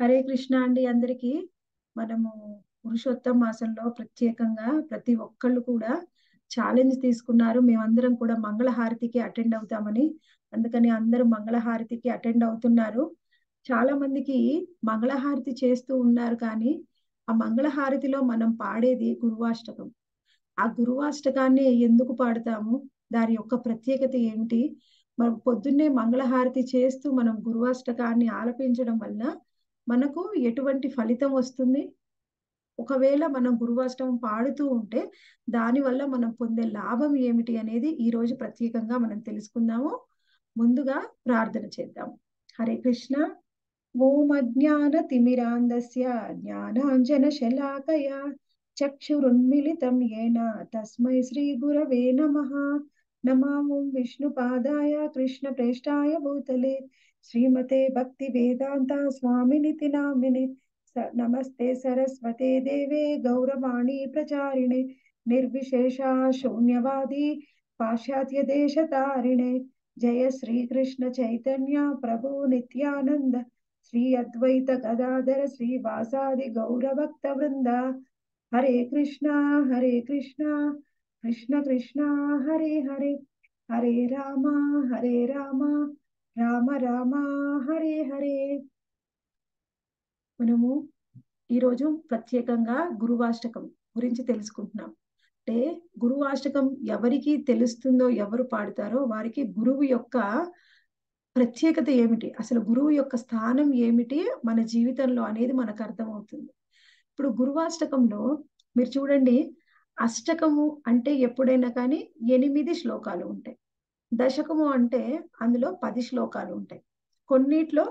హరే కృష్ణ అండి అందరికీ మనము పురుషోత్తం మాసంలో ప్రత్యేకంగా ప్రతి ఒక్కళ్ళు కూడా ఛాలెంజ్ తీసుకున్నారు మేమందరం కూడా మంగళహారతికి అటెండ్ అవుతామని అందుకని అందరూ మంగళహారతికి అటెండ్ అవుతున్నారు చాలా మందికి మంగళహారతి చేస్తూ ఉన్నారు కానీ ఆ మంగళహారతిలో మనం పాడేది గురువాష్టకం ఆ గురువాష్టకాన్ని ఎందుకు పాడతాము దాని యొక్క ప్రత్యేకత ఏమిటి మనం పొద్దున్నే మంగళహారతి చేస్తూ మనం గురువాష్టకాన్ని ఆలపించడం వల్ల మనకు ఎటువంటి ఫలితం వస్తుంది ఒకవేళ మనం గురువాష్టకం పాడుతూ ఉంటే దానివల్ల మనం పొందే లాభం ఏమిటి అనేది ఈ రోజు ప్రత్యేకంగా మనం తెలుసుకుందాము ముందుగా ప్రార్థన చేద్దాం హరే కృష్ణ ఓం అజ్ఞాన తిమిరాంధస్య జ్ఞానాంజన శలాకయ చక్షురున్మిళితం ఏన తస్మై శ్రీ గురవే నమః నమాం విష్ణుపాదాయ కృష్ణ ప్రేష్టాయ భూతలే శ్రీమతే భక్తి వేదాంత స్వామినితి నామిని నమస్తే సరస్వతే దేవే గౌరవాణి ప్రచారిణే నిర్విశేష శూన్యవాది పాశ్చాత్య దేశతారిణే జయ శ్రీకృష్ణ చైతన్య ప్రభు నిత్యానంద శ్రీ అద్వైత గదాధర శ్రీవాసాది గౌరభక్త వృంద హరే కృష్ణ హరే కృష్ణ కృష్ణ కృష్ణ హరే హరే హరే రామ హరే రామ రామ రామ హరే హరే మనము ఈరోజు ప్రత్యేకంగా గురువాష్టకం గురించి తెలుసుకుంటున్నాం అంటే గురువాష్టకం ఎవరికి తెలుస్తుందో ఎవరు పాడతారో వారికి గురువు యొక్క ప్రత్యేకత ఏమిటి అసలు గురువు యొక్క స్థానం ఏమిటి మన జీవితంలో అనేది మనకు అర్థమవుతుంది ఇప్పుడు గురువాష్టకంలో మీరు చూడండి అష్టకము అంటే ఎప్పుడైనా కానీ ఎనిమిది శ్లోకాలు ఉంటాయి దశకము అంటే అందులో పది శ్లోకాలు ఉంటాయి కొన్నిట్లో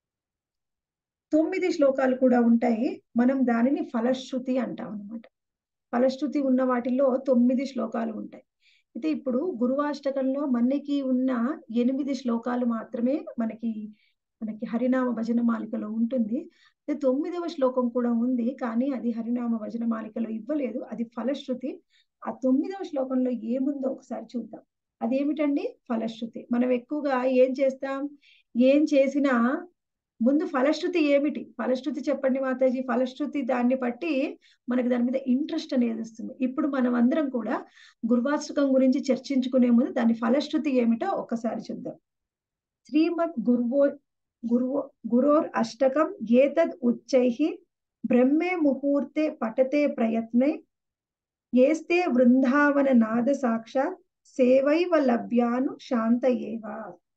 తొమ్మిది శ్లోకాలు కూడా ఉంటాయి మనం దానిని ఫలశ్రుతి అంటాం అనమాట ఫలశ్రుతి ఉన్న వాటిల్లో తొమ్మిది శ్లోకాలు ఉంటాయి అయితే ఇప్పుడు గురువాష్టకంలో మనకి ఉన్న ఎనిమిది శ్లోకాలు మాత్రమే మనకి మనకి హరినామ భజన మాలికలో ఉంటుంది అయితే తొమ్మిదవ శ్లోకం కూడా ఉంది కానీ అది హరినామ భజన మాలికలో ఇవ్వలేదు అది ఫలశ్రుతి ఆ తొమ్మిదవ శ్లోకంలో ఏముందో ఒకసారి చూద్దాం అదేమిటండి ఫలశ్రుతి మనం ఎక్కువగా ఏం చేస్తాం ఏం చేసినా ముందు ఫలశ్రుతి ఏమిటి ఫలశ్రుతి చెప్పండి మాతాజీ ఫలశ్రుతి దాన్ని బట్టి మనకి దాని మీద ఇంట్రెస్ట్ అనేది వస్తుంది ఇప్పుడు మనం అందరం కూడా గురువాష్టకం గురించి చర్చించుకునే ముందు దాని ఫలశ్రుతి ఏమిటో ఒక్కసారి చూద్దాం శ్రీమద్ గురువో గురువో గురోర్ అష్టకం ఏతద్ ఉచ్చై బ్రహ్మే ముహూర్తే పఠతే ప్రయత్నే ఏస్తే వృందావన నాద సాక్షాత్ సేవైవ లభ్యాను శాంత ఏవా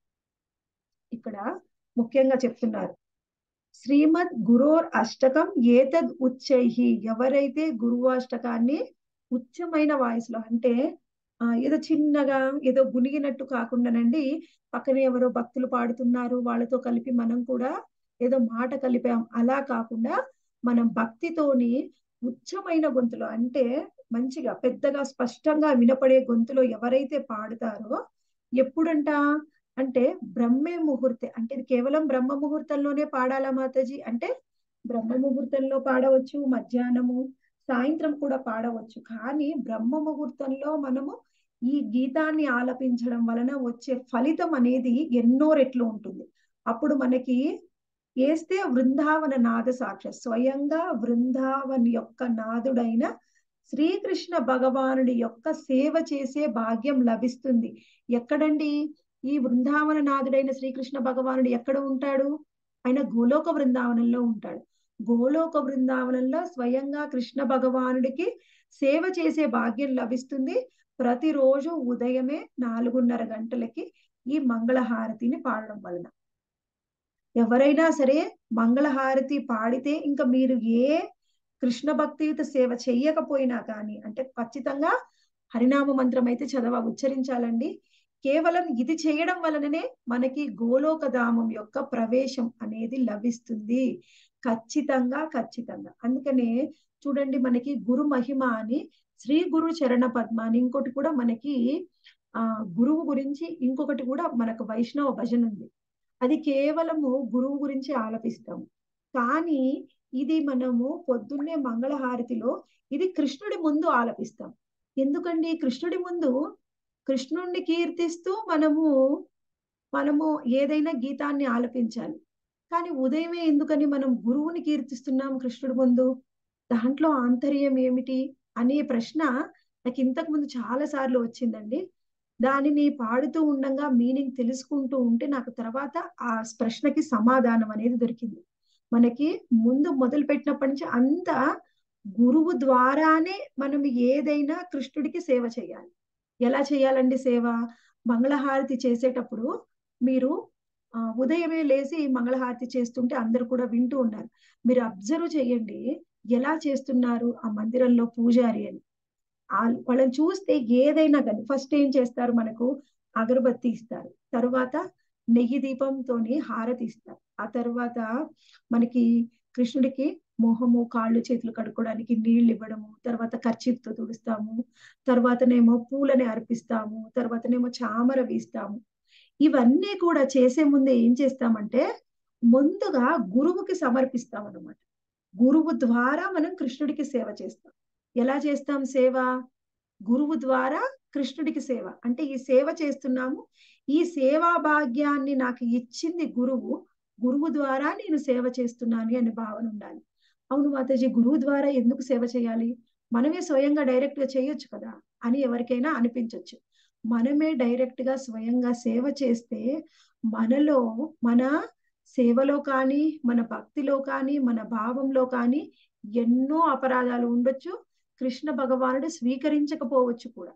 ఇక్కడ ముఖ్యంగా చెప్తున్నారు శ్రీమద్ గురోర్ అష్టకం ఏతద్ ఉచ్చై ఎవరైతే గురువాష్టకాన్ని ఉచ్చమైన వాయిస్లో అంటే ఆ ఏదో చిన్నగా ఏదో గునిగినట్టు కాకుండానండి పక్కన ఎవరో భక్తులు పాడుతున్నారు వాళ్ళతో కలిపి మనం కూడా ఏదో మాట కలిపాం అలా కాకుండా మనం భక్తితోని ఉచ్చమైన గొంతులో అంటే మంచిగా పెద్దగా స్పష్టంగా వినపడే గొంతులో ఎవరైతే పాడుతారో ఎప్పుడంట అంటే బ్రహ్మే ముహూర్తే అంటే ఇది కేవలం బ్రహ్మ ముహూర్తంలోనే పాడాలా మాతాజీ అంటే బ్రహ్మ ముహూర్తంలో పాడవచ్చు మధ్యాహ్నము సాయంత్రం కూడా పాడవచ్చు కానీ బ్రహ్మ ముహూర్తంలో మనము ఈ గీతాన్ని ఆలపించడం వలన వచ్చే ఫలితం అనేది ఎన్నో రెట్లు ఉంటుంది అప్పుడు మనకి వేస్తే వృందావన నాద సాక్ష స్వయంగా వృందావన్ యొక్క నాదుడైన శ్రీకృష్ణ భగవానుడి యొక్క సేవ చేసే భాగ్యం లభిస్తుంది ఎక్కడండి ఈ వృందావన నాథుడైన శ్రీకృష్ణ భగవానుడు ఎక్కడ ఉంటాడు ఆయన గోలోక బృందావనంలో ఉంటాడు గోలోక బృందావనంలో స్వయంగా కృష్ణ భగవానుడికి సేవ చేసే భాగ్యం లభిస్తుంది ప్రతిరోజు ఉదయమే నాలుగున్నర గంటలకి ఈ మంగళహారతిని పాడడం వలన ఎవరైనా సరే మంగళహారతి పాడితే ఇంకా మీరు ఏ కృష్ణ భక్తియుత సేవ చెయ్యకపోయినా కానీ అంటే ఖచ్చితంగా హరినామ మంత్రం అయితే చదవ ఉచ్చరించాలండి కేవలం ఇది చేయడం వలననే మనకి గోలోకధామం యొక్క ప్రవేశం అనేది లభిస్తుంది ఖచ్చితంగా ఖచ్చితంగా అందుకనే చూడండి మనకి గురు మహిమ అని శ్రీ గురు చరణ పద్మ అని ఇంకోటి కూడా మనకి ఆ గురువు గురించి ఇంకొకటి కూడా మనకు వైష్ణవ భజన ఉంది అది కేవలము గురువు గురించి ఆలపిస్తాము కానీ ఇది మనము పొద్దున్నే మంగళహారతిలో ఇది కృష్ణుడి ముందు ఆలపిస్తాం ఎందుకండి కృష్ణుడి ముందు కృష్ణుణ్ణి కీర్తిస్తూ మనము మనము ఏదైనా గీతాన్ని ఆలపించాలి కానీ ఉదయమే ఎందుకని మనం గురువుని కీర్తిస్తున్నాం కృష్ణుడి ముందు దాంట్లో ఆంతర్యం ఏమిటి అనే ప్రశ్న నాకు ఇంతకు ముందు చాలా సార్లు వచ్చిందండి దానిని పాడుతూ ఉండంగా మీనింగ్ తెలుసుకుంటూ ఉంటే నాకు తర్వాత ఆ ప్రశ్నకి సమాధానం అనేది దొరికింది మనకి ముందు మొదలు పెట్టినప్పటి నుంచి అంతా గురువు ద్వారానే మనం ఏదైనా కృష్ణుడికి సేవ చేయాలి ఎలా చేయాలండి సేవ మంగళహారతి చేసేటప్పుడు మీరు ఆ, ఉదయమే లేచి మంగళహారతి చేస్తుంటే అందరు కూడా వింటూ ఉన్నారు మీరు అబ్జర్వ్ చేయండి ఎలా చేస్తున్నారు ఆ మందిరంలో పూజారి అని ఆ- వాళ్ళని చూస్తే ఏదైనా కానీ ఫస్ట్ ఏం చేస్తారు మనకు అగరబత్తి ఇస్తారు తరువాత నెయ్యి దీపంతోని హారతి ఇస్తారు ఆ తర్వాత మనకి కృష్ణుడికి మోహము కాళ్ళు చేతులు కడుక్కోవడానికి నీళ్లు ఇవ్వడము తర్వాత కర్చీఫ్తో తుడుస్తాము తర్వాతనేమో పూలని అర్పిస్తాము తర్వాతనేమో చామర వీస్తాము ఇవన్నీ కూడా చేసే ముందే ఏం చేస్తామంటే ముందుగా గురువుకి సమర్పిస్తాం అన్నమాట గురువు ద్వారా మనం కృష్ణుడికి సేవ చేస్తాం ఎలా చేస్తాం సేవ గురువు ద్వారా కృష్ణుడికి సేవ అంటే ఈ సేవ చేస్తున్నాము ఈ సేవా భాగ్యాన్ని నాకు ఇచ్చింది గురువు గురువు ద్వారా నేను సేవ చేస్తున్నాను అనే భావన ఉండాలి అవును మాతాజీ గురువు ద్వారా ఎందుకు సేవ చేయాలి మనమే స్వయంగా డైరెక్ట్ గా చేయొచ్చు కదా అని ఎవరికైనా అనిపించవచ్చు మనమే డైరెక్ట్ గా స్వయంగా సేవ చేస్తే మనలో మన సేవలో కానీ మన భక్తిలో కానీ మన భావంలో కానీ ఎన్నో అపరాధాలు ఉండొచ్చు కృష్ణ భగవానుడు స్వీకరించకపోవచ్చు కూడా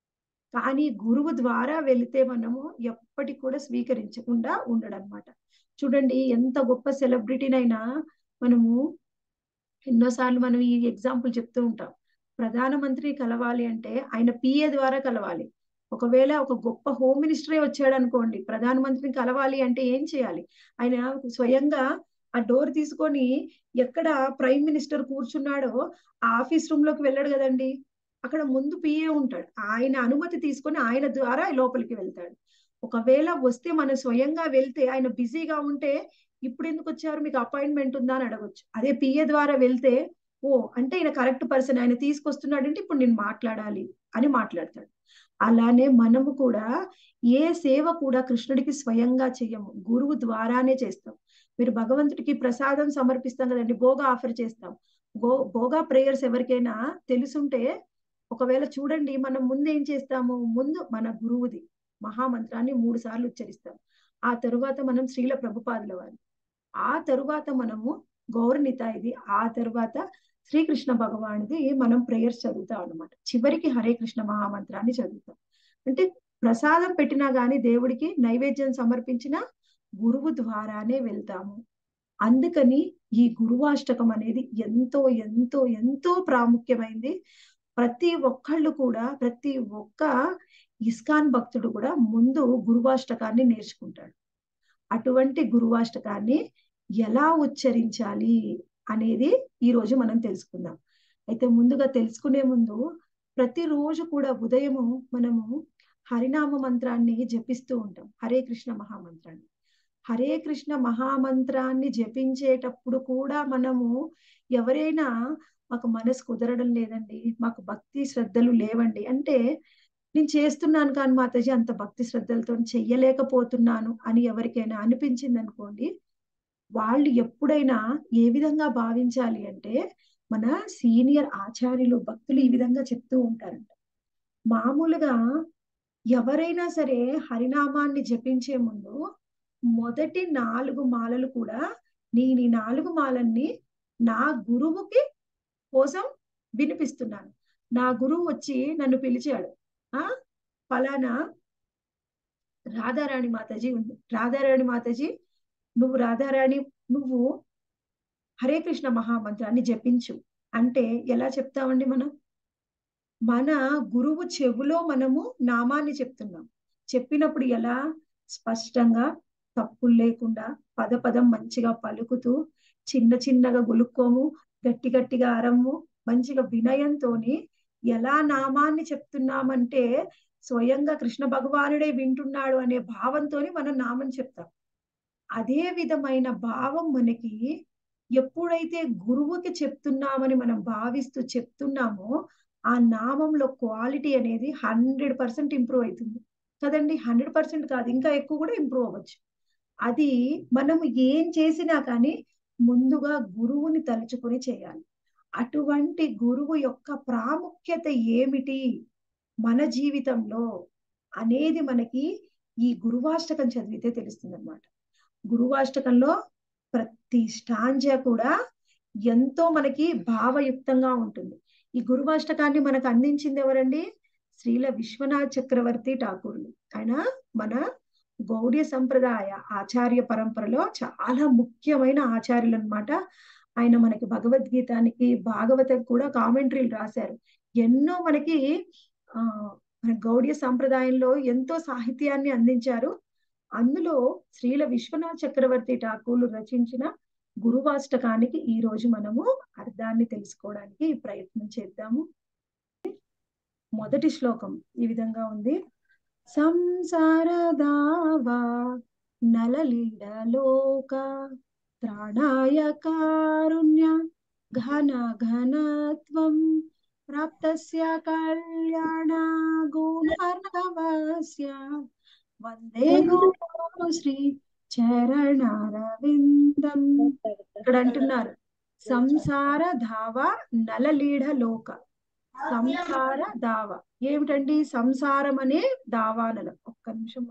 కానీ గురువు ద్వారా వెళితే మనము ఎప్పటికి కూడా స్వీకరించకుండా ఉండడన్నమాట చూడండి ఎంత గొప్ప సెలబ్రిటీనైనా మనము ఎన్నోసార్లు మనం ఈ ఎగ్జాంపుల్ చెప్తూ ఉంటాం ప్రధానమంత్రి కలవాలి అంటే ఆయన పిఏ ద్వారా కలవాలి ఒకవేళ ఒక గొప్ప హోమ్ మినిస్టరే వచ్చాడు అనుకోండి ప్రధానమంత్రిని కలవాలి అంటే ఏం చేయాలి ఆయన స్వయంగా ఆ డోర్ తీసుకొని ఎక్కడ ప్రైమ్ మినిస్టర్ కూర్చున్నాడో ఆ ఆఫీస్ రూమ్ లోకి వెళ్ళాడు కదండి అక్కడ ముందు పిఏ ఉంటాడు ఆయన అనుమతి తీసుకొని ఆయన ద్వారా లోపలికి వెళ్తాడు ఒకవేళ వస్తే మనం స్వయంగా వెళ్తే ఆయన బిజీగా ఉంటే ఇప్పుడు ఎందుకు వచ్చారు మీకు అపాయింట్మెంట్ ఉందా అని అడగొచ్చు అదే పిఏ ద్వారా వెళ్తే ఓ అంటే ఈయన కరెక్ట్ పర్సన్ ఆయన తీసుకొస్తున్నాడంటే ఇప్పుడు నేను మాట్లాడాలి అని మాట్లాడతాడు అలానే మనము కూడా ఏ సేవ కూడా కృష్ణుడికి స్వయంగా చెయ్యము గురువు ద్వారానే చేస్తాం మీరు భగవంతుడికి ప్రసాదం సమర్పిస్తాం కదండి భోగా ఆఫర్ చేస్తాం గో భోగా ప్రేయర్స్ ఎవరికైనా తెలుసుంటే ఒకవేళ చూడండి మనం ముందు ఏం చేస్తాము ముందు మన గురువుది మహామంత్రాన్ని మూడు సార్లు ఉచ్చరిస్తాం ఆ తరువాత మనం శ్రీల ప్రభుపాదుల వారి ఆ తరువాత మనము గౌరనితాయిది ఆ తరువాత శ్రీకృష్ణ భగవానుది మనం ప్రేయర్స్ చదువుతాం అనమాట చివరికి హరే కృష్ణ మహామంత్రాన్ని చదువుతాం అంటే ప్రసాదం పెట్టినా గాని దేవుడికి నైవేద్యం సమర్పించిన గురువు ద్వారానే వెళ్తాము అందుకని ఈ గురువాష్టకం అనేది ఎంతో ఎంతో ఎంతో ప్రాముఖ్యమైంది ప్రతి ఒక్కళ్ళు కూడా ప్రతి ఒక్క ఇస్కాన్ భక్తుడు కూడా ముందు గురువాష్టకాన్ని నేర్చుకుంటాడు అటువంటి గురువాష్టకాన్ని ఎలా ఉచ్చరించాలి అనేది ఈ రోజు మనం తెలుసుకుందాం అయితే ముందుగా తెలుసుకునే ముందు ప్రతిరోజు కూడా ఉదయము మనము హరినామ మంత్రాన్ని జపిస్తూ ఉంటాం హరే కృష్ణ మహామంత్రాన్ని హరే కృష్ణ మహామంత్రాన్ని జపించేటప్పుడు కూడా మనము ఎవరైనా మాకు మనసు కుదరడం లేదండి మాకు భక్తి శ్రద్ధలు లేవండి అంటే నేను చేస్తున్నాను కానీ మాతాజీ అంత భక్తి శ్రద్ధలతో చెయ్యలేకపోతున్నాను అని ఎవరికైనా అనిపించింది అనుకోండి వాళ్ళు ఎప్పుడైనా ఏ విధంగా భావించాలి అంటే మన సీనియర్ ఆచార్యులు భక్తులు ఈ విధంగా చెప్తూ ఉంటారంట మామూలుగా ఎవరైనా సరే హరినామాన్ని జపించే ముందు మొదటి నాలుగు మాలలు కూడా నేను ఈ నాలుగు మాలల్ని నా గురువుకి కోసం వినిపిస్తున్నాను నా గురువు వచ్చి నన్ను పిలిచాడు ఆ ఫలానా రాధారాణి మాతాజీ ఉంది రాధారాణి మాతాజీ నువ్వు రాధారాణి నువ్వు హరే కృష్ణ మహామంత్రాన్ని జపించు అంటే ఎలా చెప్తామండి మనం మన గురువు చెవులో మనము నామాన్ని చెప్తున్నాం చెప్పినప్పుడు ఎలా స్పష్టంగా తప్పులు లేకుండా పద పదం మంచిగా పలుకుతూ చిన్న చిన్నగా గులుక్కోము గట్టి గట్టిగా అరమ్ము మంచిగా వినయంతోని ఎలా నామాన్ని చెప్తున్నామంటే స్వయంగా కృష్ణ భగవానుడే వింటున్నాడు అనే భావంతోని మనం నామం చెప్తాం అదే విధమైన భావం మనకి ఎప్పుడైతే గురువుకి చెప్తున్నామని మనం భావిస్తూ చెప్తున్నామో ఆ నామంలో క్వాలిటీ అనేది హండ్రెడ్ పర్సెంట్ ఇంప్రూవ్ అవుతుంది కదండి హండ్రెడ్ పర్సెంట్ కాదు ఇంకా ఎక్కువ కూడా ఇంప్రూవ్ అవ్వచ్చు అది మనం ఏం చేసినా కానీ ముందుగా గురువుని తలుచుకొని చేయాలి అటువంటి గురువు యొక్క ప్రాముఖ్యత ఏమిటి మన జీవితంలో అనేది మనకి ఈ గురువాష్టకం చదివితే తెలుస్తుంది అనమాట గురువాష్టకంలో ప్రతి స్టాంజా కూడా ఎంతో మనకి భావయుక్తంగా ఉంటుంది ఈ గురువాష్టకాన్ని మనకు అందించింది ఎవరండి శ్రీల విశ్వనాథ్ చక్రవర్తి ఠాకూర్లు ఆయన మన గౌడీయ సంప్రదాయ ఆచార్య పరంపరలో చాలా ముఖ్యమైన ఆచార్యులు అనమాట ఆయన మనకి భగవద్గీతానికి భాగవతం కూడా కామెంటరీలు రాశారు ఎన్నో మనకి ఆ మన గౌడీయ సంప్రదాయంలో ఎంతో సాహిత్యాన్ని అందించారు అందులో శ్రీల విశ్వనాథ్ చక్రవర్తి ఠాకూర్లు రచించిన గురువాష్టకానికి ఈ రోజు మనము అర్థాన్ని తెలుసుకోవడానికి ప్రయత్నం చేద్దాము మొదటి శ్లోకం ఈ విధంగా ఉంది సంసార దావా నలలీడలోక త్రాణాయ కారుణ్య ఘన ఘనత్వం ప్రాప్తస్య కళ్యాణ గుణర్ణవస్య వందే గురు శ్రీ చరణారవిందం ఇక్కడ అంటున్నారు సంసార ధావ నలలీఢ లోక సంసార దావ ఏమిటండి సంసారం అనే దావానలం ఒక్క నిమిషం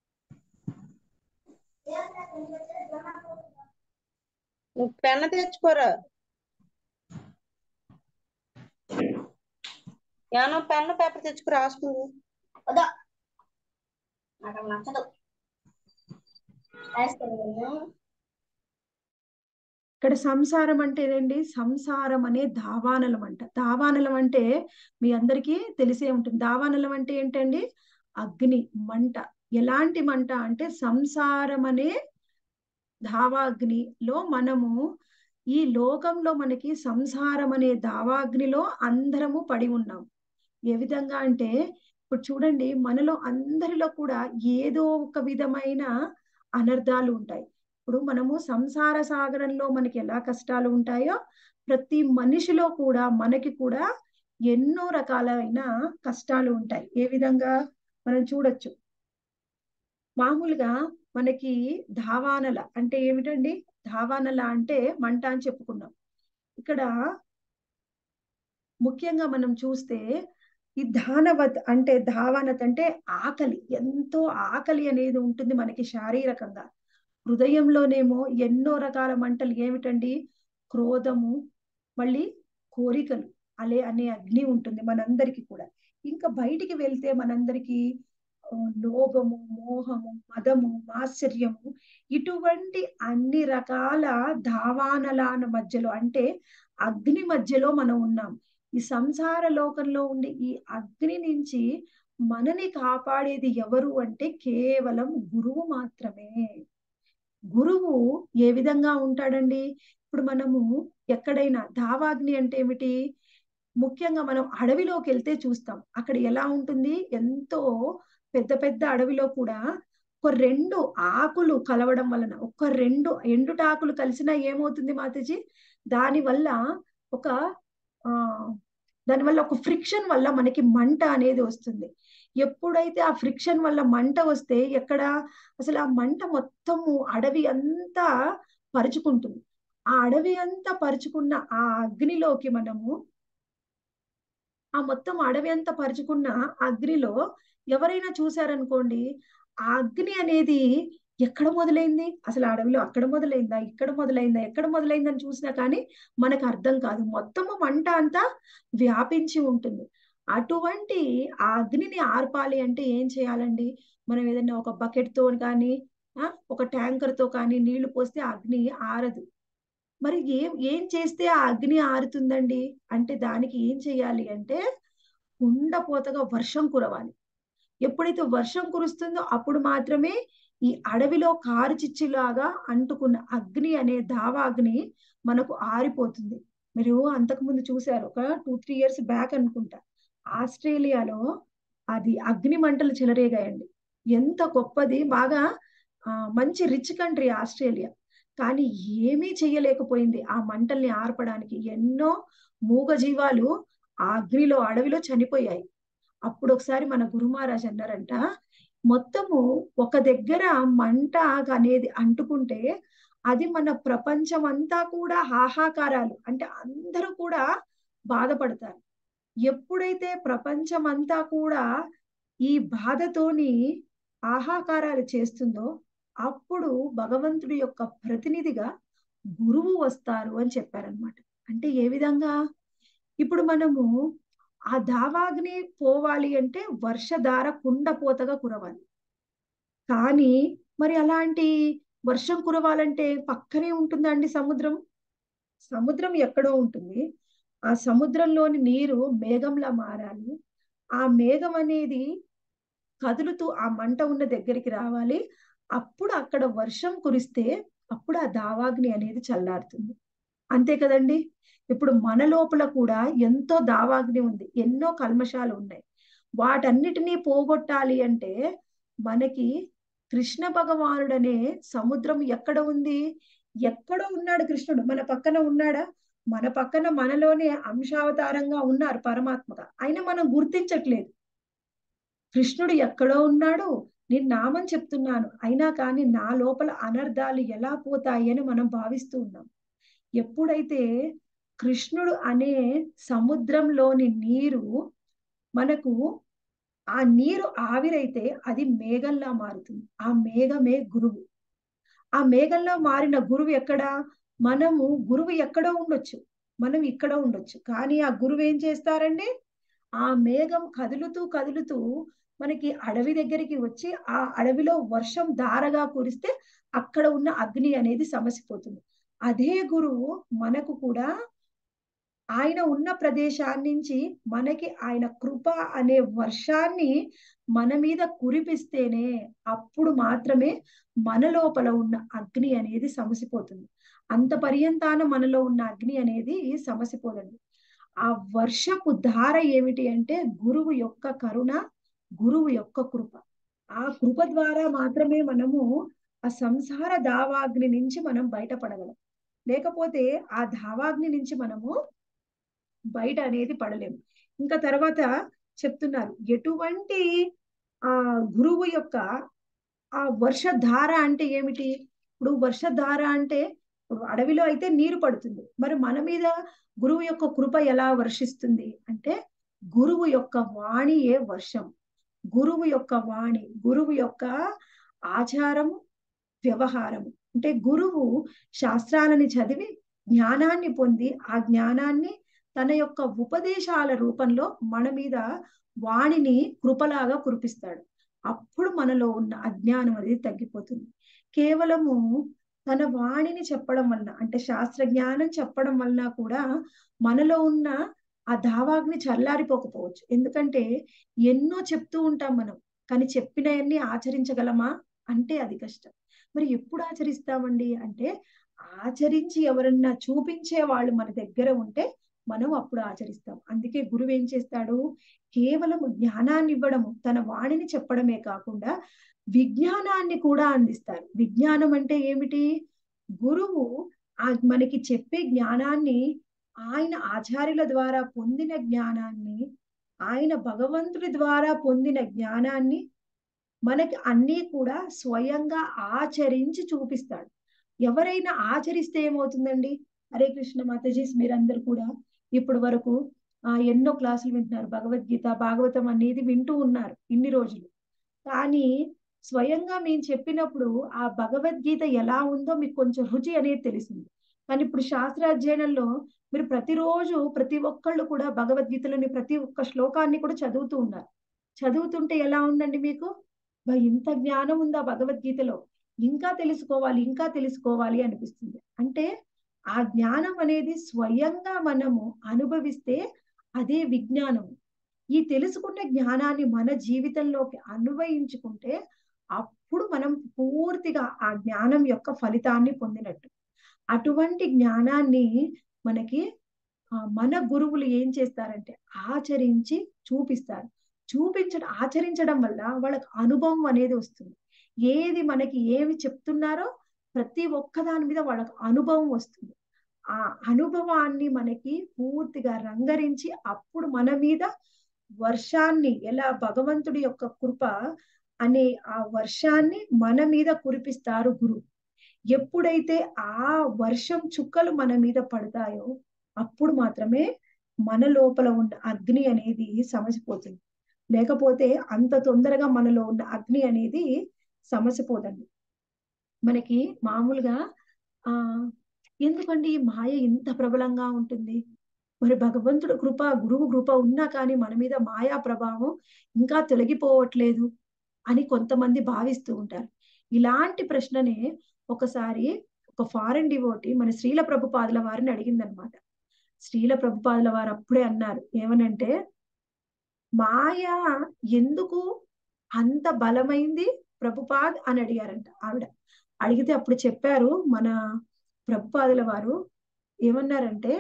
నువ్వు పెన్న తెచ్చుకోరా ఏమన్నా పెన్ను పేపర్ తెచ్చుకు రాసుకుంది వద్దా నాకు నచ్చదు రాసుకుందాము ఇక్కడ సంసారం అంటే ఏంటి సంసారం అనే దావానలం అంట దావానలం అంటే మీ అందరికీ తెలిసే ఉంటుంది దావానలం అంటే ఏంటండి అగ్ని మంట ఎలాంటి మంట అంటే సంసారం అనే దావాగ్నిలో మనము ఈ లోకంలో మనకి సంసారం అనే దావాగ్నిలో అందరము పడి ఉన్నాం ఏ విధంగా అంటే ఇప్పుడు చూడండి మనలో అందరిలో కూడా ఏదో ఒక విధమైన అనర్థాలు ఉంటాయి ఇప్పుడు మనము సంసార సాగరంలో మనకి ఎలా కష్టాలు ఉంటాయో ప్రతి మనిషిలో కూడా మనకి కూడా ఎన్నో రకాలైన కష్టాలు ఉంటాయి ఏ విధంగా మనం చూడొచ్చు మామూలుగా మనకి ధావానల అంటే ఏమిటండి ధావానల అంటే మంట అని చెప్పుకున్నాం ఇక్కడ ముఖ్యంగా మనం చూస్తే ఈ ధానవత్ అంటే ధావనత్ అంటే ఆకలి ఎంతో ఆకలి అనేది ఉంటుంది మనకి శారీరకంగా హృదయంలోనేమో ఎన్నో రకాల మంటలు ఏమిటండి క్రోధము మళ్ళీ కోరికలు అలే అనే అగ్ని ఉంటుంది మనందరికీ కూడా ఇంకా బయటికి వెళ్తే మనందరికీ ఆ, లోభము మోహము మదము మాత్సర్యము ఇటువంటి అన్ని రకాల దావానలాన మధ్యలో అంటే అగ్ని మధ్యలో మనం ఉన్నాం ఈ సంసార లోకంలో ఉండే ఈ అగ్ని నుంచి మనని కాపాడేది ఎవరు అంటే కేవలం గురువు మాత్రమే గురువు ఏ విధంగా ఉంటాడండి ఇప్పుడు మనము ఎక్కడైనా దావాగ్ని అంటే ఏమిటి ముఖ్యంగా మనం అడవిలోకి వెళ్తే చూస్తాం అక్కడ ఎలా ఉంటుంది ఎంతో పెద్ద పెద్ద అడవిలో కూడా ఒక రెండు ఆకులు కలవడం వలన ఒక రెండు ఎండుటాకులు కలిసినా ఏమవుతుంది మాతాజీ దాని వల్ల ఒక ఆ దానివల్ల ఒక ఫ్రిక్షన్ వల్ల మనకి మంట అనేది వస్తుంది ఎప్పుడైతే ఆ ఫ్రిక్షన్ వల్ల మంట వస్తే ఎక్కడ అసలు ఆ మంట మొత్తము అడవి అంతా పరుచుకుంటుంది ఆ అడవి అంతా పరుచుకున్న ఆ అగ్నిలోకి మనము ఆ మొత్తం అడవి అంతా పరుచుకున్న అగ్నిలో ఎవరైనా చూసారనుకోండి ఆ అగ్ని అనేది ఎక్కడ మొదలైంది అసలు ఆ అడవిలో అక్కడ మొదలైందా ఇక్కడ మొదలైందా ఎక్కడ మొదలైందని చూసినా కానీ మనకు అర్థం కాదు మొత్తము మంట అంతా వ్యాపించి ఉంటుంది అటువంటి ఆ అగ్నిని ఆర్పాలి అంటే ఏం చేయాలండి మనం ఏదైనా ఒక బకెట్ తో కానీ ఆ, ఒక ట్యాంకర్ తో కానీ నీళ్లు పోస్తే ఆ అగ్ని ఆరదు మరి ఏం ఏం చేస్తే ఆ అగ్ని ఆరుతుందండి అంటే దానికి ఏం చేయాలి అంటే కుండపోతగా వర్షం కురవాలి ఎప్పుడైతే వర్షం కురుస్తుందో అప్పుడు మాత్రమే ఈ అడవిలో కారు చిచ్చులాగా అంటుకున్న అగ్ని అనే దావాగ్ని మనకు ఆరిపోతుంది మీరు అంతకు ముందు చూశారు ఒక టూ త్రీ ఇయర్స్ బ్యాక్ అనుకుంటా ఆస్ట్రేలియాలో అది అగ్ని మంటలు చెలరేగాయండి ఎంత గొప్పది బాగా ఆ, మంచి రిచ్ కంట్రీ ఆస్ట్రేలియా కానీ ఏమీ చెయ్యలేకపోయింది ఆ మంటల్ని ఆర్పడానికి ఎన్నో మూగజీవాలు ఆ అగ్నిలో అడవిలో చనిపోయాయి అప్పుడు ఒకసారి మన గురు మహారాజ్ అన్నారంట మొత్తము ఒక దగ్గర మంట అనేది అంటుకుంటే అది మన ప్రపంచం అంతా కూడా హాహాకారాలు అంటే అందరూ కూడా బాధపడతారు ఎప్పుడైతే ప్రపంచం అంతా కూడా ఈ బాధతోని ఆహాకారాలు చేస్తుందో అప్పుడు భగవంతుడి యొక్క ప్రతినిధిగా గురువు వస్తారు అని చెప్పారనమాట అంటే ఏ విధంగా ఇప్పుడు మనము ఆ దావాగ్ని పోవాలి అంటే వర్షధార కుండపోతగా కురవాలి కానీ మరి అలాంటి వర్షం కురవాలంటే పక్కనే ఉంటుందండి సముద్రం సముద్రం ఎక్కడో ఉంటుంది ఆ సముద్రంలోని నీరు మేఘంలా మారాలి ఆ మేఘం అనేది కదులుతూ ఆ మంట ఉన్న దగ్గరికి రావాలి అప్పుడు అక్కడ వర్షం కురిస్తే అప్పుడు ఆ దావాగ్ని అనేది చల్లారుతుంది అంతే కదండి ఇప్పుడు మన లోపల కూడా ఎంతో దావాగ్ని ఉంది ఎన్నో కల్మషాలు ఉన్నాయి వాటన్నిటినీ పోగొట్టాలి అంటే మనకి కృష్ణ భగవానుడనే సముద్రం ఎక్కడ ఉంది ఎక్కడో ఉన్నాడు కృష్ణుడు మన పక్కన ఉన్నాడా మన పక్కన మనలోనే అంశావతారంగా ఉన్నారు పరమాత్మగా అయినా మనం గుర్తించట్లేదు కృష్ణుడు ఎక్కడో ఉన్నాడు నేను నామం చెప్తున్నాను అయినా కానీ నా లోపల అనర్థాలు ఎలా పోతాయి అని మనం భావిస్తూ ఉన్నాం ఎప్పుడైతే కృష్ణుడు అనే సముద్రంలోని నీరు మనకు ఆ నీరు ఆవిరైతే అది మేఘంలా మారుతుంది ఆ మేఘమే గురువు ఆ మేఘంలో మారిన గురువు ఎక్కడ మనము గురువు ఎక్కడో ఉండొచ్చు మనం ఇక్కడ ఉండొచ్చు కానీ ఆ గురువు ఏం చేస్తారండి ఆ మేఘం కదులుతూ కదులుతూ మనకి అడవి దగ్గరికి వచ్చి ఆ అడవిలో వర్షం ధారగా కురిస్తే అక్కడ ఉన్న అగ్ని అనేది సమసిపోతుంది అదే గురువు మనకు కూడా ఆయన ఉన్న ప్రదేశాన్ని నుంచి మనకి ఆయన కృప అనే వర్షాన్ని మన మీద కురిపిస్తేనే అప్పుడు మాత్రమే మన లోపల ఉన్న అగ్ని అనేది సమసిపోతుంది అంత పర్యంతాన మనలో ఉన్న అగ్ని అనేది సమసిపోదండి ఆ వర్షపు ధార ఏమిటి అంటే గురువు యొక్క కరుణ గురువు యొక్క కృప ఆ కృప ద్వారా మాత్రమే మనము ఆ సంసార దావాగ్ని నుంచి మనం బయటపడగలం లేకపోతే ఆ దావాగ్ని నుంచి మనము బయట అనేది పడలేము ఇంకా తర్వాత చెప్తున్నారు ఎటువంటి ఆ గురువు యొక్క ఆ వర్షధార అంటే ఏమిటి ఇప్పుడు వర్షధార అంటే ఇప్పుడు అడవిలో అయితే నీరు పడుతుంది మరి మన మీద గురువు యొక్క కృప ఎలా వర్షిస్తుంది అంటే గురువు యొక్క వాణియే వర్షం గురువు యొక్క వాణి గురువు యొక్క ఆచారము వ్యవహారము అంటే గురువు శాస్త్రాలని చదివి జ్ఞానాన్ని పొంది ఆ జ్ఞానాన్ని తన యొక్క ఉపదేశాల రూపంలో మన మీద వాణిని కృపలాగా కురిపిస్తాడు అప్పుడు మనలో ఉన్న అజ్ఞానం అనేది తగ్గిపోతుంది కేవలము తన వాణిని చెప్పడం వలన అంటే శాస్త్ర జ్ఞానం చెప్పడం వలన కూడా మనలో ఉన్న ఆ దావాగ్ని చల్లారిపోకపోవచ్చు ఎందుకంటే ఎన్నో చెప్తూ ఉంటాం మనం కానీ చెప్పినవన్నీ ఆచరించగలమా అంటే అది కష్టం మరి ఎప్పుడు ఆచరిస్తామండి అంటే ఆచరించి ఎవరన్నా చూపించే వాళ్ళు మన దగ్గర ఉంటే మనం అప్పుడు ఆచరిస్తాం అందుకే గురువు ఏం చేస్తాడు కేవలం జ్ఞానాన్ని ఇవ్వడము తన వాణిని చెప్పడమే కాకుండా విజ్ఞానాన్ని కూడా అందిస్తారు విజ్ఞానం అంటే ఏమిటి గురువు ఆ మనకి చెప్పే జ్ఞానాన్ని ఆయన ఆచార్యుల ద్వారా పొందిన జ్ఞానాన్ని ఆయన భగవంతుడి ద్వారా పొందిన జ్ఞానాన్ని మనకి అన్నీ కూడా స్వయంగా ఆచరించి చూపిస్తాడు ఎవరైనా ఆచరిస్తే ఏమవుతుందండి హరే కృష్ణ మాతాజీస్ మీరందరూ కూడా ఇప్పటి వరకు ఆ ఎన్నో క్లాసులు వింటున్నారు భగవద్గీత భాగవతం అనేది వింటూ ఉన్నారు ఇన్ని రోజులు కానీ స్వయంగా మేము చెప్పినప్పుడు ఆ భగవద్గీత ఎలా ఉందో మీకు కొంచెం రుచి అనేది తెలిసింది కానీ ఇప్పుడు శాస్త్రాధ్యయనంలో మీరు ప్రతిరోజు ప్రతి ఒక్కళ్ళు కూడా భగవద్గీతలోని ప్రతి ఒక్క శ్లోకాన్ని కూడా చదువుతూ ఉన్నారు చదువుతుంటే ఎలా ఉందండి మీకు బా ఇంత జ్ఞానం ఉందా భగవద్గీతలో ఇంకా తెలుసుకోవాలి ఇంకా తెలుసుకోవాలి అనిపిస్తుంది అంటే ఆ జ్ఞానం అనేది స్వయంగా మనము అనుభవిస్తే అదే విజ్ఞానం ఈ తెలుసుకున్న జ్ఞానాన్ని మన జీవితంలోకి అన్వయించుకుంటే అప్పుడు మనం పూర్తిగా ఆ జ్ఞానం యొక్క ఫలితాన్ని పొందినట్టు అటువంటి జ్ఞానాన్ని మనకి మన గురువులు ఏం చేస్తారంటే ఆచరించి చూపిస్తారు చూపించడం ఆచరించడం వల్ల వాళ్ళకి అనుభవం అనేది వస్తుంది ఏది మనకి ఏమి చెప్తున్నారో ప్రతి ఒక్క దాని మీద వాళ్ళకి అనుభవం వస్తుంది ఆ అనుభవాన్ని మనకి పూర్తిగా రంగరించి అప్పుడు మన మీద వర్షాన్ని ఎలా భగవంతుడి యొక్క కృప అనే ఆ వర్షాన్ని మన మీద కురిపిస్తారు గురువు ఎప్పుడైతే ఆ వర్షం చుక్కలు మన మీద పడతాయో అప్పుడు మాత్రమే మన లోపల ఉన్న అగ్ని అనేది సమసిపోతుంది లేకపోతే అంత తొందరగా మనలో ఉన్న అగ్ని అనేది సమసిపోదండి మనకి మామూలుగా ఆ ఎందుకండి ఈ మాయ ఇంత ప్రబలంగా ఉంటుంది మరి భగవంతుడు కృప గురువు కృప ఉన్నా కానీ మన మీద మాయా ప్రభావం ఇంకా తొలగిపోవట్లేదు అని కొంతమంది భావిస్తూ ఉంటారు ఇలాంటి ప్రశ్ననే ఒకసారి ఒక ఫారెన్ డివోటి మన శ్రీల ప్రభుపాదుల వారిని అడిగిందనమాట శ్రీల ప్రభుపాదుల వారు అప్పుడే అన్నారు ఏమనంటే మాయ ఎందుకు అంత బలమైంది ప్రభుపాద్ అని అడిగారంట ఆవిడ అడిగితే అప్పుడు చెప్పారు మన ప్రభుపాదుల వారు ఏమన్నారంటే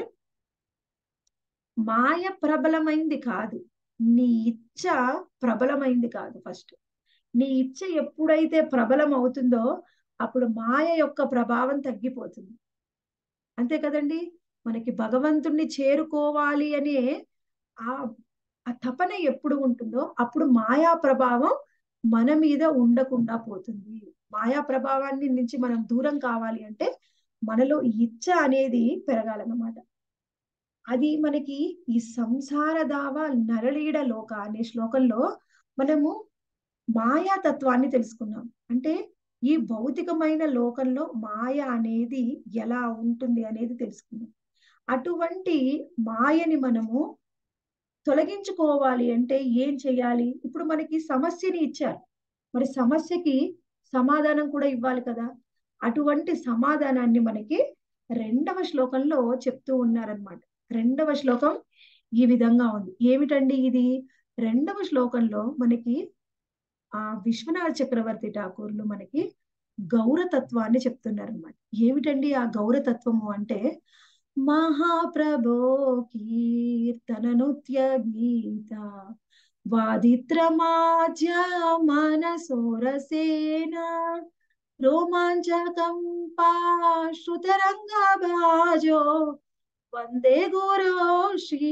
మాయ ప్రబలమైంది కాదు నీ ఇచ్చ ప్రబలమైంది కాదు ఫస్ట్ నీ ఇచ్చ ఎప్పుడైతే ప్రబలం అవుతుందో అప్పుడు మాయ యొక్క ప్రభావం తగ్గిపోతుంది అంతే కదండి మనకి భగవంతుణ్ణి చేరుకోవాలి అనే ఆ ఆ తపన ఎప్పుడు ఉంటుందో అప్పుడు మాయా ప్రభావం మన మీద ఉండకుండా పోతుంది మాయా ప్రభావాన్ని నుంచి మనం దూరం కావాలి అంటే మనలో ఇచ్చ అనేది పెరగాలన్నమాట అది మనకి ఈ సంసార దావ నరళీడ లోక అనే శ్లోకంలో మనము మాయా తత్వాన్ని తెలుసుకున్నాం అంటే ఈ భౌతికమైన లోకంలో మాయ అనేది ఎలా ఉంటుంది అనేది తెలుసుకున్నాం అటువంటి మాయని మనము తొలగించుకోవాలి అంటే ఏం చేయాలి ఇప్పుడు మనకి సమస్యని ఇచ్చారు మరి సమస్యకి సమాధానం కూడా ఇవ్వాలి కదా అటువంటి సమాధానాన్ని మనకి రెండవ శ్లోకంలో చెప్తూ ఉన్నారనమాట రెండవ శ్లోకం ఈ విధంగా ఉంది ఏమిటండి ఇది రెండవ శ్లోకంలో మనకి ఆ విశ్వనాథ చక్రవర్తి ఠాకూర్లు మనకి గౌరతత్వాన్ని చెప్తున్నారు అనమాట ఏమిటండి ఆ గౌరతత్వము అంటే మహాప్రభో కీర్తన నృత్య గీత వాదిత్రమాజ్య మనసోరసేన రోమాంచకం పాశ్రుతరంగభాజో వందే గురో శ్రీ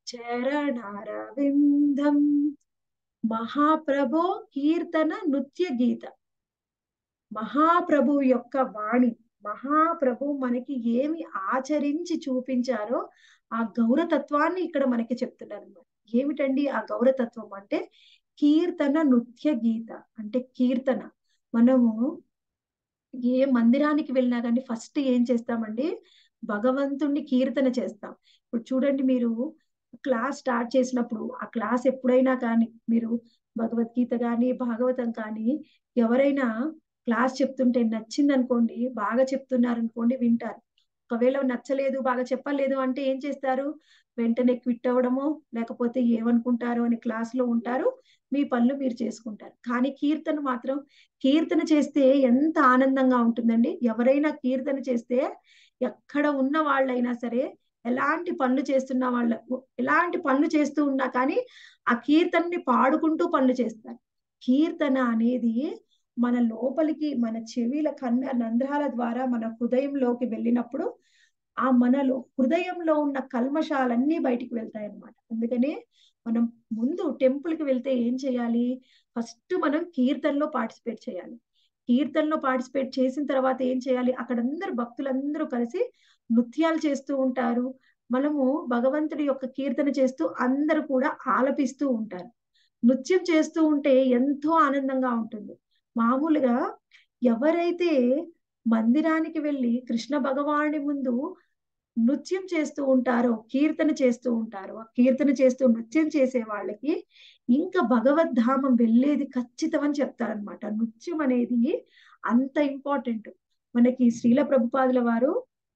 చరణారవిందం మహాప్రభో కీర్తన నృత్య గీత మహాప్రభు యొక్క వాణి మహాప్రభు మనకి ఏమి ఆచరించి చూపించారో ఆ గౌరతత్వాన్ని ఇక్కడ మనకి చెప్తున్నారు అనమాట ఏమిటండి ఆ గౌరతత్వం అంటే కీర్తన నృత్య గీత అంటే కీర్తన మనము ఏ మందిరానికి వెళ్ళినా కానీ ఫస్ట్ ఏం చేస్తామండి భగవంతుణ్ణి కీర్తన చేస్తాం ఇప్పుడు చూడండి మీరు క్లాస్ స్టార్ట్ చేసినప్పుడు ఆ క్లాస్ ఎప్పుడైనా కానీ మీరు భగవద్గీత కానీ భాగవతం కానీ ఎవరైనా క్లాస్ చెప్తుంటే నచ్చింది అనుకోండి బాగా చెప్తున్నారు అనుకోండి వింటారు ఒకవేళ నచ్చలేదు బాగా చెప్పలేదు అంటే ఏం చేస్తారు వెంటనే క్విట్ అవ్వడమో లేకపోతే ఏమనుకుంటారో అని క్లాస్ లో ఉంటారు మీ పనులు మీరు చేసుకుంటారు కానీ కీర్తన మాత్రం కీర్తన చేస్తే ఎంత ఆనందంగా ఉంటుందండి ఎవరైనా కీర్తన చేస్తే ఎక్కడ ఉన్న వాళ్ళైనా సరే ఎలాంటి పనులు చేస్తున్న వాళ్ళ ఎలాంటి పనులు చేస్తూ ఉన్నా కానీ ఆ కీర్తనని పాడుకుంటూ పనులు చేస్తారు కీర్తన అనేది మన లోపలికి మన చెవిల కన్న రంధ్రాల ద్వారా మన హృదయంలోకి వెళ్ళినప్పుడు ఆ మనలో హృదయంలో ఉన్న కల్మషాలన్నీ బయటికి వెళ్తాయి అన్నమాట అందుకనే మనం ముందు టెంపుల్ కి వెళ్తే ఏం చేయాలి ఫస్ట్ మనం కీర్తనలో పార్టిసిపేట్ చేయాలి కీర్తనలో పార్టిసిపేట్ చేసిన తర్వాత ఏం చేయాలి అక్కడ అందరు భక్తులందరూ కలిసి నృత్యాలు చేస్తూ ఉంటారు మనము భగవంతుడి యొక్క కీర్తన చేస్తూ అందరూ కూడా ఆలపిస్తూ ఉంటారు నృత్యం చేస్తూ ఉంటే ఎంతో ఆనందంగా ఉంటుంది మామూలుగా ఎవరైతే మందిరానికి వెళ్ళి కృష్ణ భగవానుడి ముందు నృత్యం చేస్తూ ఉంటారో కీర్తన చేస్తూ ఉంటారో కీర్తన చేస్తూ నృత్యం చేసే వాళ్ళకి ఇంకా భగవద్ధామం వెళ్ళేది ఖచ్చితం అని చెప్తారనమాట నృత్యం అనేది అంత ఇంపార్టెంట్ మనకి శ్రీల ప్రభుపాదుల వారు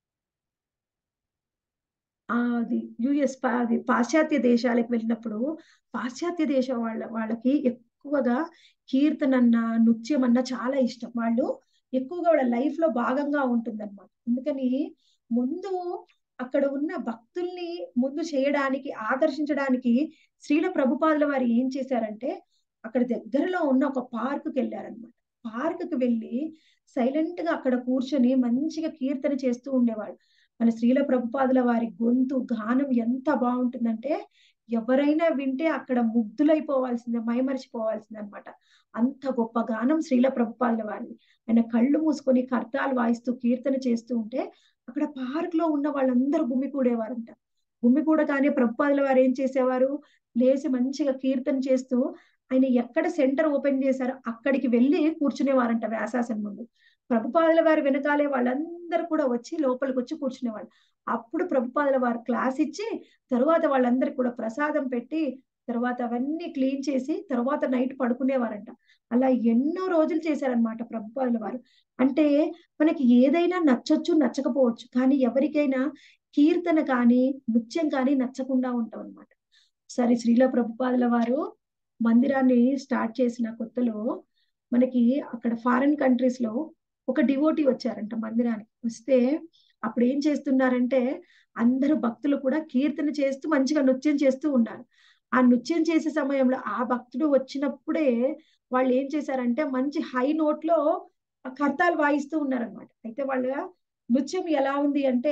అది యుఎస్ అది పాశ్చాత్య దేశాలకు వెళ్ళినప్పుడు పాశ్చాత్య దేశం వాళ్ళ వాళ్ళకి ఎక్కువగా కీర్తనన్న నృత్యం అన్న చాలా ఇష్టం వాళ్ళు ఎక్కువగా వాళ్ళ లైఫ్ లో భాగంగా ఉంటుందన్నమాట అందుకని ముందు అక్కడ ఉన్న భక్తుల్ని ముందు చేయడానికి ఆకర్షించడానికి శ్రీల ప్రభుపాదుల వారు ఏం చేశారంటే అక్కడ దగ్గరలో ఉన్న ఒక పార్కుకి వెళ్ళారనమాట పార్కుకి వెళ్ళి సైలెంట్ గా అక్కడ కూర్చొని మంచిగా కీర్తన చేస్తూ ఉండేవాడు మన శ్రీల ప్రభుపాదుల వారి గొంతు గానం ఎంత బాగుంటుందంటే ఎవరైనా వింటే అక్కడ ముగ్ధులైపోవాల్సిందే మైమరిచిపోవాల్సిందే అనమాట అంత గొప్ప గానం శ్రీల ప్రభుపాదుల వారిది ఆయన కళ్ళు మూసుకొని కర్తాలు వాయిస్తూ కీర్తన చేస్తూ ఉంటే అక్కడ పార్క్ లో ఉన్న వాళ్ళందరూ గుమ్మి కూడేవారంట గుమ్మి కూడగానే ప్రభుపాదుల వారు ఏం చేసేవారు లేచి మంచిగా కీర్తన చేస్తూ ఆయన ఎక్కడ సెంటర్ ఓపెన్ చేశారో అక్కడికి వెళ్ళి కూర్చునేవారంట వ్యాసాసనం ముందు ప్రభుపాదుల వారి వెనకాలే వాళ్ళందరూ కూడా వచ్చి లోపలికి వచ్చి కూర్చునేవాళ్ళు అప్పుడు ప్రభుపాదుల వారు క్లాస్ ఇచ్చి తరువాత వాళ్ళందరికి కూడా ప్రసాదం పెట్టి తర్వాత అవన్నీ క్లీన్ చేసి తర్వాత నైట్ పడుకునేవారంట అలా ఎన్నో రోజులు చేశారనమాట ప్రభుపాదుల వారు అంటే మనకి ఏదైనా నచ్చొచ్చు నచ్చకపోవచ్చు కానీ ఎవరికైనా కీర్తన కానీ నృత్యం కానీ నచ్చకుండా ఉంటాం అనమాట సరే శ్రీల ప్రభుపాదుల వారు మందిరాన్ని స్టార్ట్ చేసిన కొత్తలో మనకి అక్కడ ఫారిన్ కంట్రీస్ లో ఒక డివోటీ వచ్చారంట మందిరానికి వస్తే అప్పుడు ఏం చేస్తున్నారంటే అందరూ భక్తులు కూడా కీర్తన చేస్తూ మంచిగా నృత్యం చేస్తూ ఉన్నారు ఆ నృత్యం చేసే సమయంలో ఆ భక్తుడు వచ్చినప్పుడే వాళ్ళు ఏం చేశారంటే మంచి హై నోట్ లో కర్తాలు వాయిస్తూ ఉన్నారనమాట అయితే వాళ్ళ నృత్యం ఎలా ఉంది అంటే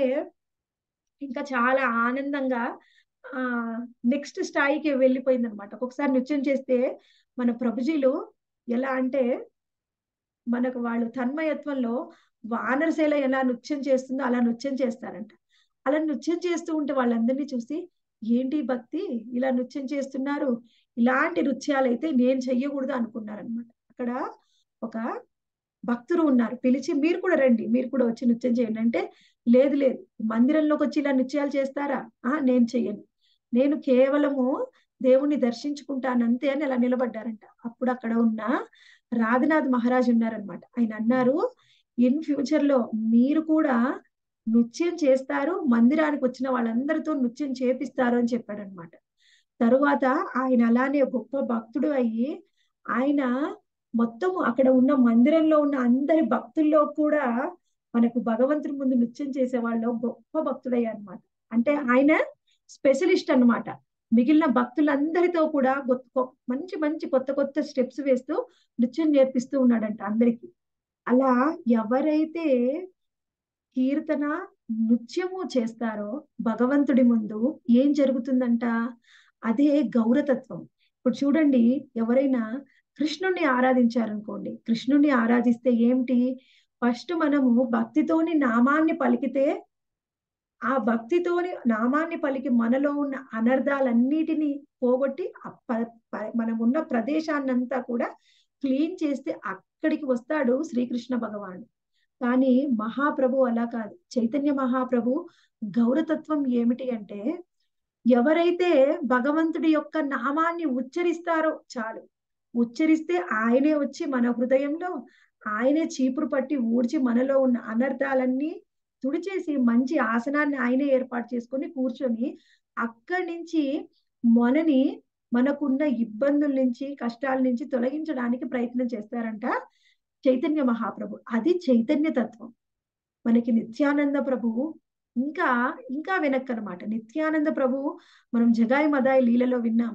ఇంకా చాలా ఆనందంగా ఆ నెక్స్ట్ స్థాయికి వెళ్ళిపోయింది అనమాట ఒక్కొక్కసారి నృత్యం చేస్తే మన ప్రభుజీలు ఎలా అంటే మనకు వాళ్ళు తన్మయత్వంలో వానరసేల ఎలా నృత్యం చేస్తుందో అలా నృత్యం చేస్తారంట అలా నృత్యం చేస్తూ ఉంటే వాళ్ళందరినీ చూసి ఏంటి భక్తి ఇలా నృత్యం చేస్తున్నారు ఇలాంటి నృత్యాలు అయితే నేను చెయ్యకూడదు అనుకున్నారనమాట అక్కడ ఒక భక్తులు ఉన్నారు పిలిచి మీరు కూడా రండి మీరు కూడా వచ్చి నృత్యం చేయండి అంటే లేదు లేదు మందిరంలోకి వచ్చి ఇలా నృత్యాలు చేస్తారా ఆ నేను చెయ్యను నేను కేవలము దేవుణ్ణి దర్శించుకుంటానంతే అని అలా నిలబడ్డారంట అప్పుడు అక్కడ ఉన్న రాధనాథ్ మహారాజ్ ఉన్నారనమాట ఆయన అన్నారు ఇన్ ఫ్యూచర్ లో మీరు కూడా నృత్యం చేస్తారు మందిరానికి వచ్చిన వాళ్ళందరితో నృత్యం చేపిస్తారు అని చెప్పాడనమాట తరువాత ఆయన అలానే గొప్ప భక్తుడు అయ్యి ఆయన మొత్తం అక్కడ ఉన్న మందిరంలో ఉన్న అందరి భక్తుల్లో కూడా మనకు భగవంతుడి ముందు నృత్యం చేసే వాళ్ళు గొప్ప భక్తుడయ్యారు అనమాట అంటే ఆయన స్పెషలిస్ట్ అన్నమాట మిగిలిన భక్తులందరితో కూడా మంచి మంచి కొత్త కొత్త స్టెప్స్ వేస్తూ నృత్యం నేర్పిస్తూ ఉన్నాడంట అందరికి అలా ఎవరైతే కీర్తన నృత్యము చేస్తారో భగవంతుడి ముందు ఏం జరుగుతుందంట అదే గౌరతత్వం ఇప్పుడు చూడండి ఎవరైనా కృష్ణుణ్ణి ఆరాధించారనుకోండి కృష్ణుణ్ణి ఆరాధిస్తే ఏమిటి ఫస్ట్ మనము భక్తితోని నామాన్ని పలికితే ఆ భక్తితోని నామాన్ని పలికి మనలో ఉన్న అనర్థాలన్నిటినీ పోగొట్టి మనం ఉన్న ప్రదేశాన్నంతా కూడా క్లీన్ చేస్తే అక్కడికి వస్తాడు శ్రీకృష్ణ భగవానుడు కానీ మహాప్రభు అలా కాదు చైతన్య మహాప్రభు గౌరతత్వం ఏమిటి అంటే ఎవరైతే భగవంతుడి యొక్క నామాన్ని ఉచ్చరిస్తారో చాలు ఉచ్చరిస్తే ఆయనే వచ్చి మన హృదయంలో ఆయనే చీపురు పట్టి ఊడ్చి మనలో ఉన్న అనర్థాలన్నీ తుడిచేసి మంచి ఆసనాన్ని ఆయనే ఏర్పాటు చేసుకొని కూర్చొని అక్కడి నుంచి మనని మనకున్న ఇబ్బందుల నుంచి కష్టాల నుంచి తొలగించడానికి ప్రయత్నం చేస్తారంట చైతన్య మహాప్రభు అది చైతన్య తత్వం మనకి నిత్యానంద ప్రభు ఇంకా ఇంకా వెనక్కి అనమాట నిత్యానంద ప్రభు మనం జగాయి మదాయి లీలలో విన్నాం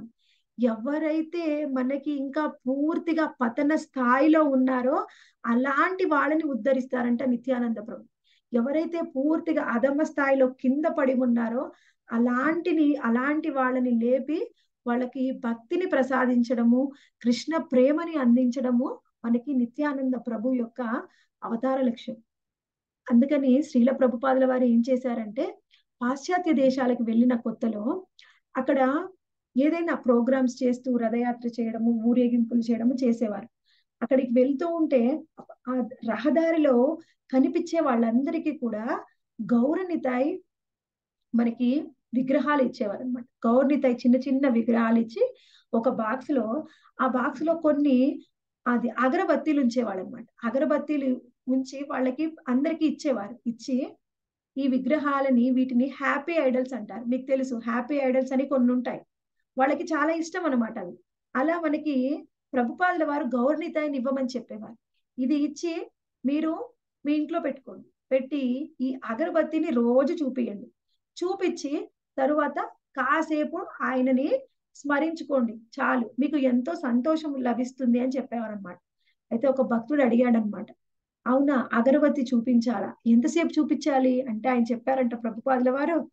ఎవరైతే మనకి ఇంకా పూర్తిగా పతన స్థాయిలో ఉన్నారో అలాంటి వాళ్ళని ఉద్ధరిస్తారంట నిత్యానంద ప్రభు ఎవరైతే పూర్తిగా అధమ స్థాయిలో కింద పడి ఉన్నారో అలాంటిని అలాంటి వాళ్ళని లేపి వాళ్ళకి భక్తిని ప్రసాదించడము కృష్ణ ప్రేమని అందించడము మనకి నిత్యానంద ప్రభు యొక్క అవతార లక్ష్యం అందుకని శ్రీల ప్రభుపాదుల వారు ఏం చేశారంటే పాశ్చాత్య దేశాలకు వెళ్ళిన కొత్తలో అక్కడ ఏదైనా ప్రోగ్రామ్స్ చేస్తూ రథయాత్ర చేయడము ఊరేగింపులు చేయడము చేసేవారు అక్కడికి వెళ్తూ ఉంటే ఆ రహదారిలో కనిపించే వాళ్ళందరికీ కూడా గౌరనితాయి మనకి విగ్రహాలు ఇచ్చేవారు అనమాట గౌరనితాయి చిన్న చిన్న విగ్రహాలు ఇచ్చి ఒక బాక్స్ లో ఆ బాక్స్ లో కొన్ని అది అగరబత్తీలు ఉంచేవాళ్ళు అనమాట అగరబత్తీలు ఉంచి వాళ్ళకి అందరికి ఇచ్చేవారు ఇచ్చి ఈ విగ్రహాలని వీటిని హ్యాపీ ఐడల్స్ అంటారు మీకు తెలుసు హ్యాపీ ఐడల్స్ అని కొన్ని ఉంటాయి వాళ్ళకి చాలా ఇష్టం అనమాట అవి అలా మనకి ప్రభుపాదుల వారు గౌరనితాయిని ఇవ్వమని చెప్పేవారు ఇది ఇచ్చి మీరు మీ ఇంట్లో పెట్టుకోండి పెట్టి ఈ అగరబత్తిని రోజు చూపియండి చూపించి తరువాత కాసేపు ఆయనని స్మరించుకోండి చాలు మీకు ఎంతో సంతోషం లభిస్తుంది అని చెప్పేవారు అనమాట అయితే ఒక భక్తుడు అడిగాడనమాట అవునా అగరబత్తి చూపించాలా ఎంతసేపు చూపించాలి అంటే ఆయన చెప్పారంట ప్రభుపాదుల వారు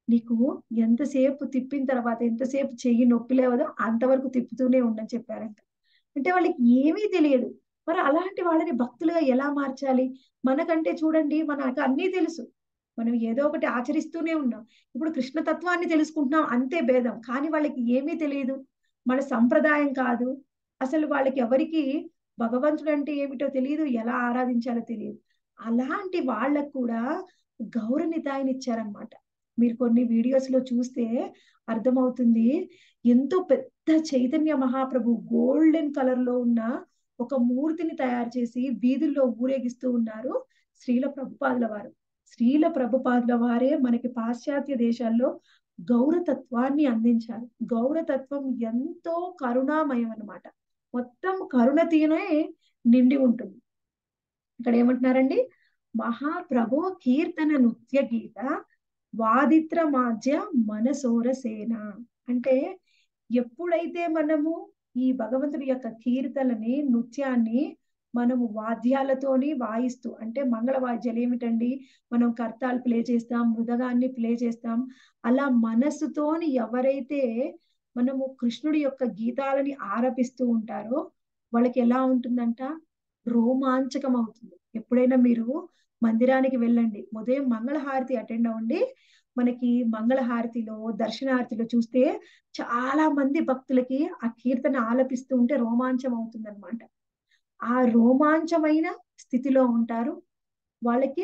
నీకు ఎంతసేపు తిప్పిన తర్వాత ఎంతసేపు చెయ్యి నొప్పి లేవదో అంతవరకు తిప్పుతూనే ఉండని చెప్పారంట అంటే వాళ్ళకి ఏమీ తెలియదు మరి అలాంటి వాళ్ళని భక్తులుగా ఎలా మార్చాలి మనకంటే చూడండి మనకు అన్నీ తెలుసు మనం ఏదో ఒకటి ఆచరిస్తూనే ఉన్నాం ఇప్పుడు కృష్ణ తత్వాన్ని తెలుసుకుంటున్నాం అంతే భేదం కానీ వాళ్ళకి ఏమీ తెలియదు మన సంప్రదాయం కాదు అసలు వాళ్ళకి ఎవరికి భగవంతుడు అంటే ఏమిటో తెలియదు ఎలా ఆరాధించాలో తెలియదు అలాంటి వాళ్ళకు కూడా గౌరవనితాయిని ఇచ్చారనమాట మీరు కొన్ని వీడియోస్ లో చూస్తే అర్థమవుతుంది ఎంతో పెద్ద చైతన్య మహాప్రభు గోల్డెన్ కలర్ లో ఉన్న ఒక మూర్తిని తయారు చేసి వీధుల్లో ఊరేగిస్తూ ఉన్నారు శ్రీల ప్రభుపాదుల వారు శ్రీల ప్రభుపాదుల వారే మనకి పాశ్చాత్య దేశాల్లో గౌరతత్వాన్ని అందించారు గౌరతత్వం ఎంతో కరుణామయం అన్నమాట మొత్తం కరుణతీనే నిండి ఉంటుంది ఇక్కడ ఏమంటున్నారండి మహాప్రభో కీర్తన నృత్య గీత వాదిత్ర మాధ్య మనసోర సేన అంటే ఎప్పుడైతే మనము ఈ భగవంతుడి యొక్క కీర్తనని నృత్యాన్ని మనము వాద్యాలతోని వాయిస్తూ అంటే మంగళ వాద్యాలు ఏమిటండి మనం కర్తాలు ప్లే చేస్తాం మృదగాన్ని ప్లే చేస్తాం అలా మనస్సుతోని ఎవరైతే మనము కృష్ణుడి యొక్క గీతాలని ఆరపిస్తూ ఉంటారో వాళ్ళకి ఎలా ఉంటుందంట రోమాంచకం అవుతుంది ఎప్పుడైనా మీరు మందిరానికి వెళ్ళండి ఉదయం మంగళహారతి అటెండ్ అవ్వండి మనకి మంగళహారతిలో దర్శనారతిలో చూస్తే చాలా మంది భక్తులకి ఆ కీర్తన ఆలపిస్తూ ఉంటే రోమాంచం అవుతుంది అనమాట ఆ రోమాంచమైన స్థితిలో ఉంటారు వాళ్ళకి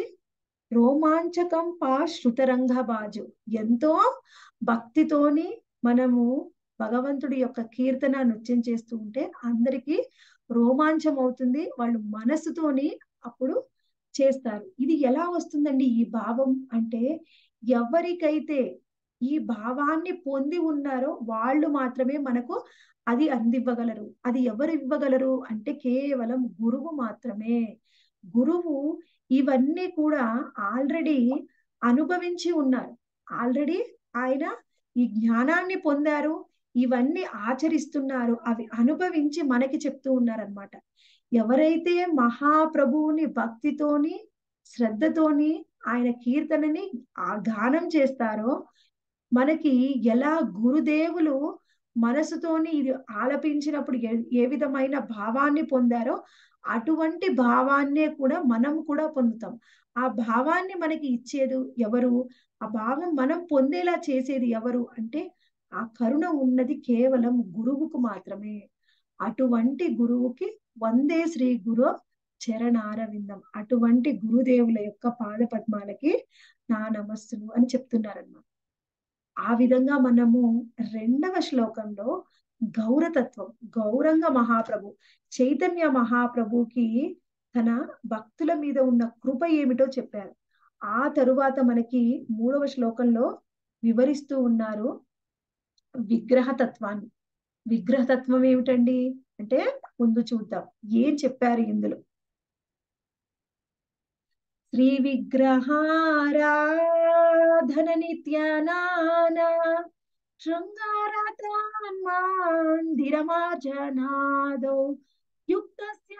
రోమాంచకం పా శృతరంగ బాజు ఎంతో భక్తితోని మనము భగవంతుడి యొక్క కీర్తన నృత్యం చేస్తూ ఉంటే అందరికీ రోమాంచం అవుతుంది వాళ్ళు మనసుతోని అప్పుడు చేస్తారు ఇది ఎలా వస్తుందండి ఈ భావం అంటే ఎవరికైతే ఈ భావాన్ని పొంది ఉన్నారో వాళ్ళు మాత్రమే మనకు అది అందివ్వగలరు అది ఎవరు ఇవ్వగలరు అంటే కేవలం గురువు మాత్రమే గురువు ఇవన్నీ కూడా ఆల్రెడీ అనుభవించి ఉన్నారు ఆల్రెడీ ఆయన ఈ జ్ఞానాన్ని పొందారు ఇవన్నీ ఆచరిస్తున్నారు అవి అనుభవించి మనకి చెప్తూ ఉన్నారనమాట ఎవరైతే మహాప్రభువుని భక్తితోని శ్రద్ధతోని ఆయన కీర్తనని ఆ గానం చేస్తారో మనకి ఎలా గురుదేవులు మనసుతోని ఇది ఆలపించినప్పుడు ఏ ఏ విధమైన భావాన్ని పొందారో అటువంటి భావాన్నే కూడా మనం కూడా పొందుతాం ఆ భావాన్ని మనకి ఇచ్చేది ఎవరు ఆ భావం మనం పొందేలా చేసేది ఎవరు అంటే ఆ కరుణ ఉన్నది కేవలం గురువుకు మాత్రమే అటువంటి గురువుకి వందే శ్రీ గురు చరణారవిందం అటువంటి గురుదేవుల యొక్క పాద పద్మాలకి నా నమస్సులు అని చెప్తున్నారన్నమాట ఆ విధంగా మనము రెండవ శ్లోకంలో గౌరతత్వం గౌరంగ మహాప్రభు చైతన్య మహాప్రభుకి తన భక్తుల మీద ఉన్న కృప ఏమిటో చెప్పారు ఆ తరువాత మనకి మూడవ శ్లోకంలో వివరిస్తూ ఉన్నారు విగ్రహతత్వాన్ని విగ్రహతత్వం ఏమిటండి అంటే ముందు చూద్దాం ఏం చెప్పారు ఇందులో శ్రీ విగ్రహారాధన నిత్యానానా శృంగారతాన్మాందిరమాజనాదౌ యుక్తస్య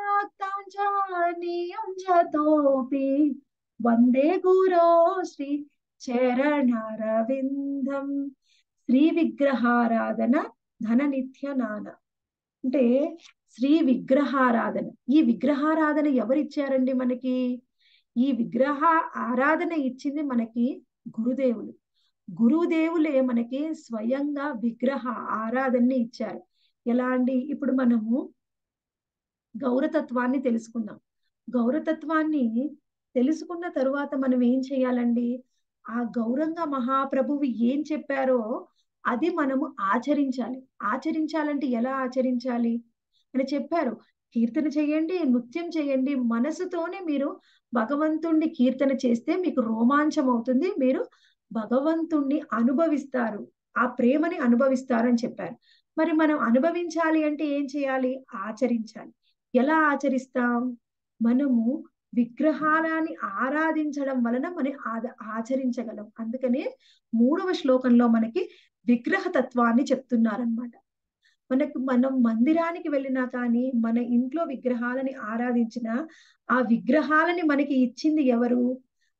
భక్తాంజానియుంజతోపి వందే గురో శ్రీ చరణారవిందం శ్రీ విగ్రహారాధన ధన నిత్య నాన అంటే శ్రీ విగ్రహారాధన ఈ విగ్రహారాధన ఎవరిచ్చారండి మనకి ఈ విగ్రహ ఆరాధన ఇచ్చింది మనకి గురుదేవులు గురుదేవులే మనకి స్వయంగా విగ్రహ ఆరాధనని ఇచ్చారు ఎలా అండి ఇప్పుడు మనము గౌరతత్వాన్ని తెలుసుకుందాం గౌరతత్వాన్ని తెలుసుకున్న తరువాత మనం ఏం చేయాలండి ఆ గౌరంగ మహాప్రభువు ఏం చెప్పారో అది మనము ఆచరించాలి ఆచరించాలంటే ఎలా ఆచరించాలి అని చెప్పారు కీర్తన చేయండి నృత్యం చేయండి మనసుతోనే మీరు భగవంతుణ్ణి కీర్తన చేస్తే మీకు రోమాంచం అవుతుంది మీరు భగవంతుణ్ణి అనుభవిస్తారు ఆ ప్రేమని అనుభవిస్తారు అని చెప్పారు మరి మనం అనుభవించాలి అంటే ఏం చేయాలి ఆచరించాలి ఎలా ఆచరిస్తాం మనము విగ్రహాలని ఆరాధించడం వలన మనం ఆచరించగలం అందుకనే మూడవ శ్లోకంలో మనకి విగ్రహ తత్వాన్ని చెప్తున్నారనమాట మనకు మనం మందిరానికి వెళ్ళినా కానీ మన ఇంట్లో విగ్రహాలని ఆరాధించిన ఆ విగ్రహాలని మనకి ఇచ్చింది ఎవరు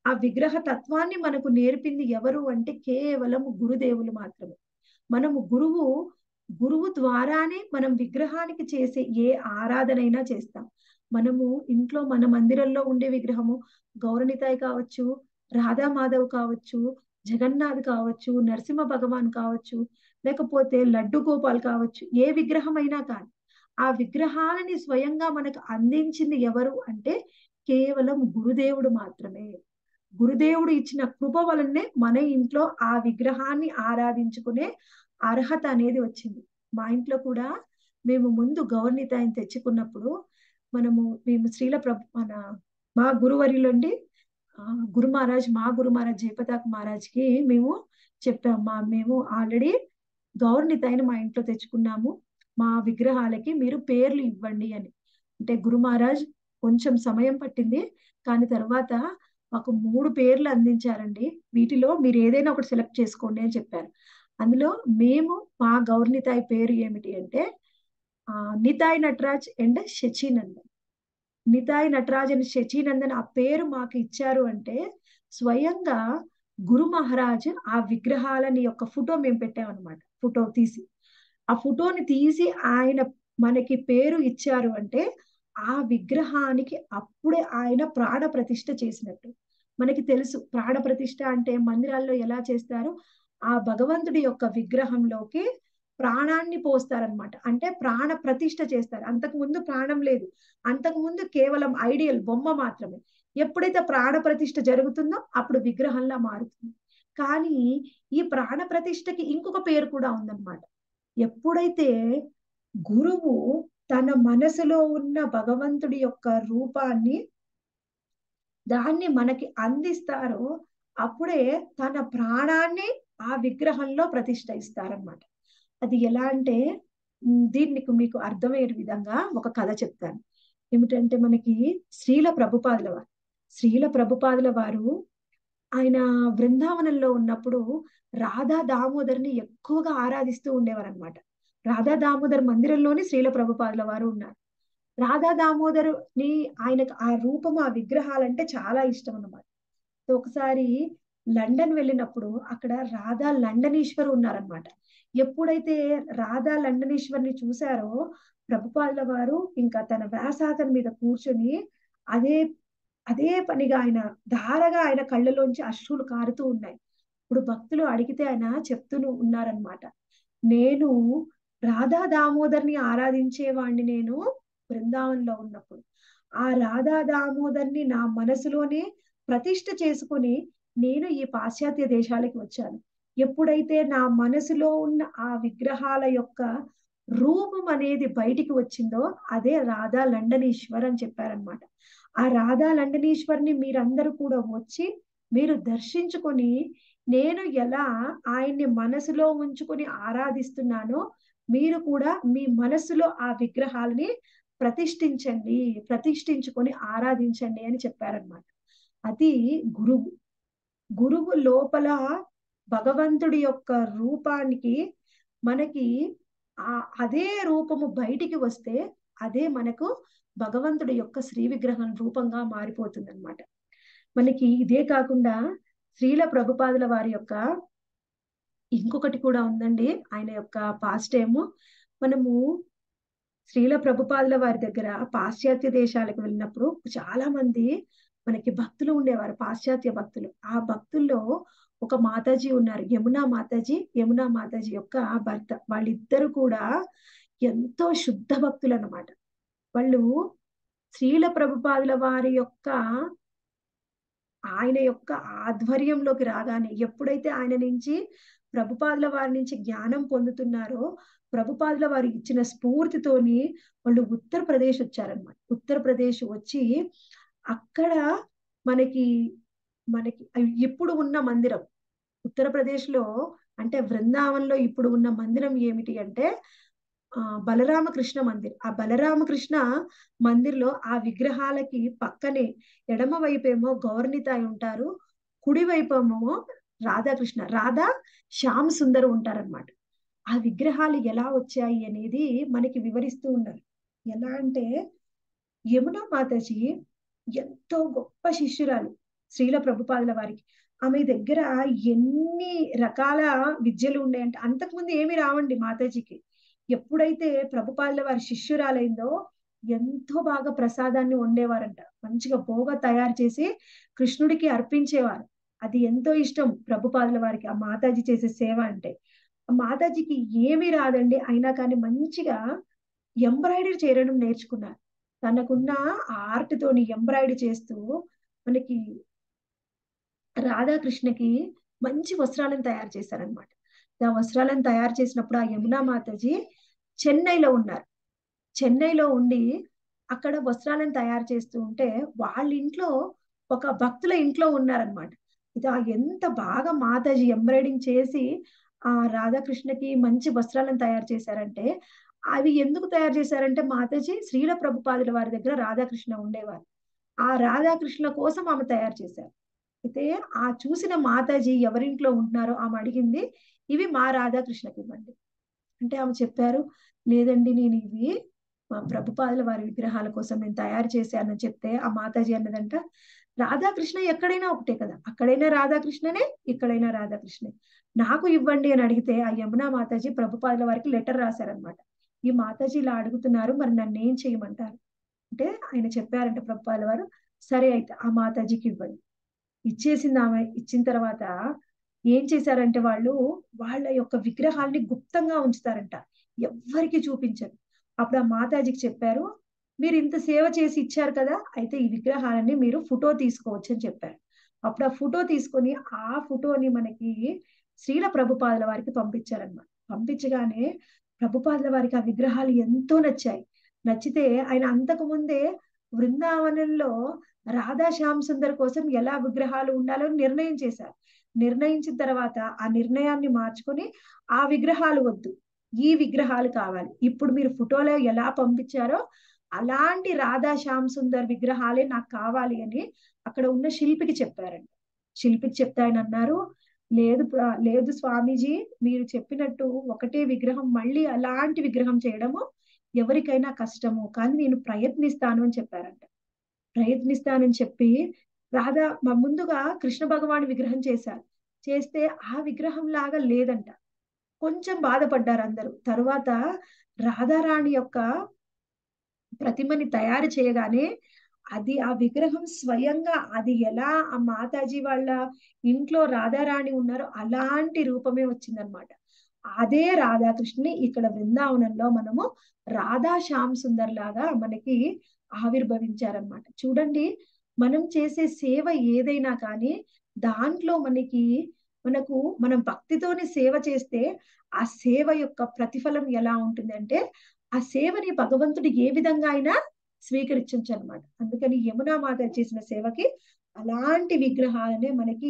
ఆ విగ్రహ తత్వాన్ని మనకు నేర్పింది ఎవరు అంటే కేవలం గురుదేవులు మాత్రమే మనము గురువు గురువు ద్వారానే మనం విగ్రహానికి చేసే ఏ ఆరాధనైనా చేస్తాం మనము ఇంట్లో మన మందిరంలో ఉండే విగ్రహము గౌరనితాయ్ కావచ్చు రాధా మాధవ్ కావచ్చు జగన్నాథ్ కావచ్చు నరసింహ భగవాన్ కావచ్చు లేకపోతే లడ్డు గోపాల్ కావచ్చు ఏ విగ్రహం అయినా కానీ ఆ విగ్రహాలని స్వయంగా మనకు అందించింది ఎవరు అంటే కేవలం గురుదేవుడు మాత్రమే గురుదేవుడు ఇచ్చిన కృప వలనే మన ఇంట్లో ఆ విగ్రహాన్ని ఆరాధించుకునే అర్హత అనేది వచ్చింది మా ఇంట్లో కూడా మేము ముందు గౌరనితాయిని తెచ్చుకున్నప్పుడు మనము మేము శ్రీల ప్రభు మన మా గురువర్యులండి ఆ, గురు మహారాజ్ మా గురు మహారాజ్ జయపతాక్ మహారాజ్కి మేము చెప్పాము మా మేము ఆల్రెడీ గౌరనితాయిని మా ఇంట్లో తెచ్చుకున్నాము మా విగ్రహాలకి మీరు పేర్లు ఇవ్వండి అని అంటే గురు మహారాజ్ కొంచెం సమయం పట్టింది కానీ తర్వాత మాకు మూడు పేర్లు అందించారండి వీటిలో మీరు ఏదైనా ఒకటి సెలెక్ట్ చేసుకోండి అని చెప్పారు అందులో మేము మా గౌరనితాయ్ పేరు ఏమిటి అంటే ఆ నితాయ్ నటరాజ్ అండ్ శచీనందన్ నితాయ్ నటరాజ్ అండ్ శచీనందన్ ఆ పేరు మాకు ఇచ్చారు అంటే స్వయంగా గురు మహారాజ్ ఆ విగ్రహాలని యొక్క ఫోటో మేము పెట్టామన్నమాట ఫోటో తీసి ఆ ఫోటోని తీసి ఆయన మనకి పేరు ఇచ్చారు అంటే ఆ విగ్రహానికి అప్పుడే ఆయన ప్రాణ ప్రతిష్ఠ చేసినట్టు మనకి తెలుసు ప్రాణ ప్రతిష్ఠ అంటే మందిరాల్లో ఎలా చేస్తారు ఆ భగవంతుడి యొక్క విగ్రహంలోకి ప్రాణాన్ని పోస్తారనమాట అంటే ప్రాణ ప్రతిష్ఠ చేస్తారు అంతకు ముందు ప్రాణం లేదు అంతకు ముందు కేవలం ఐడియల్ బొమ్మ మాత్రమే ఎప్పుడైతే ప్రాణ ప్రతిష్ఠ జరుగుతుందో అప్పుడు విగ్రహంలా మారుతుంది కానీ ఈ ప్రాణ ప్రతిష్ఠకి ఇంకొక పేరు కూడా ఉందన్నమాట ఎప్పుడైతే గురువు తన మనసులో ఉన్న భగవంతుడి యొక్క రూపాన్ని దాన్ని మనకి అందిస్తారో అప్పుడే తన ప్రాణాన్ని ఆ విగ్రహంలో ప్రతిష్ఠ ఇస్తారనమాట అది ఎలా అంటే ఉమ్, దీనికి మీకు అర్థమయ్యే విధంగా ఒక కథ చెప్తాను ఏమిటంటే మనకి శ్రీల ప్రభుపాదుల వారు శ్రీల ప్రభుపాదుల వారు ఆయన బృందావనంలో ఉన్నప్పుడు రాధా దామోదర్ని ఎక్కువగా ఆరాధిస్తూ ఉండేవారు అనమాట రాధా దామోదర్ మందిరంలోనే శ్రీల ప్రభుపాదుల వారు ఉన్నారు రాధా దామోదర్ ని ఆయనకు ఆ రూపం ఆ విగ్రహాలంటే చాలా ఇష్టం అన్నమాట సో ఒకసారి లండన్ వెళ్ళినప్పుడు అక్కడ రాధా లండనీశ్వర్ ఉన్నారనమాట ఎప్పుడైతే రాధా లండనీశ్వర్ని చూశారో ప్రభుపాదుల వారు ఇంకా తన వ్యాసాసన మీద కూర్చొని అదే అదే పనిగా ఆయన ధారగా ఆయన కళ్ళలోంచి అశ్రులు కారుతూ ఉన్నాయి ఇప్పుడు భక్తులు అడిగితే ఆయన చెప్తూను ఉన్నారనమాట నేను రాధా దామోదర్ని ఆరాధించేవాణ్ణి నేను బృందావనంలో ఉన్నప్పుడు ఆ రాధా దామోదర్ని నా మనసులోనే ప్రతిష్ఠ చేసుకుని నేను ఈ పాశ్చాత్య దేశాలకు వచ్చాను ఎప్పుడైతే నా మనసులో ఉన్న ఆ విగ్రహాల యొక్క రూపం అనేది బయటికి వచ్చిందో అదే రాధా లండనీశ్వర్ అని చెప్పారనమాట ఆ రాధా లండనీశ్వర్ని మీరందరూ కూడా వచ్చి మీరు దర్శించుకొని నేను ఎలా ఆయన్ని మనసులో ఉంచుకొని ఆరాధిస్తున్నానో మీరు కూడా మీ మనసులో ఆ విగ్రహాలని ప్రతిష్ఠించండి ప్రతిష్ఠించుకొని ఆరాధించండి అని చెప్పారనమాట అది గురువు గురువు లోపల భగవంతుడి యొక్క రూపానికి మనకి ఆ అదే రూపము బయటికి వస్తే అదే మనకు భగవంతుడి యొక్క శ్రీ విగ్రహం రూపంగా మారిపోతుంది అనమాట మనకి ఇదే కాకుండా శ్రీల ప్రభుపాదుల వారి యొక్క ఇంకొకటి కూడా ఉందండి ఆయన యొక్క పాస్ట్ ఏమో మనము శ్రీల ప్రభుపాదుల వారి దగ్గర పాశ్చాత్య దేశాలకు వెళ్ళినప్పుడు చాలా మంది మనకి భక్తులు ఉండేవారు పాశ్చాత్య భక్తులు ఆ భక్తుల్లో ఒక మాతాజీ ఉన్నారు యమునా మాతాజీ యమునా మాతాజీ యొక్క భర్త వాళ్ళిద్దరు కూడా ఎంతో శుద్ధ భక్తులు అన్నమాట వాళ్ళు శ్రీల ప్రభుపాదుల వారి యొక్క ఆయన యొక్క ఆధ్వర్యంలోకి రాగానే ఎప్పుడైతే ఆయన నుంచి ప్రభుపాదుల వారి నుంచి జ్ఞానం పొందుతున్నారో ప్రభుపాదుల వారు ఇచ్చిన స్ఫూర్తితోని వాళ్ళు ఉత్తరప్రదేశ్ వచ్చారనమాట ఉత్తరప్రదేశ్ వచ్చి అక్కడ మనకి మనకి ఇప్పుడు ఉన్న మందిరం ఉత్తరప్రదేశ్ లో అంటే బృందావనంలో ఇప్పుడు ఉన్న మందిరం ఏమిటి అంటే ఆ బలరామకృష్ణ మందిర్ ఆ బలరామకృష్ణ మందిర్లో ఆ విగ్రహాలకి పక్కనే ఎడమ వైపేమో గౌరనితాయి ఉంటారు కుడి వైపేమో రాధాకృష్ణ రాధా శ్యామ్ సుందర్ ఉంటారనమాట ఆ విగ్రహాలు ఎలా వచ్చాయి అనేది మనకి వివరిస్తూ ఉన్నారు ఎలా అంటే యమునా మాతాజీ ఎంతో గొప్ప శిష్యురాలు శ్రీల ప్రభుపాదుల వారికి ఆమె దగ్గర ఎన్ని రకాల విద్యలు ఉన్నాయంటే అంతకుముందు ఏమి రావండి మాతాజీకి ఎప్పుడైతే ప్రభుపాదుల వారి శిష్యురాలైందో ఎంతో బాగా ప్రసాదాన్ని వండేవారంట మంచిగా పోగా తయారు చేసి కృష్ణుడికి అర్పించేవారు అది ఎంతో ఇష్టం ప్రభుపాదుల వారికి ఆ మాతాజీ చేసే సేవ అంటే ఆ మాతాజీకి ఏమీ రాదండి అయినా కానీ మంచిగా ఎంబ్రాయిడరీ చేయడం నేర్చుకున్నారు తనకున్న ఆర్ట్ తోని ఎంబ్రాయిడరీ చేస్తూ మనకి రాధాకృష్ణకి మంచి వస్త్రాలను తయారు చేశారనమాట ఆ వస్త్రాలను తయారు చేసినప్పుడు ఆ యమునా మాతాజీ చెన్నైలో ఉన్నారు చెన్నైలో ఉండి అక్కడ వస్త్రాలను తయారు చేస్తూ ఉంటే వాళ్ళ ఇంట్లో ఒక భక్తుల ఇంట్లో ఉన్నారనమాట ఇది ఆ ఎంత బాగా మాతాజీ ఎంబ్రాయిడింగ్ చేసి ఆ రాధాకృష్ణకి మంచి వస్త్రాలను తయారు చేశారంటే అవి ఎందుకు తయారు చేశారంటే మాతాజీ శ్రీల ప్రభుపాదుల వారి దగ్గర రాధాకృష్ణ ఉండేవారు ఆ రాధాకృష్ణ కోసం ఆమె తయారు చేశారు అయితే ఆ చూసిన మాతాజీ ఎవరింట్లో ఉంటున్నారో ఆమె అడిగింది ఇవి మా రాధాకృష్ణకి ఇవ్వండి అంటే ఆమె చెప్పారు లేదండి నేను ఇవి మా ప్రభుపాదుల వారి విగ్రహాల కోసం నేను తయారు చేశానని చెప్తే ఆ మాతాజీ అన్నదంట రాధాకృష్ణ ఎక్కడైనా ఒకటే కదా అక్కడైనా రాధాకృష్ణనే ఇక్కడైనా రాధాకృష్ణే నాకు ఇవ్వండి అని అడిగితే ఆ యమునా మాతాజీ ప్రభుపాదుల వారికి లెటర్ రాశారనమాట ఈ మాతాజీ ఇలా అడుగుతున్నారు మరి నన్ను ఏం చేయమంటారు అంటే ఆయన చెప్పారంటే ప్రభుపాదుల వారు సరే అయితే ఆ మాతాజీకి ఇవ్వండి ఇచ్చేసింది ఆమె ఇచ్చిన తర్వాత ఏం చేశారంటే వాళ్ళు వాళ్ళ యొక్క విగ్రహాల్ని గుప్తంగా ఉంచుతారంట ఎవ్వరికి చూపించరు అప్పుడు ఆ మాతాజీకి చెప్పారు మీరు ఇంత సేవ చేసి ఇచ్చారు కదా అయితే ఈ విగ్రహాలన్నీ మీరు ఫోటో తీసుకోవచ్చు అని చెప్పారు అప్పుడు ఆ ఫోటో తీసుకొని ఆ ఫోటోని మనకి శ్రీల ప్రభుపాదుల వారికి పంపించారనమాట పంపించగానే ప్రభుపాదుల వారికి ఆ విగ్రహాలు ఎంతో నచ్చాయి నచ్చితే ఆయన అంతకు ముందే బృందావనంలో రాధా శ్యామ్ సుందర్ కోసం ఎలా విగ్రహాలు ఉండాలో నిర్ణయం చేశారు నిర్ణయించిన తర్వాత ఆ నిర్ణయాన్ని మార్చుకొని ఆ విగ్రహాలు వద్దు ఈ విగ్రహాలు కావాలి ఇప్పుడు మీరు ఫోటోలో ఎలా పంపించారో అలాంటి రాధా శ్యామ్ సుందర్ విగ్రహాలే నాకు కావాలి అని అక్కడ ఉన్న శిల్పికి చెప్పారండి శిల్పికి చెప్తే ఆయన అన్నారు లేదు లేదు స్వామీజీ మీరు చెప్పినట్టు ఒకటే విగ్రహం మళ్ళీ అలాంటి విగ్రహం చేయడము ఎవరికైనా కష్టము కానీ నేను ప్రయత్నిస్తాను అని చెప్పారంట ప్రయత్నిస్తానని చెప్పి రాధా ముందుగా కృష్ణ భగవాన్ విగ్రహం చేశారు చేస్తే ఆ విగ్రహం లాగా లేదంట కొంచెం బాధపడ్డారు అందరూ తరువాత రాధారాణి యొక్క ప్రతిమని తయారు చేయగానే అది ఆ విగ్రహం స్వయంగా అది ఎలా ఆ మాతాజీ వాళ్ళ ఇంట్లో రాధారాణి ఉన్నారో అలాంటి రూపమే వచ్చిందనమాట అదే రాధాకృష్ణుని ఇక్కడ బృందావనంలో మనము రాధా శ్యామ్ సుందర్ లాగా మనకి ఆవిర్భవించారనమాట చూడండి మనం చేసే సేవ ఏదైనా కానీ దాంట్లో మనకి మనకు మనం భక్తితోని సేవ చేస్తే ఆ సేవ యొక్క ప్రతిఫలం ఎలా ఉంటుంది అంటే ఆ సేవని భగవంతుడు ఏ విధంగా అయినా స్వీకరించచ్చు అనమాట అందుకని యమునా మాత చేసిన సేవకి అలాంటి విగ్రహాలనే మనకి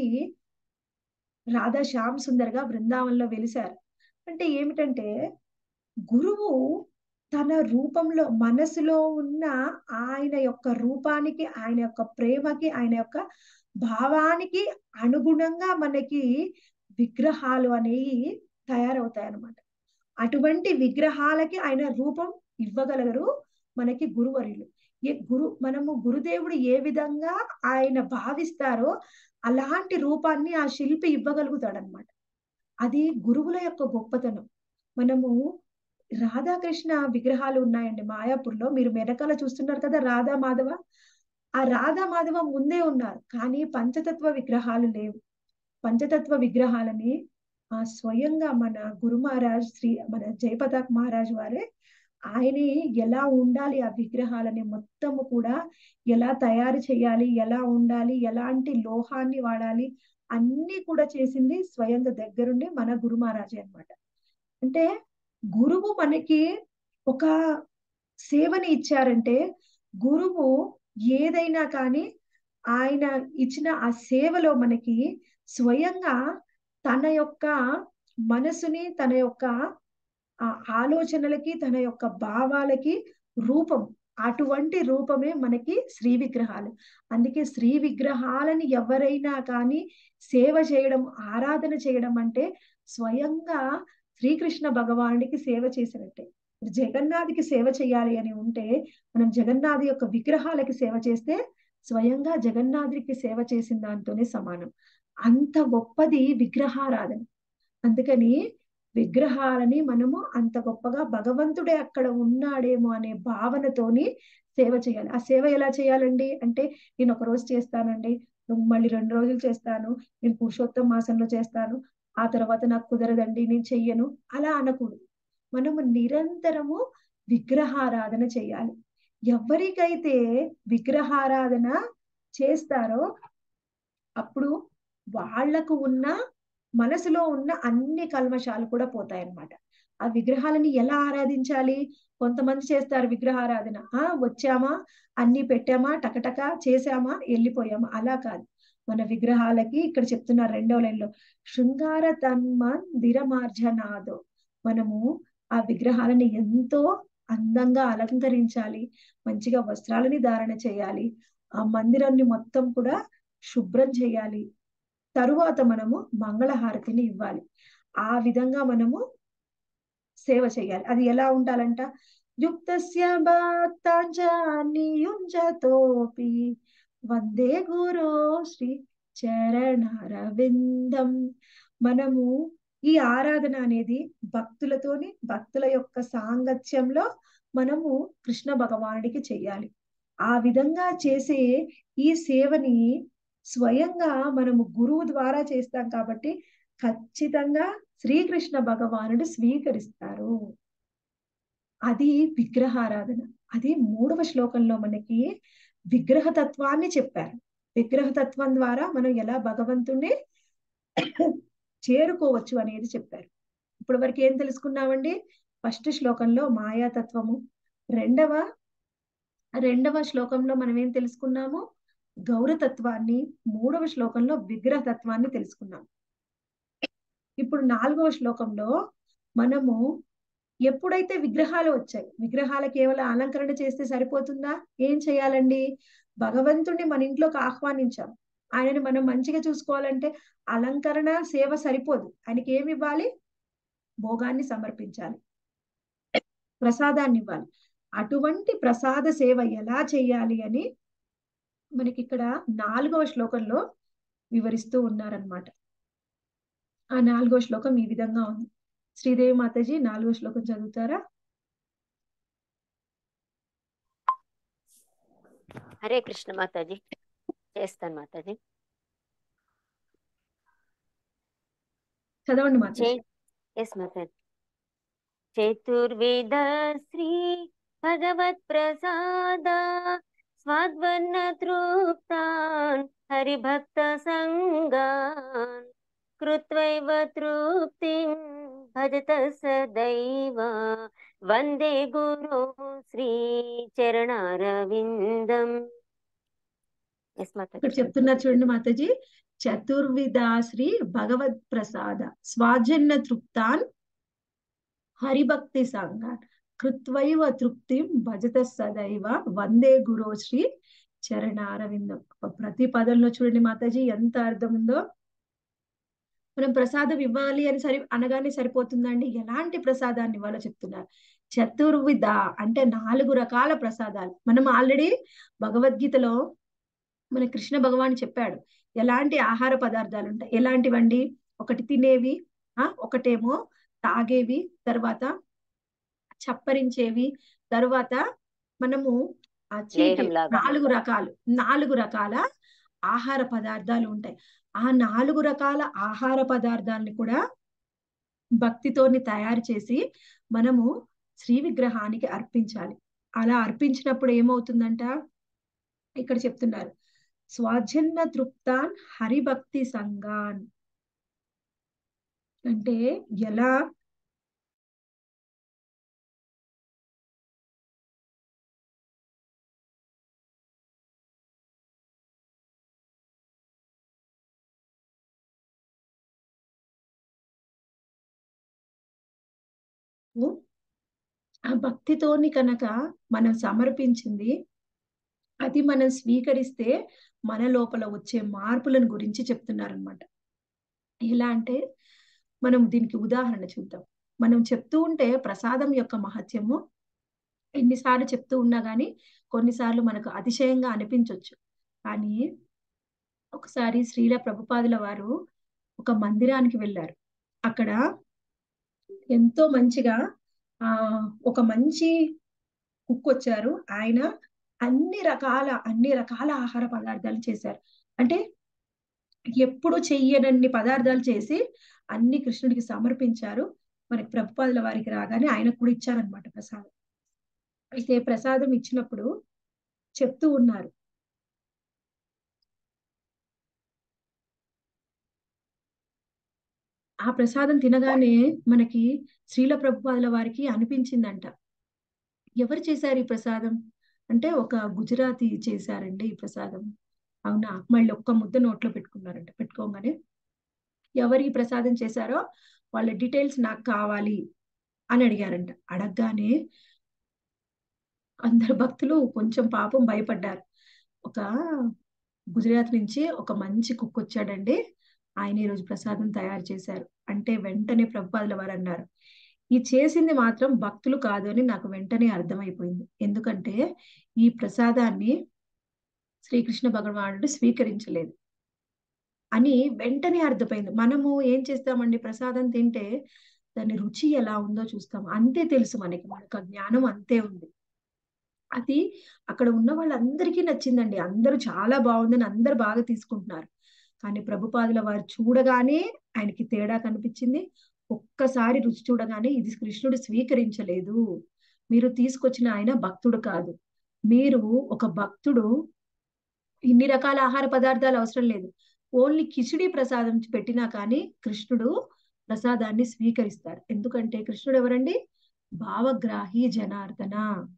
రాధా శ్యామ్ సుందర్ గా బృందావనంలో వెలిశారు అంటే ఏమిటంటే గురువు తన రూపంలో మనసులో ఉన్న ఆయన యొక్క రూపానికి ఆయన యొక్క ప్రేమకి ఆయన యొక్క భావానికి అనుగుణంగా మనకి విగ్రహాలు అనేవి తయారవుతాయి అన్నమాట అటువంటి విగ్రహాలకి ఆయన రూపం ఇవ్వగలరు మనకి గురువర్యులు ఏ గురు మనము గురుదేవుడు ఏ విధంగా ఆయన భావిస్తారో అలాంటి రూపాన్ని ఆ శిల్పి ఇవ్వగలుగుతాడనమాట అది గురువుల యొక్క గొప్పతనం మనము రాధాకృష్ణ విగ్రహాలు ఉన్నాయండి మాయాపూర్లో మీరు వెనకాల చూస్తున్నారు కదా రాధా మాధవ ఆ రాధా మాధవ ముందే ఉన్నారు కానీ పంచతత్వ విగ్రహాలు లేవు పంచతత్వ విగ్రహాలని ఆ స్వయంగా మన గురు మహారాజ్ శ్రీ మన జయపతాక్ మహారాజ్ వారే ఆయన ఎలా ఉండాలి ఆ విగ్రహాలని మొత్తము కూడా ఎలా తయారు చేయాలి ఎలా ఉండాలి ఎలాంటి లోహాన్ని వాడాలి అన్ని కూడా చేసింది స్వయంగా దగ్గరుండి మన గురు మహారాజే అనమాట అంటే గురువు మనకి ఒక సేవని ఇచ్చారంటే గురువు ఏదైనా కానీ ఆయన ఇచ్చిన ఆ సేవలో మనకి స్వయంగా తన యొక్క మనసుని తన యొక్క ఆ ఆలోచనలకి తన యొక్క భావాలకి రూపం అటువంటి రూపమే మనకి శ్రీ విగ్రహాలు అందుకే శ్రీ విగ్రహాలని ఎవరైనా కానీ సేవ చేయడం ఆరాధన చేయడం అంటే స్వయంగా శ్రీకృష్ణ భగవానుడికి సేవ చేసినట్టే జగన్నాథ్కి సేవ చేయాలి అని ఉంటే మనం జగన్నాథ్ యొక్క విగ్రహాలకి సేవ చేస్తే స్వయంగా జగన్నాథుడికి సేవ చేసిన దాంతోనే సమానం అంత గొప్పది విగ్రహారాధన అందుకని విగ్రహాలని మనము అంత గొప్పగా భగవంతుడే అక్కడ ఉన్నాడేమో అనే భావనతోని సేవ చేయాలి ఆ సేవ ఎలా చేయాలండి అంటే నేను ఒక రోజు చేస్తానండి మళ్ళీ రెండు రోజులు చేస్తాను నేను పురుషోత్తమ మాసంలో చేస్తాను ఆ తర్వాత నాకు కుదరదండి నేను చెయ్యను అలా అనకూడదు మనము నిరంతరము విగ్రహారాధన చేయాలి ఎవరికైతే విగ్రహారాధన చేస్తారో అప్పుడు వాళ్లకు ఉన్న మనసులో ఉన్న అన్ని కల్మషాలు కూడా పోతాయన్నమాట ఆ విగ్రహాలని ఎలా ఆరాధించాలి కొంతమంది చేస్తారు విగ్రహారాధన ఆ వచ్చామా అన్ని పెట్టామా టకటక చేసామా వెళ్ళిపోయామా అలా కాదు మన విగ్రహాలకి ఇక్కడ చెప్తున్నారు రెండో లైన్లో శృంగార తన్మందిరమార్జనాదో మనము ఆ విగ్రహాలని ఎంతో అందంగా అలంకరించాలి మంచిగా వస్త్రాలని ధారణ చేయాలి ఆ మందిరాన్ని మొత్తం కూడా శుభ్రం చేయాలి తరువాత మనము మంగళహారతిని ఇవ్వాలి ఆ విధంగా మనము సేవ చేయాలి అది ఎలా ఉండాలంట యుక్తస్య భక్తాంజానియుంజతోపి వందే గురో శ్రీ చరణారవిందం మనము ఈ ఆరాధన అనేది భక్తులతోని భక్తుల యొక్క సాంగత్యంలో మనము కృష్ణ భగవానుడికి చెయ్యాలి ఆ విధంగా చేసే ఈ సేవని స్వయంగా మనము గురువు ద్వారా చేస్తాం కాబట్టి ఖచ్చితంగా శ్రీకృష్ణ భగవానుడు స్వీకరిస్తారు అది విగ్రహారాధన అది మూడవ శ్లోకంలో మనకి విగ్రహతత్వాన్ని చెప్పారు విగ్రహతత్వం ద్వారా మనం ఎలా భగవంతుణ్ణి చేరుకోవచ్చు అనేది చెప్పారు ఇప్పటి వరకు ఏం తెలుసుకున్నామండి ఫస్ట్ శ్లోకంలో మాయాతత్వము రెండవ రెండవ శ్లోకంలో మనం ఏం తెలుసుకున్నాము గౌరతత్వాన్ని మూడవ శ్లోకంలో విగ్రహతత్వాన్ని తెలుసుకున్నాం ఇప్పుడు నాలుగవ శ్లోకంలో మనము ఎప్పుడైతే విగ్రహాలు వచ్చాయి విగ్రహాలు కేవలం అలంకరణ చేస్తే సరిపోతుందా ఏం చేయాలండి భగవంతుణ్ణి మన ఇంట్లోకి ఆహ్వానించాం ఆయనని మనం మంచిగా చూసుకోవాలంటే అలంకరణ సేవ సరిపోదు ఆయనకి ఏమి ఇవ్వాలి భోగాన్ని సమర్పించాలి ప్రసాదాన్ని ఇవ్వాలి అటువంటి ప్రసాద సేవ ఎలా చేయాలి అని మనకి ఇక్కడ నాలుగవ శ్లోకంలో వివరిస్తూ ఉన్నారనమాట ఆ నాలుగో శ్లోకం ఈ విధంగా ఉంది శ్రీదేవి మాతాజీ నాలుగో శ్లోకం చదువుతారా హరే కృష్ణ మాతాజీ చేస్తాను మాతాజీ చదవండి మాతాజీ ఎస్ మాతాజీ చతుర్వేద శ్రీ భగవత్ ప్రసాద స్వాద్వన్న తృప్తాన్ హరిభక్త సంగాన్ కృత్వైవ తృప్తిం భజత సదైవ వందే గురు శ్రీ చరణారవిందం ఎస్ ఇక్కడ మాతాజీ చెప్తున్నారు చూడండి మాతాజీ చతుర్విధాశ్రీ భగవత్ ప్రసాద స్వాజన్న తృప్తాన్ హరిభక్తి సంగాన్ కృత్వైవ తృప్తిం భజత సదైవ వందే గురో శ్రీ చరణారవిందం ప్రతి పదంలో చూడండి మాతాజీ ఎంత అర్థం ఉందో మనం ప్రసాదం ఇవ్వాలి అని సరి అనగానే సరిపోతుందండి ఎలాంటి ప్రసాదాన్ని ఇవ్వాలో చెప్తున్నారు చతుర్విధ అంటే నాలుగు రకాల ప్రసాదాలు మనం ఆల్రెడీ భగవద్గీతలో మన కృష్ణ భగవాన్ చెప్పాడు ఎలాంటి ఆహార పదార్థాలు ఉంటాయి ఎలాంటివండి ఒకటి తినేవి ఆ ఒకటేమో తాగేవి తర్వాత చప్పరించేవి తర్వాత మనము ఆ చీటి లేహంలాగా. నాలుగు రకాలు నాలుగు రకాల ఆహార పదార్థాలు ఉంటాయి ఆ నాలుగు రకాల ఆహార పదార్థాలని కూడా భక్తితోని తయారు చేసి మనము శ్రీ విగ్రహానికి అర్పించాలి అలా అర్పించినప్పుడు ఏమవుతుందంట ఇక్కడ చెప్తున్నారు స్వాజన్న తృప్తాన్ హరిభక్తి సంగాన్ అంటే ఎలా ఆ భక్తితోని కనుక మనం సమర్పించింది అది మనం స్వీకరిస్తే మన లోపల వచ్చే మార్పులను గురించి చెప్తున్నారనమాట ఎలా అంటే మనం దీనికి ఉదాహరణ చూద్దాం మనం చెప్తూ ఉంటే ప్రసాదం యొక్క మహత్యము ఎన్నిసార్లు చెప్తూ ఉన్నా గానీ కొన్నిసార్లు మనకు అతిశయంగా అనిపించవచ్చు కానీ ఒకసారి శ్రీల ప్రభుపాదుల వారు ఒక మందిరానికి వెళ్ళారు అక్కడ ఎంతో మంచిగా ఆ ఒక మంచి కుక్ వచ్చారు ఆయన అన్ని రకాల అన్ని రకాల ఆహార పదార్థాలు చేశారు అంటే ఎప్పుడు చెయ్యనన్ని పదార్థాలు చేసి అన్ని కృష్ణుడికి సమర్పించారు మనకి ప్రభుపాదుల వారికి రాగానే ఆయనకు కూడా ఇచ్చారనమాట ప్రసాదం అయితే ప్రసాదం ఇచ్చినప్పుడు చెప్తూ ఉన్నారు ఆ ప్రసాదం తినగానే మనకి శ్రీల ప్రభుపాదుల వారికి అనిపించిందంట ఎవరు చేశారు ఈ ప్రసాదం అంటే ఒక గుజరాతీ చేశారండి ఈ ప్రసాదం అవునా మళ్ళీ ఒక్క ముద్ద నోట్లో పెట్టుకున్నారంట పెట్టుకోగానే ఎవరు ఈ ప్రసాదం చేశారో వాళ్ళ డీటెయిల్స్ నాకు కావాలి అని అడిగారంట అడగగానే అందరు భక్తులు కొంచెం పాపం భయపడ్డారు ఒక గుజరాత్ నుంచి ఒక మంచి కుక్ వచ్చాడండి ఆయన ఈరోజు ప్రసాదం తయారు చేశారు అంటే వెంటనే ప్రభుపాదుల వారు అన్నారు ఈ చేసింది మాత్రం భక్తులు కాదు అని నాకు వెంటనే అర్థమైపోయింది ఎందుకంటే ఈ ప్రసాదాన్ని శ్రీకృష్ణ భగవానుడు స్వీకరించలేదు అని వెంటనే అర్థమైంది మనము ఏం చేస్తామండి ప్రసాదం తింటే దాని రుచి ఎలా ఉందో చూస్తాం అంతే తెలుసు మనకి మనకు ఆ జ్ఞానం అంతే ఉంది అది అక్కడ ఉన్న వాళ్ళందరికీ నచ్చిందండి అందరూ చాలా బాగుందని అందరు బాగా తీసుకుంటున్నారు కానీ ప్రభుపాదుల వారు చూడగానే ఆయనకి తేడా కనిపించింది ఒక్కసారి రుచి చూడగానే ఇది కృష్ణుడు స్వీకరించలేదు మీరు తీసుకొచ్చిన ఆయన భక్తుడు కాదు మీరు ఒక భక్తుడు ఇన్ని రకాల ఆహార పదార్థాలు అవసరం లేదు ఓన్లీ కిచిడి ప్రసాదం పెట్టినా కానీ కృష్ణుడు ప్రసాదాన్ని స్వీకరిస్తాడు ఎందుకంటే కృష్ణుడు ఎవరండి భావగ్రాహి జనార్దన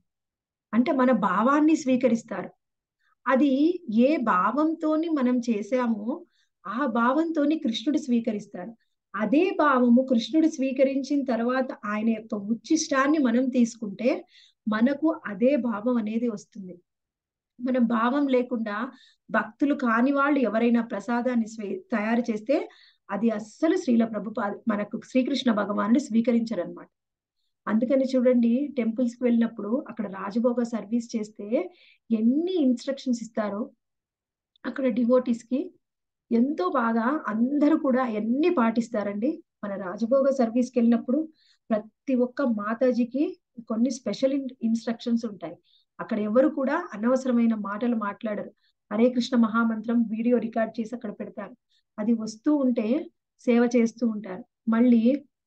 అంటే మన భావాన్ని స్వీకరిస్తారు అది ఏ భావంతోని మనం చేశామో ఆ భావంతోని కృష్ణుడు స్వీకరిస్తాడు అదే భావము కృష్ణుడు స్వీకరించిన తర్వాత ఆయన యొక్క ఉచ్చిష్టాన్ని మనం తీసుకుంటే మనకు అదే భావం అనేది వస్తుంది మనం భావం లేకుండా భక్తులు కాని వాళ్ళు ఎవరైనా ప్రసాదాన్ని స్వీ తయారు చేస్తే అది అస్సలు శ్రీల ప్రభుపా మనకు శ్రీకృష్ణ భగవానుడు స్వీకరించరనమాట అందుకని చూడండి టెంపుల్స్ కి వెళ్ళినప్పుడు అక్కడ రాజభోగ సర్వీస్ చేస్తే ఎన్ని ఇన్స్ట్రక్షన్స్ ఇస్తారో అక్కడ డివోటీస్ కి ఎంతో బాగా అందరూ కూడా ఎన్ని పాటిస్తారండి మన రాజభోగ సర్వీస్కి వెళ్ళినప్పుడు ప్రతి ఒక్క మాతాజీకి కొన్ని స్పెషల్ ఇన్స్ట్రక్షన్స్ ఉంటాయి అక్కడ ఎవరు కూడా అనవసరమైన మాటలు మాట్లాడరు హరే కృష్ణ మహామంత్రం వీడియో రికార్డ్ చేసి అక్కడ పెడతారు అది వస్తూ ఉంటే సేవ చేస్తూ ఉంటారు మళ్ళీ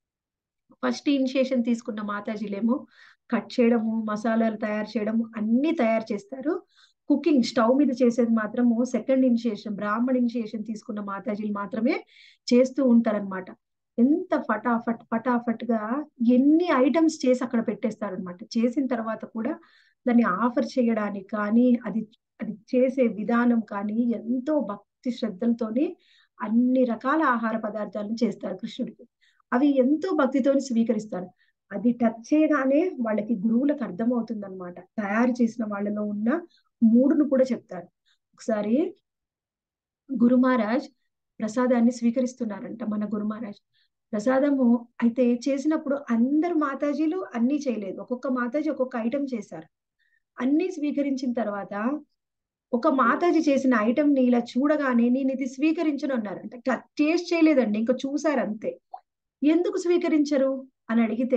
ఫస్ట్ ఇనిషియేషన్ తీసుకున్న మాతాజీలేమో కట్ చేయడము మసాలాలు తయారు చేయడము అన్ని తయారు చేస్తారు కుకింగ్ స్టవ్ మీద చేసేది మాత్రము సెకండ్ ఇనిషియేషన్ బ్రాహ్మణ ఇనిషియేషన్ తీసుకున్న మాతాజీలు మాత్రమే చేస్తూ ఉంటారనమాట ఎంత ఫటాఫట్ ఫటాఫట్ గా ఎన్ని ఐటమ్స్ చేసి అక్కడ పెట్టేస్తారనమాట చేసిన తర్వాత కూడా దాన్ని ఆఫర్ చేయడానికి కానీ అది అది చేసే విధానం కానీ ఎంతో భక్తి శ్రద్ధలతోని అన్ని రకాల ఆహార పదార్థాలను చేస్తారు కృష్ణుడికి అవి ఎంతో భక్తితోని స్వీకరిస్తారు అది టచ్ చేయగానే వాళ్ళకి గురువులకు అర్థమవుతుంది అనమాట తయారు చేసిన వాళ్ళలో ఉన్న మూడును కూడా చెప్తారు ఒకసారి గురు మహారాజ్ ప్రసాదాన్ని స్వీకరిస్తున్నారంట మన గురు మహారాజ్ ప్రసాదము అయితే చేసినప్పుడు అందరు మాతాజీలు అన్ని చేయలేదు ఒక్కొక్క మాతాజీ ఒక్కొక్క ఐటెం చేశారు అన్ని స్వీకరించిన తర్వాత ఒక మాతాజీ చేసిన ఐటెం ని ఇలా చూడగానే నేను ఇది స్వీకరించను అన్నారు అంటే టేస్ట్ చేయలేదండి ఇంకా చూసారు అంతే ఎందుకు స్వీకరించరు అని అడిగితే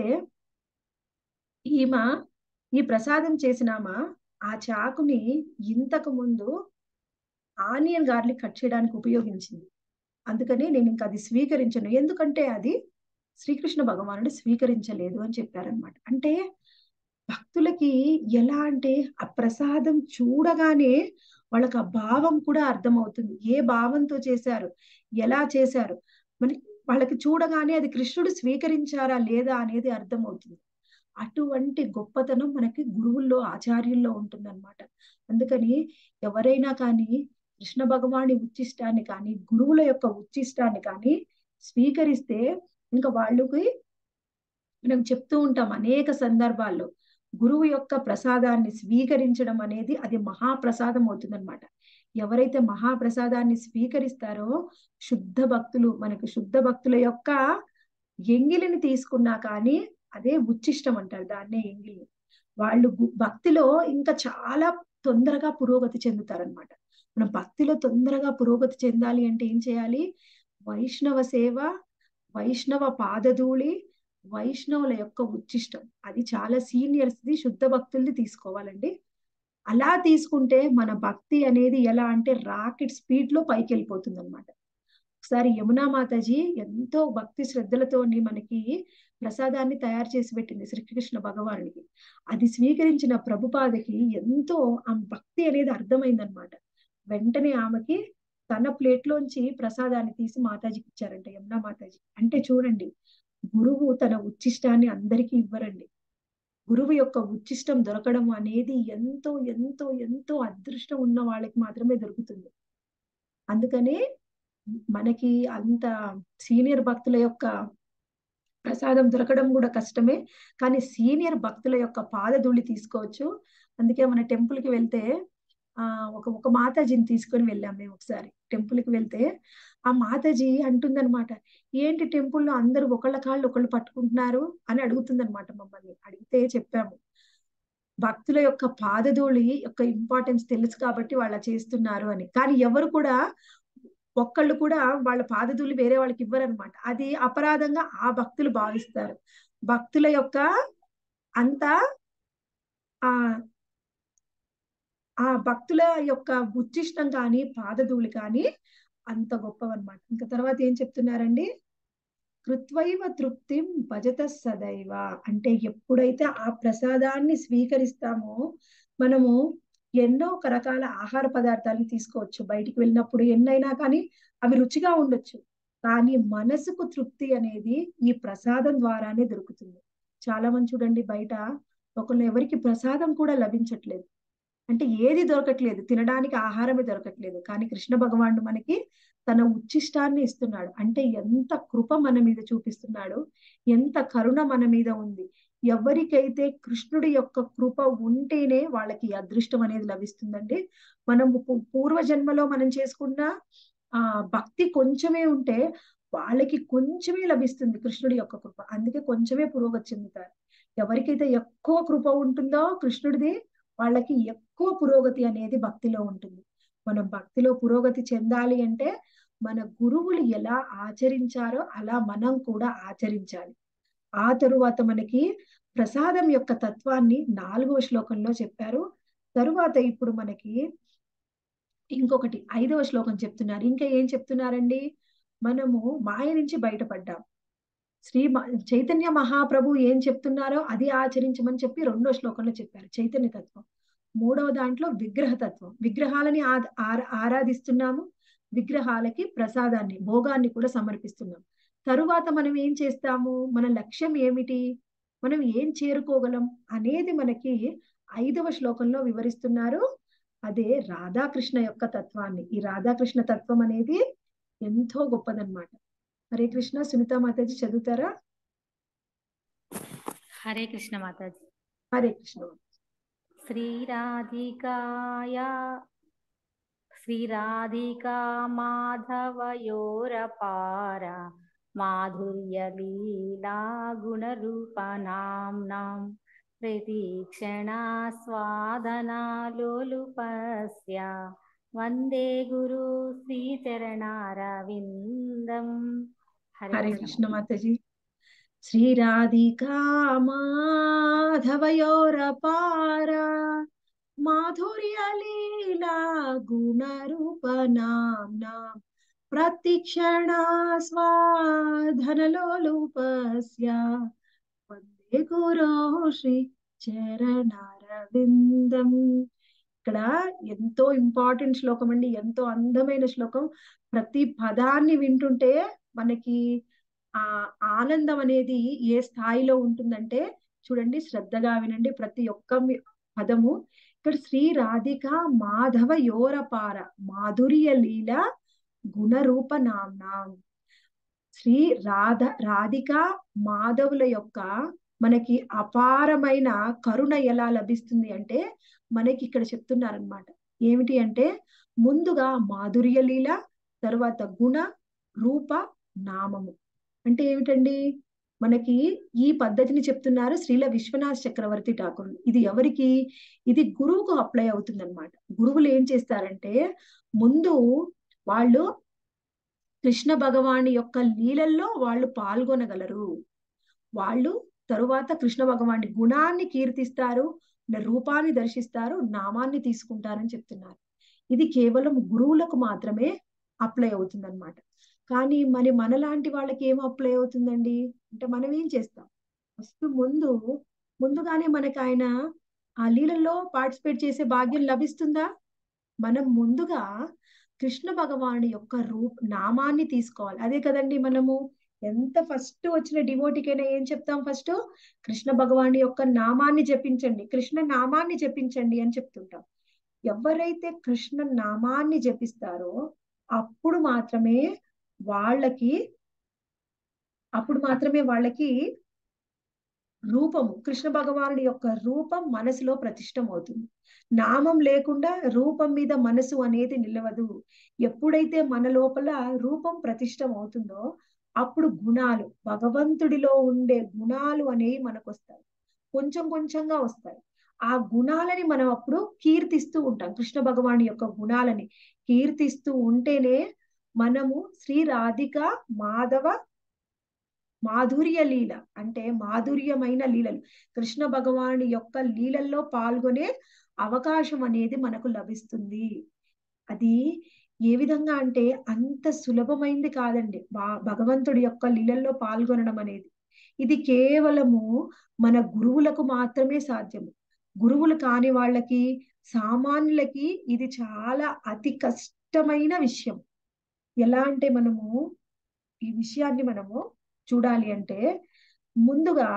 ఈమె ఈ ప్రసాదం చేసినామా ఆ చాకుని ఇంతకు ముందు ఆనియన్ గార్లిక్ కట్ చేయడానికి ఉపయోగించింది అందుకని నేను ఇంకా అది స్వీకరించను ఎందుకంటే అది శ్రీకృష్ణ భగవానుడు స్వీకరించలేదు అని చెప్పారనమాట అంటే భక్తులకి ఎలా అంటే ఆ ప్రసాదం చూడగానే వాళ్ళకి ఆ భావం కూడా అర్థమవుతుంది ఏ భావంతో చేశారు ఎలా చేశారు మనకి వాళ్ళకి చూడగానే అది కృష్ణుడు స్వీకరించారా లేదా అనేది అర్థమవుతుంది అటువంటి గొప్పతనం మనకి గురువుల్లో ఆచార్యుల్లో ఉంటుందన్నమాట అందుకని ఎవరైనా కానీ కృష్ణ భగవాని ఉచ్చిష్టాన్ని కానీ గురువుల యొక్క ఉచ్చిష్టాన్ని కానీ స్వీకరిస్తే ఇంకా వాళ్ళకి మనం చెప్తూ ఉంటాం అనేక సందర్భాల్లో గురువు యొక్క ప్రసాదాన్ని స్వీకరించడం అనేది అది మహాప్రసాదం అవుతుందన్నమాట ఎవరైతే మహాప్రసాదాన్ని స్వీకరిస్తారో శుద్ధ భక్తులు మనకు శుద్ధ భక్తుల యొక్క ఎంగిలిని తీసుకున్నా కానీ అదే ఉచ్చిష్టం అంటారు దాన్నే ఎంగిలి వాళ్ళు భక్తిలో ఇంకా చాలా తొందరగా పురోగతి చెందుతారనమాట మనం భక్తిలో తొందరగా పురోగతి చెందాలి అంటే ఏం చేయాలి వైష్ణవ సేవ వైష్ణవ పాదధూళి వైష్ణవుల యొక్క ఉచ్చిష్టం అది చాలా సీనియర్స్ ది శుద్ధ భక్తుల్ని తీసుకోవాలండి అలా తీసుకుంటే మన భక్తి అనేది ఎలా అంటే రాకెట్ స్పీడ్ లో పైకి వెళ్ళిపోతుంది అనమాట ఒకసారి యమునా మాతాజీ ఎంతో భక్తి శ్రద్ధలతోని మనకి ప్రసాదాన్ని తయారు చేసి పెట్టింది శ్రీకృష్ణ భగవానుడికి అది స్వీకరించిన ప్రభుపాదకి ఎంతో ఆ భక్తి అనేది అర్థమైందనమాట వెంటనే ఆమెకి తన ప్లేట్ లోంచి ప్రసాదాన్ని తీసి మాతాజీకి ఇచ్చారంట యమునా మాతాజీ అంటే చూడండి గురువు తన ఉచ్చిష్టాన్ని అందరికీ ఇవ్వరండి గురువు యొక్క ఉచ్చిష్టం దొరకడం అనేది ఎంతో ఎంతో ఎంతో అదృష్టం ఉన్న వాళ్ళకి మాత్రమే దొరుకుతుంది అందుకనే మనకి అంత సీనియర్ భక్తుల యొక్క ప్రసాదం దొరకడం కూడా కష్టమే కానీ సీనియర్ భక్తుల యొక్క పాదధూళి తీసుకోవచ్చు అందుకే మన టెంపుల్ కి వెళ్తే ఆ ఒక ఒక మాతాజీని తీసుకొని వెళ్ళాం మేము ఒకసారి టెంపుల్ కి వెళ్తే ఆ మాతాజీ అంటుందన్నమాట ఏంటి టెంపుల్లో అందరూ ఒకళ్ళ కాళ్ళు ఒకళ్ళు పట్టుకుంటున్నారు అని అడుగుతుందన్నమాట మమ్మల్ని అడిగితే చెప్పాము భక్తుల యొక్క పాదధూళి యొక్క ఇంపార్టెన్స్ తెలుసు కాబట్టి వాళ్ళ చేస్తున్నారు అని కానీ ఎవరు కూడా ఒక్కళ్ళు కూడా వాళ్ళ పాదధూళి వేరే వాళ్ళకి ఇవ్వరనమాట అది అపరాధంగా ఆ భక్తులు భావిస్తారు భక్తుల యొక్క అంత ఆ ఆ భక్తుల యొక్క ఉచ్చిష్టం కానీ పాదధూళి కానీ అంత గొప్పవన్నమాట ఇంకా తర్వాత ఏం చెప్తున్నారండి కృత్వైవ తృప్తిం భజత సదైవ అంటే ఎప్పుడైతే ఆ ప్రసాదాన్ని స్వీకరిస్తామో మనము ఎన్నో రకాల ఆహార పదార్థాలను తీసుకోవచ్చు బయటికి వెళ్ళినప్పుడు ఎన్నైనా కానీ అవి రుచిగా ఉండొచ్చు కానీ మనసుకు తృప్తి అనేది ఈ ప్రసాదం ద్వారానే దొరుకుతుంది చాలా మంది చూడండి బయట ఒకళ్ళు ఎవరికి ప్రసాదం కూడా లభించట్లేదు అంటే ఏది దొరకట్లేదు తినడానికి ఆహారమే దొరకట్లేదు కానీ కృష్ణ భగవానుడు మనకి తన ఉచ్చిష్టాన్ని ఇస్తున్నాడు అంటే ఎంత కృప మన మీద చూపిస్తున్నాడు ఎంత కరుణ మన మీద ఉంది ఎవరికైతే కృష్ణుడి యొక్క కృప ఉంటేనే వాళ్ళకి అదృష్టం అనేది లభిస్తుందండి మనం పూర్వ జన్మలో మనం చేసుకున్న ఆ భక్తి కొంచెమే ఉంటే వాళ్ళకి కొంచెమే లభిస్తుంది కృష్ణుడి యొక్క కృప అందుకే కొంచెమే పురోగతి చెందుతారు ఎవరికైతే ఎక్కువ కృప ఉంటుందో కృష్ణుడిది వాళ్ళకి ఎక్కువ పురోగతి అనేది భక్తిలో ఉంటుంది మనం భక్తిలో పురోగతి చెందాలి అంటే మన గురువులు ఎలా ఆచరించారో అలా మనం కూడా ఆచరించాలి ఆ తరువాత మనకి ప్రసాదం యొక్క తత్వాన్ని నాలుగవ శ్లోకంలో చెప్పారు తరువాత ఇప్పుడు మనకి ఇంకొకటి ఐదవ శ్లోకం చెప్తున్నారు ఇంకా ఏం చెప్తున్నారండి మనము మాయ నుంచి బయటపడ్డాం శ్రీ చైతన్య మహాప్రభు ఏం చెప్తున్నారో అది ఆచరించమని చెప్పి రెండో శ్లోకంలో చెప్పారు చైతన్య తత్వం మూడవ దాంట్లో విగ్రహ తత్వం విగ్రహాలని ఆరాధిస్తున్నాము విగ్రహాలకి ప్రసాదాన్ని భోగాన్ని కూడా సమర్పిస్తున్నాం తరువాత మనం ఏం చేస్తాము మన లక్ష్యం ఏమిటి మనం ఏం చేరుకోగలం అనేది మనకి ఐదవ శ్లోకంలో వివరిస్తున్నారు అదే రాధాకృష్ణ యొక్క తత్వాన్ని ఈ రాధాకృష్ణ తత్వం అనేది ఎంతో గొప్పదన్నమాట హరే కృష్ణ సునీత మాతాజీ చదువుతారా హరే కృష్ణ మాతాజీ హరే కృష్ణ శ్రీరాధికాయ శ్రీరాధికా మాధవయోరపార మాధుర్యలీలా గుణరూపనాంనాం ప్రతీక్షణా స్వాదనాలోలుపస్య వందే గురు శ్రీచరణారవిందం హరే కృష్ణ మాతాజీ శ్రీరాధికా మాధవయోరపార మాధుర్యలీలా గుణరూపనాంనా ప్రతిక్షణా స్వాధనలోలుపస్య వందే గురో శ్రీ చరణారవిందం ఇక్కడ ఎంతో ఇంపార్టెంట్ శ్లోకం అండి ఎంతో అందమైన శ్లోకం ప్రతి పదాన్ని వింటుంటే మనకి ఆ ఆనందం అనేది ఏ స్థాయిలో ఉంటుందంటే చూడండి శ్రద్ధగా వినండి ప్రతి ఒక్క పదము ఇక్కడ శ్రీ రాధిక మాధవ యోరపార మాధుర్య లీల గుణరూప నామ్నాం శ్రీ రాధ రాధిక మాధవుల యొక్క మనకి అపారమైన కరుణ ఎలా లభిస్తుంది అంటే మనకి ఇక్కడ చెప్తున్నారనమాట ఏమిటి అంటే ముందుగా మాధుర్య లీల తర్వాత గుణ రూప నామము అంటే ఏమిటండి మనకి ఈ పద్ధతిని చెప్తున్నారు శ్రీల విశ్వనాథ్ చక్రవర్తి ఠాకూర్ ఇది ఎవరికి ఇది గురువుకు అప్లై అవుతుంది అనమాట గురువులు ఏం చేస్తారంటే ముందు వాళ్ళు కృష్ణ భగవాని యొక్క లీలల్లో వాళ్ళు పాల్గొనగలరు వాళ్ళు తరువాత కృష్ణ భగవాని గుణాన్ని కీర్తిస్తారు రూపాన్ని దర్శిస్తారు నామాన్ని తీసుకుంటారని చెప్తున్నారు ఇది కేవలం గురువులకు మాత్రమే అప్లై అవుతుంది అనమాట కానీ మరి మనలాంటి వాళ్ళకి ఏం అప్లై అవుతుందండి అంటే మనం ఏం చేస్తాం ఫస్ట్ ముందు ముందుగానే మనకి ఆయన ఆ లీలల్లో పార్టిసిపేట్ చేసే భాగ్యం లభిస్తుందా మనం ముందుగా కృష్ణ భగవాని యొక్క రూప్ నామాన్ని తీసుకోవాలి అదే కదండి మనము ఎంత ఫస్ట్ వచ్చిన డివోటికైనా ఏం చెప్తాం ఫస్ట్ కృష్ణ భగవాని యొక్క నామాన్ని జపించండి కృష్ణ నామాన్ని జపించండి అని చెప్తుంటాం ఎవరైతే కృష్ణ నామాన్ని జపిస్తారో అప్పుడు మాత్రమే వాళ్ళకి అప్పుడు మాత్రమే వాళ్ళకి రూపము కృష్ణ భగవానుడి యొక్క రూపం మనసులో ప్రతిష్టం అవుతుంది నామం లేకుండా రూపం మీద మనసు అనేది నిలవదు ఎప్పుడైతే మన లోపల రూపం ప్రతిష్టం అవుతుందో అప్పుడు గుణాలు భగవంతుడిలో ఉండే గుణాలు అనేవి మనకు వస్తాయి కొంచెం కొంచెంగా వస్తాయి ఆ గుణాలని మనం అప్పుడు కీర్తిస్తూ ఉంటాం కృష్ణ భగవాని యొక్క గుణాలని కీర్తిస్తూ ఉంటేనే మనము శ్రీ రాధిక మాధవ మాధుర్య లీల అంటే మాధుర్యమైన లీలలు కృష్ణ భగవానుడి యొక్క లీలల్లో పాల్గొనే అవకాశం అనేది మనకు లభిస్తుంది అది ఏ విధంగా అంటే అంత సులభమైంది కాదండి భగవంతుడి యొక్క లీలల్లో పాల్గొనడం అనేది ఇది కేవలము మన గురువులకు మాత్రమే సాధ్యము గురువులు కాని వాళ్ళకి సామాన్యులకి ఇది చాలా అతి కష్టమైన విషయం ఎలా అంటే మనము ఈ విషయాన్ని మనము చూడాలి అంటే ముందుగా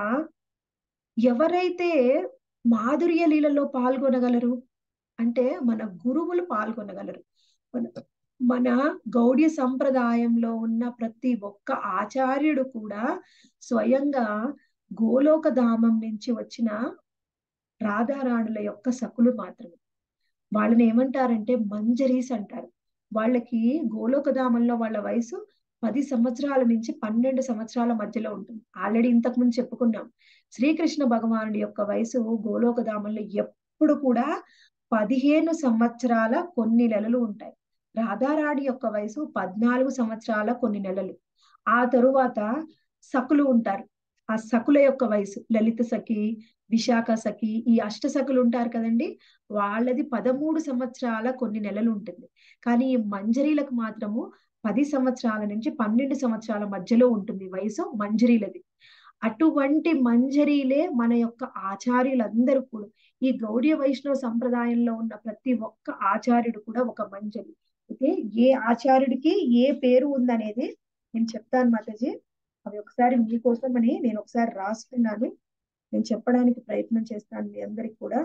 ఎవరైతే మాధుర్య లీలలో పాల్గొనగలరు అంటే మన గురువులు పాల్గొనగలరు మన మన గౌడ్య సంప్రదాయంలో ఉన్న ప్రతి ఒక్క ఆచార్యుడు కూడా స్వయంగా గోలోక ధామం నుంచి వచ్చిన రాధారాణుల యొక్క సకులు మాత్రమే వాళ్ళని ఏమంటారంటే మంజరీస్ అంటారు వాళ్ళకి గోలోకధామంలో వాళ్ళ వయసు పది సంవత్సరాల నుంచి పన్నెండు సంవత్సరాల మధ్యలో ఉంటుంది ఆల్రెడీ ఇంతకు ముందు చెప్పుకున్నాం శ్రీకృష్ణ భగవానుడి యొక్క వయసు గోలోకధామంలో ఎప్పుడు కూడా పదిహేను సంవత్సరాల కొన్ని నెలలు ఉంటాయి రాధారాణి యొక్క వయసు పద్నాలుగు సంవత్సరాల కొన్ని నెలలు ఆ తరువాత సకులు ఉంటారు ఆ సకుల యొక్క వయసు లలిత సఖి విశాఖ సఖి ఈ అష్ట సకులు ఉంటారు కదండి వాళ్ళది పదమూడు సంవత్సరాల కొన్ని నెలలు ఉంటుంది కానీ ఈ మంజరీలకు మాత్రము పది సంవత్సరాల నుంచి పన్నెండు సంవత్సరాల మధ్యలో ఉంటుంది వయసు మంజరీలది అటువంటి మంజరీలే మన యొక్క ఆచార్యులందరూ కూడా ఈ గౌడీయ వైష్ణవ సంప్రదాయంలో ఉన్న ప్రతి ఒక్క ఆచార్యుడు కూడా ఒక మంజరి అయితే ఏ ఆచార్యుడికి ఏ పేరు ఉందనేది నేను చెప్తాను మాతాజీ అవి ఒకసారి మీకోసం అని నేను ఒకసారి రాసుకున్నాను నేను చెప్పడానికి ప్రయత్నం చేస్తాను మీ అందరికి కూడా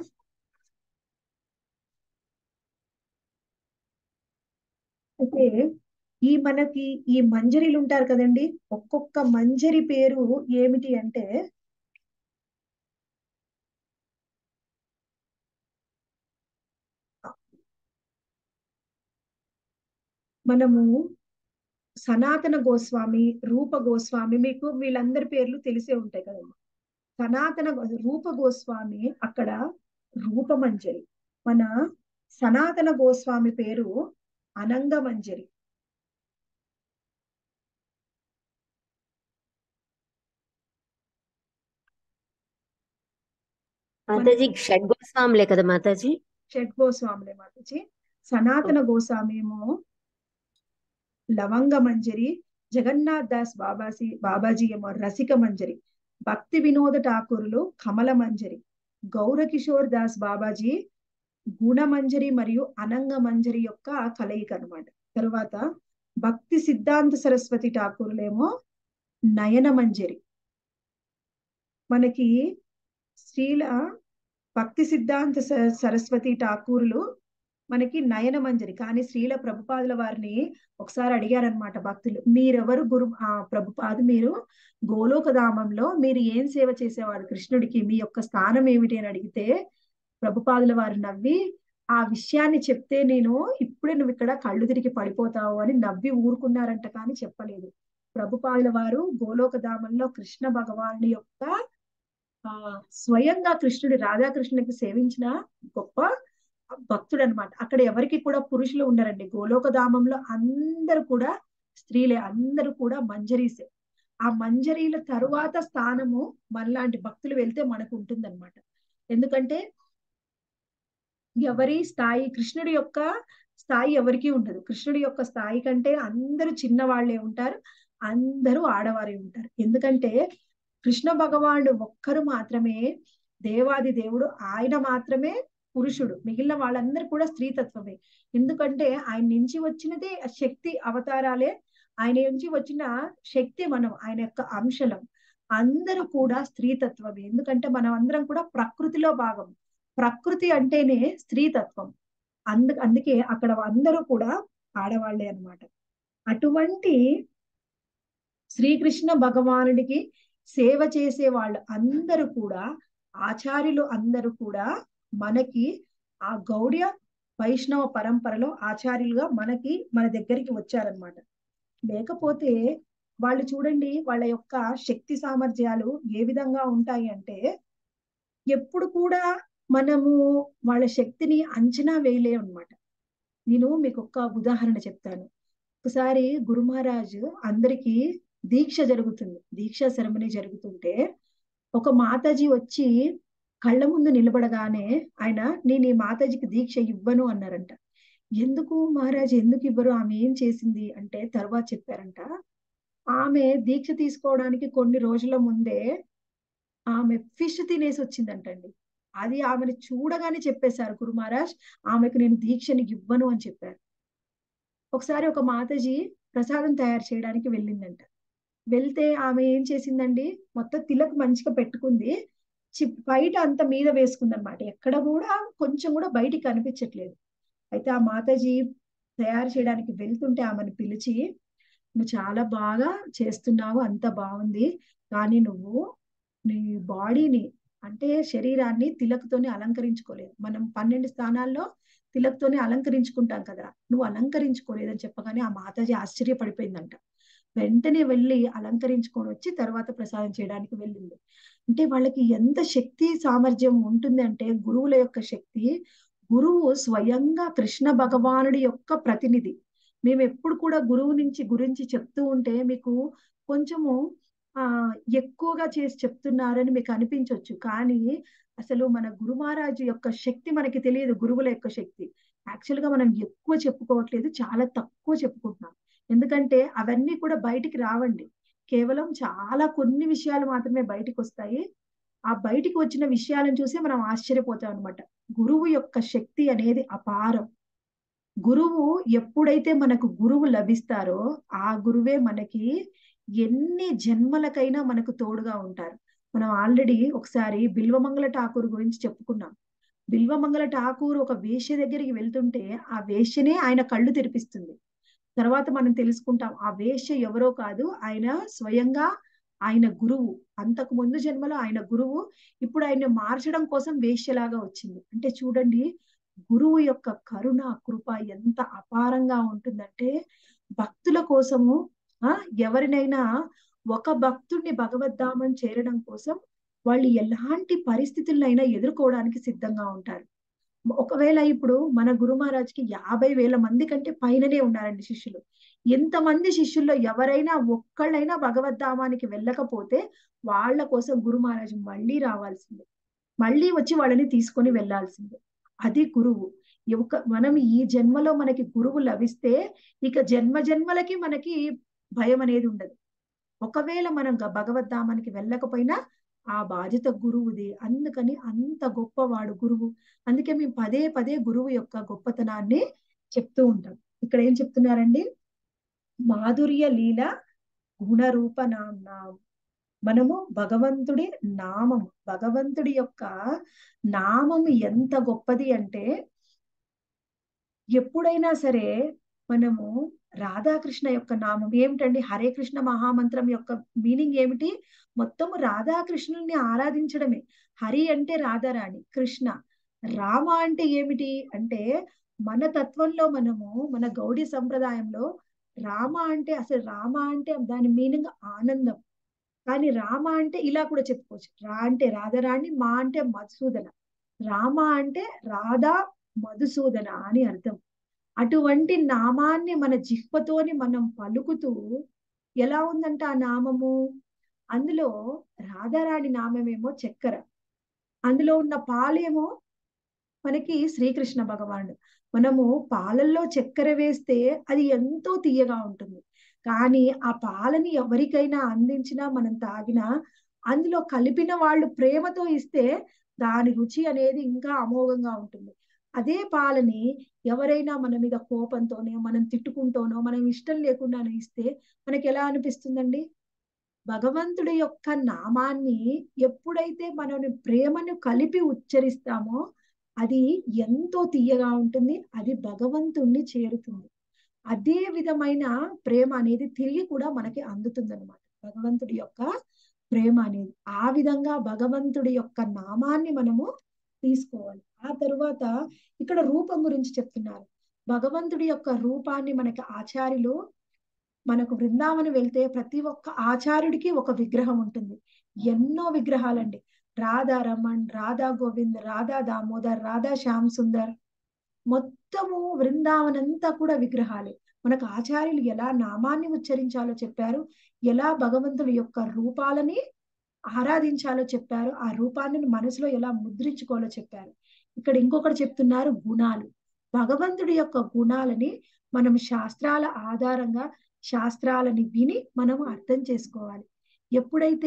అయితే ఈ మనకి ఈ మంజరీలు ఉంటారు కదండి ఒక్కొక్క మంజరి పేరు ఏమిటి అంటే మనము సనాతన గోస్వామి రూప గోస్వామి మీకు వీళ్ళందరి పేర్లు తెలిసే ఉంటాయి కదండి సనాతన రూప గోస్వామి అక్కడ రూపమంజరి మన సనాతన గోస్వామి పేరు అనంగమంజరి మాతాజీ షడ్ గోస్వాములే కదా మాతాజీ షడ్ గోస్వాములే మాతాజీ సనాతన గోస్వామి ఏమో లవంగ మంజరి జగన్నాథ్ దాస్ బాబాజీ బాబాజీ ఏమో రసిక మంజరి భక్తి వినోద ఠాకూరులు కమల మంజరి గౌరకిషోర్ దాస్ బాబాజీ గుణమంజరి మరియు అనంగ మంజరి యొక్క కలయిక అనమాట తరువాత భక్తి సిద్ధాంత సరస్వతి ఠాకూరులేమో నయన మంజరి మనకి శ్రీల భక్తి సిద్ధాంత సరస్వతి ఠాకూరులు మనకి నయన మంజరి కానీ శ్రీల ప్రభుపాదుల వారిని ఒకసారి అడిగారనమాట భక్తులు మీరెవరు గురు ఆ ప్రభుపాదు మీరు గోలోకధామంలో మీరు ఏం సేవ చేసేవారు కృష్ణుడికి మీ యొక్క స్థానం ఏమిటి అని అడిగితే ప్రభుపాదుల వారు నవ్వి ఆ విషయాన్ని చెప్తే నేను ఇప్పుడే నువ్వు ఇక్కడ కళ్ళు తిరిగి పడిపోతావు అని నవ్వి ఊరుకున్నారంట కానీ చెప్పలేదు ప్రభుపాదుల వారు గోలోకధామంలో కృష్ణ భగవానుడి యొక్క ఆ స్వయంగా కృష్ణుడి రాధాకృష్ణుడికి సేవించిన గొప్ప భక్తుడు అనమాట అక్కడ ఎవరికి కూడా పురుషులు ఉండరండి గోలోకధామంలో అందరూ కూడా స్త్రీలే అందరూ కూడా మంజరీసే ఆ మంజరీల తరువాత స్థానము మనలాంటి భక్తులు వెళ్తే మనకు ఉంటుందన్నమాట ఎందుకంటే ఎవరి స్థాయి కృష్ణుడి యొక్క స్థాయి ఎవరికీ ఉండదు కృష్ణుడి యొక్క స్థాయి కంటే అందరూ చిన్నవాళ్లే ఉంటారు అందరూ ఆడవారే ఉంటారు ఎందుకంటే కృష్ణ భగవానుడు ఒక్కరు మాత్రమే దేవాది దేవుడు ఆయన మాత్రమే పురుషుడు మిగిలిన వాళ్ళందరూ కూడా స్త్రీతత్వమే ఎందుకంటే ఆయన నుంచి వచ్చినదే ఆ శక్తి అవతారాలే ఆయన నుంచి వచ్చిన శక్తి మనం ఆయన యొక్క అంశలం అందరూ కూడా స్త్రీతత్వమే ఎందుకంటే మనం అందరం కూడా ప్రకృతిలో భాగం ప్రకృతి అంటేనే స్త్రీతత్వం అందు అందుకే అక్కడ అందరూ కూడా ఆడవాళ్లే అన్నమాట అటువంటి శ్రీకృష్ణ భగవానుడికి సేవ చేసే వాళ్ళు అందరూ కూడా ఆచార్యులు అందరూ కూడా మనకి ఆ గౌడ్య వైష్ణవ పరంపరలో ఆచార్యులుగా మనకి మన దగ్గరికి వచ్చారనమాట లేకపోతే వాళ్ళు చూడండి వాళ్ళ యొక్క శక్తి సామర్థ్యాలు ఏ విధంగా ఉంటాయి అంటే ఎప్పుడు కూడా మనము వాళ్ళ శక్తిని అంచనా వేయలేం అనమాట నేను మీకు ఒక ఉదాహరణ చెప్తాను ఒకసారి గురు మహారాజు అందరికీ దీక్ష జరుగుతుంది దీక్ష సెరమనీ జరుగుతుంటే ఒక మాతాజీ వచ్చి కళ్ళ ముందు నిలబడగానే ఆయన నేను ఈ మాతాజీకి దీక్ష ఇవ్వను అన్నారంట ఎందుకు మహారాజ్ ఎందుకు ఇవ్వరు ఆమె ఏం చేసింది అంటే తర్వాత చెప్పారంట ఆమె దీక్ష తీసుకోవడానికి కొన్ని రోజుల ముందే ఆమె ఫిష్ తినేసి వచ్చిందంటండి అది ఆమెను చూడగానే చెప్పేశారు గురు మహారాజ్ ఆమెకు నేను దీక్షని ఇవ్వను అని చెప్పారు ఒకసారి ఒక మాతాజీ ప్రసాదం తయారు చేయడానికి వెళ్ళిందంట వెళ్తే ఆమె ఏం చేసిందండి మొత్తం తిలక్ మంచిగా పెట్టుకుంది బయట అంత మీద వేసుకుంది అనమాట ఎక్కడ కూడా కొంచెం కూడా బయటికి కనిపించట్లేదు అయితే ఆ మాతాజీ తయారు చేయడానికి వెళ్తుంటే ఆమెను పిలిచి నువ్వు చాలా బాగా చేస్తున్నావు అంత బాగుంది కానీ నువ్వు నీ బాడీని అంటే శరీరాన్ని తిలక్తోనే అలంకరించుకోలేదు మనం పన్నెండు స్థానాల్లో తిలక్తోనే అలంకరించుకుంటాం కదా నువ్వు అలంకరించుకోలేదని చెప్పగానే ఆ మాతాజీ ఆశ్చర్యపడిపోయిందంట వెంటనే వెళ్ళి అలంకరించుకొని వచ్చి తర్వాత ప్రసాదం చేయడానికి వెళ్ళింది అంటే వాళ్ళకి ఎంత శక్తి సామర్థ్యం ఉంటుంది అంటే గురువుల యొక్క శక్తి గురువు స్వయంగా కృష్ణ భగవానుడి యొక్క ప్రతినిధి మేము ఎప్పుడు కూడా గురువు నుంచి గురించి చెప్తూ ఉంటే మీకు కొంచెము ఆ ఎక్కువగా చేసి చెప్తున్నారని మీకు అనిపించవచ్చు కానీ అసలు మన గురు మహారాజు యొక్క శక్తి మనకి తెలియదు గురువుల యొక్క శక్తి యాక్చువల్ గా మనం ఎక్కువ చెప్పుకోవట్లేదు చాలా తక్కువ చెప్పుకుంటున్నాం ఎందుకంటే అవన్నీ కూడా బయటికి రావండి కేవలం చాలా కొన్ని విషయాలు మాత్రమే బయటికి వస్తాయి ఆ బయటికి వచ్చిన విషయాలను చూసి మనం ఆశ్చర్యపోతాం అనమాట గురువు యొక్క శక్తి అనేది అపారం గురువు ఎప్పుడైతే మనకు గురువు లభిస్తారో ఆ గురువే మనకి ఎన్ని జన్మలకైనా మనకు తోడుగా ఉంటారు మనం ఆల్రెడీ ఒకసారి బిల్వమంగళ ఠాకూర్ గురించి చెప్పుకున్నాం బిల్వమంగళ ఠాకూర్ ఒక వేశ్య దగ్గరికి వెళ్తుంటే ఆ వేశ్యనే ఆయన కళ్ళు తెరిపిస్తుంది తర్వాత మనం తెలుసుకుంటాం ఆ వేశ్య ఎవరో కాదు ఆయన స్వయంగా ఆయన గురువు అంతకు ముందు జన్మలో ఆయన గురువు ఇప్పుడు ఆయన మార్చడం కోసం వేశ్యలాగా వచ్చింది అంటే చూడండి గురువు యొక్క కరుణ కృప ఎంత అపారంగా ఉంటుందంటే భక్తుల కోసము ఆ ఎవరినైనా ఒక భక్తుడిని భగవద్ధామం చేరడం కోసం వాళ్ళు ఎలాంటి పరిస్థితులైనా ఎదుర్కోవడానికి సిద్ధంగా ఉంటారు ఒకవేళ ఇప్పుడు మన గురు మహారాజ్కి యాభై వేల మంది కంటే పైననే ఉన్నారండి శిష్యులు ఎంతమంది శిష్యుల్లో ఎవరైనా ఒక్కళ్ళైనా భగవద్ధామానికి వెళ్ళకపోతే వాళ్ళ కోసం గురు మహారాజు మళ్ళీ రావాల్సిందే మళ్ళీ వచ్చి వాళ్ళని తీసుకొని వెళ్లాల్సిందే అది గురువు ఒక మనం ఈ జన్మలో మనకి గురువు లభిస్తే ఇక జన్మ జన్మలకి మనకి భయం అనేది ఉండదు ఒకవేళ మనం భగవద్ధామానికి వెళ్ళకపోయినా ఆ బాధ్యత గురువుది అందుకని అంత గొప్పవాడు గురువు అందుకే మేము పదే పదే గురువు యొక్క గొప్పతనాన్ని చెప్తూ ఉంటాం ఇక్కడ ఏం చెప్తున్నారండి మాధుర్య లీల గుణరూప నామ మనము భగవంతుడి నామము భగవంతుడి యొక్క నామము ఎంత గొప్పది అంటే ఎప్పుడైనా సరే మనము రాధాకృష్ణ యొక్క నామం ఏమిటండి హరే కృష్ణ మహామంత్రం యొక్క మీనింగ్ ఏమిటి మొత్తము రాధాకృష్ణుల్ని ఆరాధించడమే హరి అంటే రాధారాణి కృష్ణ రామ అంటే ఏమిటి అంటే మన తత్వంలో మనము మన గౌడీ సంప్రదాయంలో రామ అంటే అసలు రామ అంటే దాని మీనింగ్ ఆనందం కానీ రామ అంటే ఇలా కూడా చెప్పుకోవచ్చు రా అంటే రాధరాణి మా అంటే మధుసూదన రామ అంటే రాధా మధుసూదన అని అర్థం అటువంటి నామాన్ని మన జిహ్వతోని మనం పలుకుతూ ఎలా ఉందంట ఆ నామము అందులో రాధారాణి నామమేమో చక్కెర అందులో ఉన్న పాలేమో మనకి శ్రీకృష్ణ భగవానుడు మనము పాలల్లో చక్కెర వేస్తే అది ఎంతో తీయగా ఉంటుంది కానీ ఆ పాలని ఎవరికైనా అందించినా మనం తాగినా అందులో కలిపిన వాళ్ళు ప్రేమతో ఇస్తే దాని రుచి అనేది ఇంకా అమోఘంగా ఉంటుంది అదే పాలని ఎవరైనా మన మీద కోపంతోనో మనం తిట్టుకుంటూనో మనం ఇష్టం లేకుండానో ఇస్తే మనకి ఎలా అనిపిస్తుందండి భగవంతుడి యొక్క నామాన్ని ఎప్పుడైతే మనం ప్రేమను కలిపి ఉచ్చరిస్తామో అది ఎంతో తీయగా ఉంటుంది అది భగవంతుణ్ణి చేరుతుంది అదే విధమైన ప్రేమ అనేది తిరిగి కూడా మనకి అందుతుంది అనమాట భగవంతుడి యొక్క ప్రేమ అనేది ఆ విధంగా భగవంతుడి యొక్క నామాన్ని మనము తీసుకోవాలి ఆ తరువాత ఇక్కడ రూపం గురించి చెప్తున్నారు భగవంతుడి యొక్క రూపాన్ని మనకి ఆచార్యులు మనకు బృందావనం వెళ్తే ప్రతి ఒక్క ఆచార్యుడికి ఒక విగ్రహం ఉంటుంది ఎన్నో విగ్రహాలండి రాధా రమణ్ రాధా గోవింద్ రాధా దామోదర్ రాధా శ్యామ్ సుందర్ మొత్తము బృందావనంతా కూడా విగ్రహాలే మనకు ఆచార్యులు ఎలా నామాన్ని ఉచ్చరించాలో చెప్పారు ఎలా భగవంతుడి యొక్క రూపాలని ఆరాధించాలో చెప్పారు ఆ రూపాన్ని మనసులో ఎలా ముద్రించుకోవాలో చెప్పారు ఇక్కడ ఇంకొకటి చెప్తున్నారు గుణాలు భగవంతుడి యొక్క గుణాలని మనం శాస్త్రాల ఆధారంగా శాస్త్రాలని విని మనము అర్థం చేసుకోవాలి ఎప్పుడైతే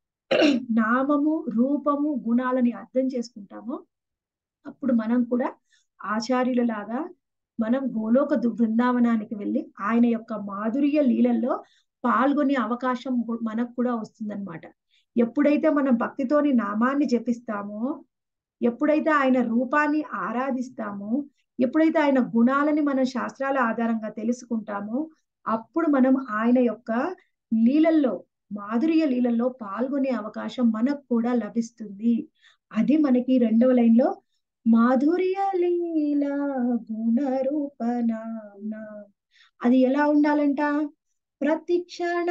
నామము రూపము గుణాలని అర్థం చేసుకుంటామో అప్పుడు మనం కూడా ఆచార్యుల లాగా మనం గోలోక బృందావనానికి వెళ్ళి ఆయన యొక్క మాధుర్య లీలల్లో పాల్గొనే అవకాశం మనకు కూడా వస్తుందన్నమాట ఎప్పుడైతే మనం భక్తితోని నామాన్ని జపిస్తామో ఎప్పుడైతే ఆయన రూపాన్ని ఆరాధిస్తామో ఎప్పుడైతే ఆయన గుణాలని మనం శాస్త్రాల ఆధారంగా తెలుసుకుంటామో అప్పుడు మనం ఆయన యొక్క లీలల్లో మాధుర్య లీలల్లో పాల్గొనే అవకాశం మనకు కూడా లభిస్తుంది అది మనకి రెండవ లైన్ లో మాధుర్య లీల గుణ రూపనామ అది ఎలా ఉండాలంట ప్రతిక్షణ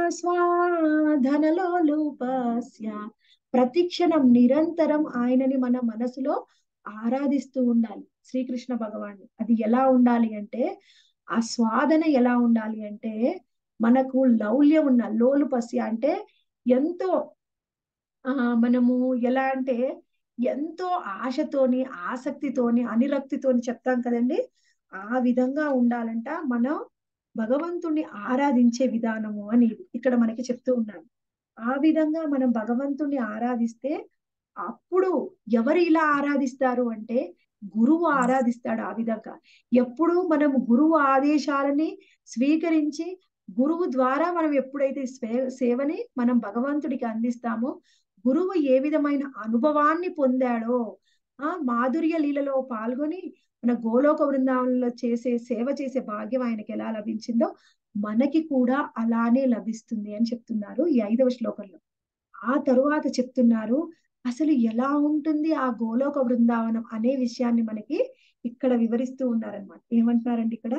స్వాధనలో లూపస్య ప్రతిక్షణం నిరంతరం ఆయనని మన మనసులో ఆరాధిస్తూ ఉండాలి శ్రీకృష్ణ భగవాన్ని అది ఎలా ఉండాలి అంటే ఆ స్వాదన ఎలా ఉండాలి అంటే మనకు లౌల్యం ఉన్న లోలుపస్య అంటే ఎంతో ఆ మనము ఎలా అంటే ఎంతో ఆశతోని ఆసక్తితోని అనిరక్తితోని చెప్తాం కదండి ఆ విధంగా ఉండాలంట మనం భగవంతుణ్ణి ఆరాధించే విధానము అని ఇక్కడ మనకి చెప్తూ ఉన్నారు ఆ విధంగా మనం భగవంతుణ్ణి ఆరాధిస్తే అప్పుడు ఎవరు ఇలా ఆరాధిస్తారు అంటే గురువు ఆరాధిస్తాడు ఆ విధంగా ఎప్పుడు మనం గురువు ఆదేశాలని స్వీకరించి గురువు ద్వారా మనం ఎప్పుడైతే సేవని మనం భగవంతుడికి అందిస్తామో గురువు ఏ విధమైన అనుభవాన్ని పొందాడో ఆ మాధుర్య లీలలో పాల్గొని మన గోలోక బృందావనంలో చేసే సేవ చేసే భాగ్యం ఆయనకి ఎలా లభించిందో మనకి కూడా అలానే లభిస్తుంది అని చెప్తున్నారు ఈ ఐదవ శ్లోకంలో ఆ తరువాత చెప్తున్నారు అసలు ఎలా ఉంటుంది ఆ గోలోక బృందావనం అనే విషయాన్ని మనకి ఇక్కడ వివరిస్తూ ఉన్నారనమాట ఏమంటున్నారండి ఇక్కడ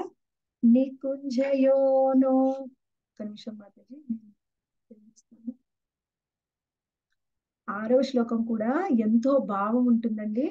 నికుంజయోనో ఒక నిమిషం మాతాజీ ఆరవ శ్లోకం కూడా ఎంతో భావం ఉంటుందండి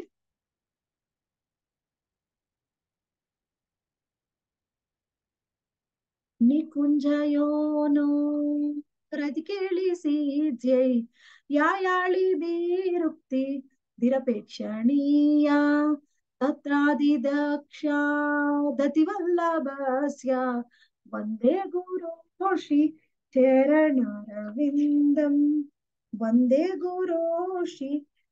ನಿಕುಂಜಯೋನೋ ಪ್ರತಿಕೇಳಿಸಿದ್ಯೈ ಯಾಯಾಳಿ ಬೀರುಕ್ತಿ ದಿರಪೇಕ್ಷಣೀಯ ತತ್ರಾದಿದಕ್ಷ ದತಿವಲ್ಲಭಸ್ಯ ವಂದೇ ಗುರು ಶ್ರೀ ಚರಣರವಿಂದಂ వందే గురోషి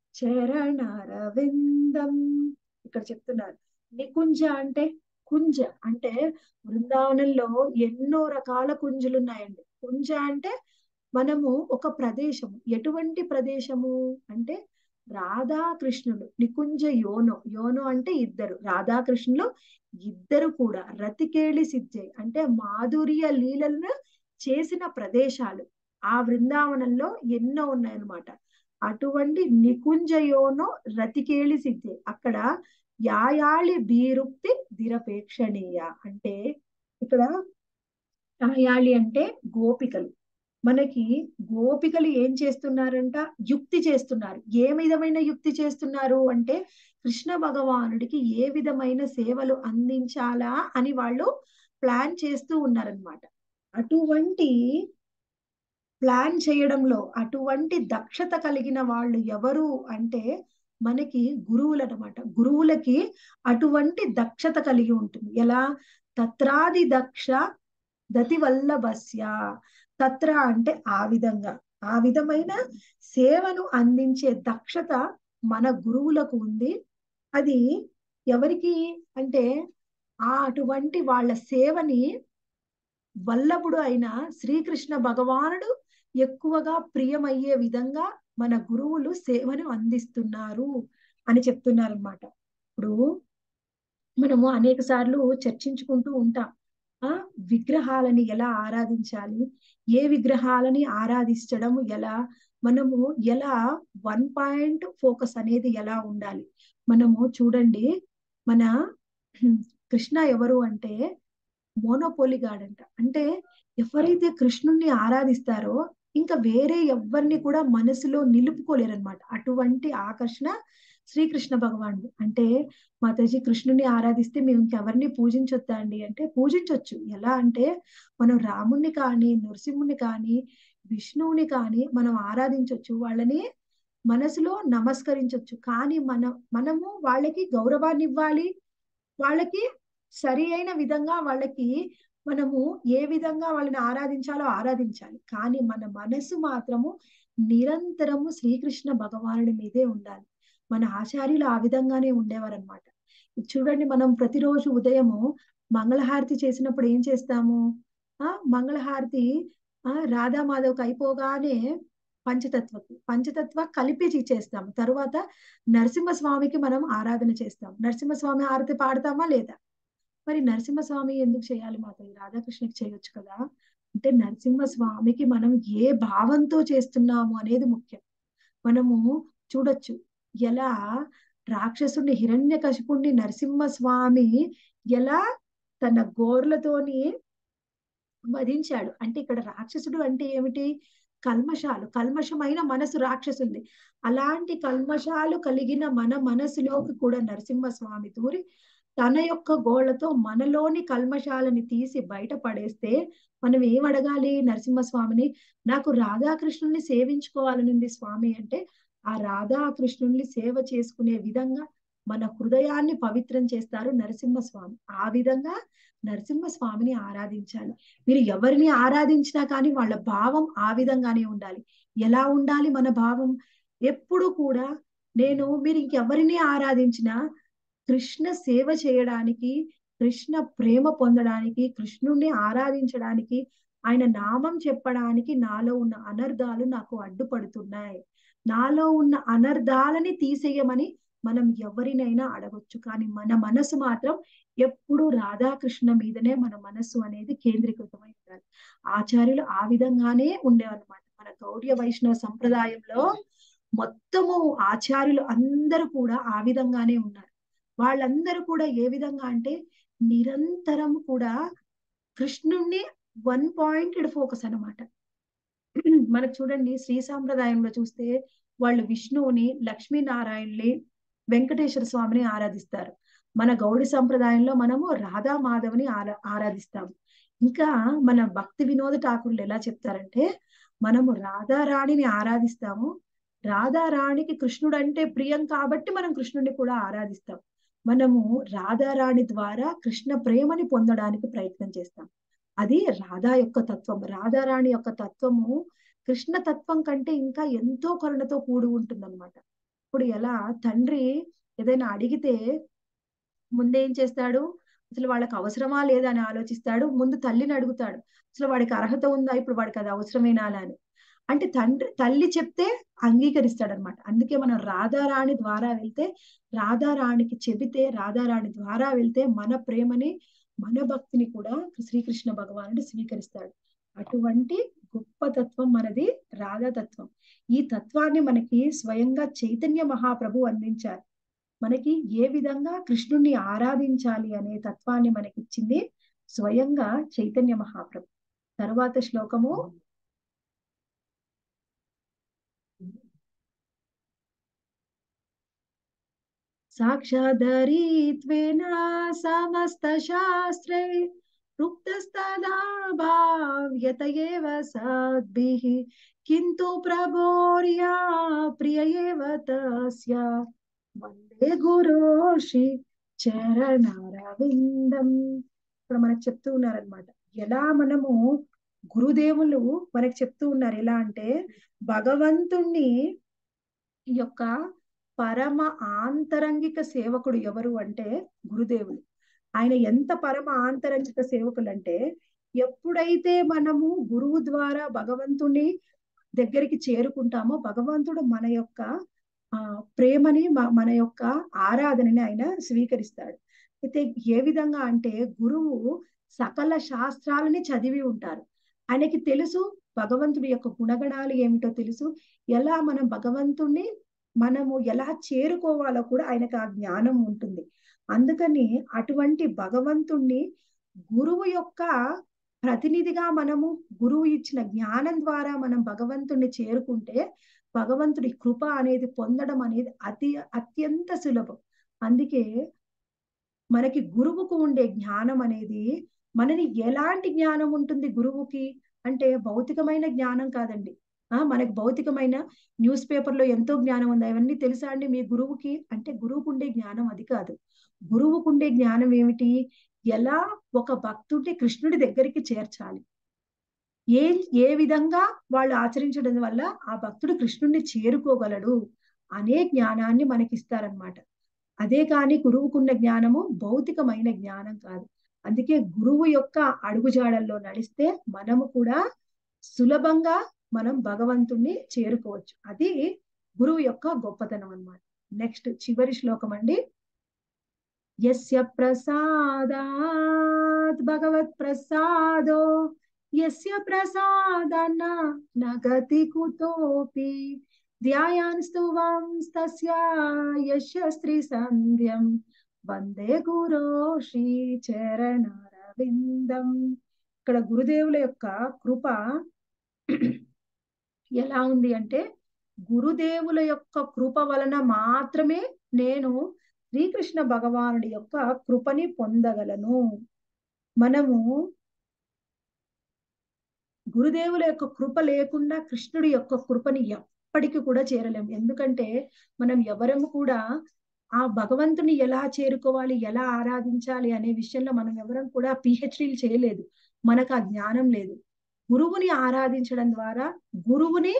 చరణరవిందం ఇక్కడ చెప్తున్నారు నికుంజ అంటే కుంజ అంటే బృందావనంలో ఎన్నో రకాల కుంజులు ఉన్నాయండి కుంజ అంటే మనము ఒక ప్రదేశము ఎటువంటి ప్రదేశము అంటే రాధాకృష్ణుడు నికుంజ యోనో యోనో అంటే ఇద్దరు రాధాకృష్ణులు ఇద్దరు కూడా రతికేళి సిద్ధై అంటే మాధుర్య లీలలను చేసిన ప్రదేశాలు ఆ బృందావనంలో ఎన్నో ఉన్నాయన్నమాట అటువంటి నికుంజయోనో రతికేళి సిద్ధి అక్కడ యాయాళి బీరుక్తి దిరపేక్షణీయ అంటే ఇక్కడ రాయాలి అంటే గోపికలు మనకి గోపికలు ఏం చేస్తున్నారంట యుక్తి చేస్తున్నారు ఏ విధమైన యుక్తి చేస్తున్నారు అంటే కృష్ణ భగవానుడికి ఏ విధమైన సేవలు అందించాలా అని వాళ్ళు ప్లాన్ చేస్తూ ఉన్నారనమాట అటువంటి ప్లాన్ చేయడంలో అటువంటి దక్షత కలిగిన వాళ్ళు ఎవరు అంటే మనకి గురువులు అనమాట గురువులకి అటువంటి దక్షత కలిగి ఉంటుంది ఎలా తత్రాది దక్ష దతి వల్లభస్య తత్ర అంటే ఆ విధంగా ఆ విధమైన సేవను అందించే దక్షత మన గురువులకు ఉంది అది ఎవరికి అంటే ఆ అటువంటి వాళ్ళ సేవని వల్లభుడు అయిన శ్రీకృష్ణ భగవానుడు ఎక్కువగా ప్రియమయ్యే విధంగా మన గురువులు సేవను అందిస్తున్నారు అని చెప్తున్నారు అనమాట ఇప్పుడు మనము అనేక సార్లు చర్చించుకుంటూ ఉంటాం ఆ విగ్రహాలని ఎలా ఆరాధించాలి ఏ విగ్రహాలని ఆరాధించడం ఎలా మనము ఎలా వన్ పాయింట్ ఫోకస్ అనేది ఎలా ఉండాలి మనము చూడండి మన కృష్ణ ఎవరు అంటే మోనోపోలిగాడ్ అంట అంటే ఎవరైతే కృష్ణుణ్ణి ఆరాధిస్తారో ఇంకా వేరే ఎవరిని కూడా మనసులో నిలుపుకోలేరనమాట అటువంటి ఆకర్షణ శ్రీకృష్ణ భగవానుడు అంటే మాతాజీ కృష్ణుని ఆరాధిస్తే మేము ఇంకెవరిని పూజించొద్దా అండి అంటే పూజించొచ్చు ఎలా అంటే మనం రాముణ్ణి కానీ నరసింహుని కానీ విష్ణువుని కానీ మనం ఆరాధించవచ్చు వాళ్ళని మనసులో నమస్కరించవచ్చు కానీ మన మనము వాళ్ళకి గౌరవాన్ని ఇవ్వాలి వాళ్ళకి సరి అయిన విధంగా వాళ్ళకి మనము ఏ విధంగా వాళ్ళని ఆరాధించాలో ఆరాధించాలి కానీ మన మనసు మాత్రము నిరంతరము శ్రీకృష్ణ భగవానుడి మీదే ఉండాలి మన ఆచార్యులు ఆ విధంగానే ఉండేవారు అనమాట చూడండి మనం ప్రతిరోజు ఉదయము మంగళహారతి చేసినప్పుడు ఏం చేస్తాము ఆ మంగళహారతి ఆ రాధామాధవ్కి అయిపోగానే పంచతత్వకి పంచతత్వ కలిపి చేస్తాము తరువాత నరసింహస్వామికి మనం ఆరాధన చేస్తాం నరసింహస్వామి హారతి పాడతామా లేదా మరి నరసింహస్వామి ఎందుకు చేయాలి మాత రాధాకృష్ణకి చేయొచ్చు కదా అంటే నరసింహస్వామికి మనం ఏ భావంతో చేస్తున్నాము అనేది ముఖ్యం మనము చూడొచ్చు ఎలా రాక్షసుని హిరణ్య కశిపుణ్ణి నరసింహస్వామి ఎలా తన గోర్లతోని వధించాడు అంటే ఇక్కడ రాక్షసుడు అంటే ఏమిటి కల్మషాలు కల్మషమైన మనసు రాక్షసుంది అలాంటి కల్మషాలు కలిగిన మన మనసులోకి కూడా నరసింహస్వామి దూరి తన యొక్క గోళ్లతో మనలోని కల్మషాలని తీసి బయట పడేస్తే మనం ఏం అడగాలి నరసింహస్వామిని నాకు రాధాకృష్ణుల్ని సేవించుకోవాలనుంది స్వామి అంటే ఆ రాధాకృష్ణుల్ని సేవ చేసుకునే విధంగా మన హృదయాన్ని పవిత్రం చేస్తారు నరసింహస్వామి ఆ విధంగా నరసింహస్వామిని ఆరాధించాలి మీరు ఎవరిని ఆరాధించినా కానీ వాళ్ళ భావం ఆ విధంగానే ఉండాలి ఎలా ఉండాలి మన భావం ఎప్పుడు కూడా నేను మీరు ఇంకెవరిని ఆరాధించినా కృష్ణ సేవ చేయడానికి కృష్ణ ప్రేమ పొందడానికి కృష్ణుణ్ణి ఆరాధించడానికి ఆయన నామం చెప్పడానికి నాలో ఉన్న అనర్థాలు నాకు అడ్డుపడుతున్నాయి నాలో ఉన్న అనర్థాలని తీసేయమని మనం ఎవరినైనా అడగొచ్చు కానీ మన మనసు మాత్రం ఎప్పుడు రాధాకృష్ణ మీదనే మన మనస్సు అనేది కేంద్రీకృతమై ఉండాలి ఆచార్యులు ఆ విధంగానే ఉండేవన్నమాట మన గౌడ్య వైష్ణవ సంప్రదాయంలో మొత్తము ఆచార్యులు అందరూ కూడా ఆ విధంగానే ఉన్నారు వాళ్ళందరూ కూడా ఏ విధంగా అంటే నిరంతరం కూడా కృష్ణుణ్ణి వన్ పాయింటెడ్ ఫోకస్ అనమాట మనకు చూడండి శ్రీ సాంప్రదాయంలో చూస్తే వాళ్ళు విష్ణువుని లక్ష్మీనారాయణని వెంకటేశ్వర స్వామిని ఆరాధిస్తారు మన గౌడి సంప్రదాయంలో మనము రాధా మాధవ్ని ఆరా ఆరాధిస్తాము ఇంకా మన భక్తి వినోద ఠాకూర్లు ఎలా చెప్తారంటే మనము రాధారాణిని ఆరాధిస్తాము రాధారాణికి కృష్ణుడు అంటే ప్రియం కాబట్టి మనం కృష్ణుడిని కూడా ఆరాధిస్తాం మనము రాధారాణి ద్వారా కృష్ణ ప్రేమని పొందడానికి ప్రయత్నం చేస్తాం అది రాధా యొక్క తత్వం రాధారాణి యొక్క తత్వము కృష్ణ తత్వం కంటే ఇంకా ఎంతో కరుణతో కూడి ఉంటుందన్నమాట ఇప్పుడు ఎలా తండ్రి ఏదైనా అడిగితే ముందేం చేస్తాడు అసలు వాళ్ళకి అవసరమా లేదా అని ఆలోచిస్తాడు ముందు తల్లిని అడుగుతాడు అసలు వాడికి అర్హత ఉందా ఇప్పుడు వాడికి అది అవసరమేనా అని అంటే తండ్రి తల్లి చెప్తే అంగీకరిస్తాడు అనమాట అందుకే మనం రాధారాణి ద్వారా వెళ్తే రాధారాణికి చెబితే రాధారాణి ద్వారా వెళ్తే మన ప్రేమని మన భక్తిని కూడా శ్రీకృష్ణ భగవానుడు స్వీకరిస్తాడు అటువంటి గొప్ప తత్వం మనది రాధా తత్వం ఈ తత్వాన్ని మనకి స్వయంగా చైతన్య మహాప్రభు అందించారు మనకి ఏ విధంగా కృష్ణుణ్ణి ఆరాధించాలి అనే తత్వాన్ని మనకిచ్చింది స్వయంగా చైతన్య మహాప్రభు తరువాత శ్లోకము సాక్షాదరీత్వేన సమస్త శాస్త్రే రుక్తస్తదా భావ్యత ఏవ సద్భిః కింతు ప్రభోర్యా ప్రియ ఏవ తస్య వందే గురోషి చరణారవిందం ఇక్కడ మనకు చెప్తూ ఉన్నారనమాట ఎలా మనము గురుదేవులు మనకు చెప్తూ ఉన్నారు ఎలా అంటే భగవంతుణ్ణి యొక్క పరమ ఆంతరంగిక సేవకుడు ఎవరు అంటే గురుదేవులు ఆయన ఎంత పరమ ఆంతరంగిక సేవకులు అంటే ఎప్పుడైతే మనము గురువు ద్వారా భగవంతుని దగ్గరికి చేరుకుంటామో భగవంతుడు మన యొక్క ఆ ప్రేమని మన యొక్క ఆరాధనని ఆయన స్వీకరిస్తాడు అయితే ఏ విధంగా అంటే గురువు సకల శాస్త్రాలని చదివి ఉంటారు ఆయనకి తెలుసు భగవంతుడి యొక్క గుణగణాలు ఏమిటో తెలుసు ఎలా మనం భగవంతుణ్ణి మనము ఎలా చేరుకోవాలో కూడా ఆయనకు ఆ జ్ఞానం ఉంటుంది అందుకని అటువంటి భగవంతుణ్ణి గురువు యొక్క ప్రతినిధిగా మనము గురువు ఇచ్చిన జ్ఞానం ద్వారా మనం భగవంతుణ్ణి చేరుకుంటే భగవంతుడి కృప అనేది పొందడం అనేది అతి అత్యంత సులభం అందుకే మనకి గురువుకు ఉండే జ్ఞానం అనేది మనని ఎలాంటి జ్ఞానం ఉంటుంది గురువుకి అంటే భౌతికమైన జ్ఞానం కాదండి ఆ మనకి భౌతికమైన న్యూస్ పేపర్ లో ఎంతో జ్ఞానం ఉంది అవన్నీ తెలుసా అండి మీ గురువుకి అంటే గురువుకు ఉండే జ్ఞానం అది కాదు గురువుకు ఉండే జ్ఞానం ఏమిటి ఎలా ఒక భక్తుడిని కృష్ణుడి దగ్గరికి చేర్చాలి ఏ ఏ విధంగా వాళ్ళు ఆచరించడం వల్ల ఆ భక్తుడు కృష్ణుడిని చేరుకోగలడు అనే జ్ఞానాన్ని మనకి ఇస్తారనమాట అదే కానీ గురువుకున్న జ్ఞానము భౌతికమైన జ్ఞానం కాదు అందుకే గురువు యొక్క అడుగుజాడల్లో నడిస్తే మనము కూడా సులభంగా మనం భగవంతుణ్ణి చేరుకోవచ్చు అది గురువు యొక్క గొప్పతనం అన్నమాట నెక్స్ట్ చివరి శ్లోకం అండి యస్య ప్రసాదాత్ భగవత్ ప్రసాదో యస్య ప్రసాదన నగతి కుతోపి ధ్యాయాన్ స్తువం తస్య యశ స్త్రీ సంధ్యం వందే గురో శ్రీ చరణారవిందం ఇక్కడ గురుదేవుల యొక్క కృప ఎలా ఉంది అంటే గురుదేవుల యొక్క కృప వలన మాత్రమే నేను శ్రీకృష్ణ భగవానుడి యొక్క కృపని పొందగలను మనము గురుదేవుల యొక్క కృప లేకుండా కృష్ణుడి యొక్క కృపని ఎప్పటికీ కూడా చేరలేము ఎందుకంటే మనం ఎవరము కూడా ఆ భగవంతుని ఎలా చేరుకోవాలి ఎలా ఆరాధించాలి అనే విషయంలో మనం ఎవరం కూడా పిహెచ్డీలు చేయలేదు మనకు ఆ జ్ఞానం లేదు గురువుని ఆరాధించడం ద్వారా గురువుని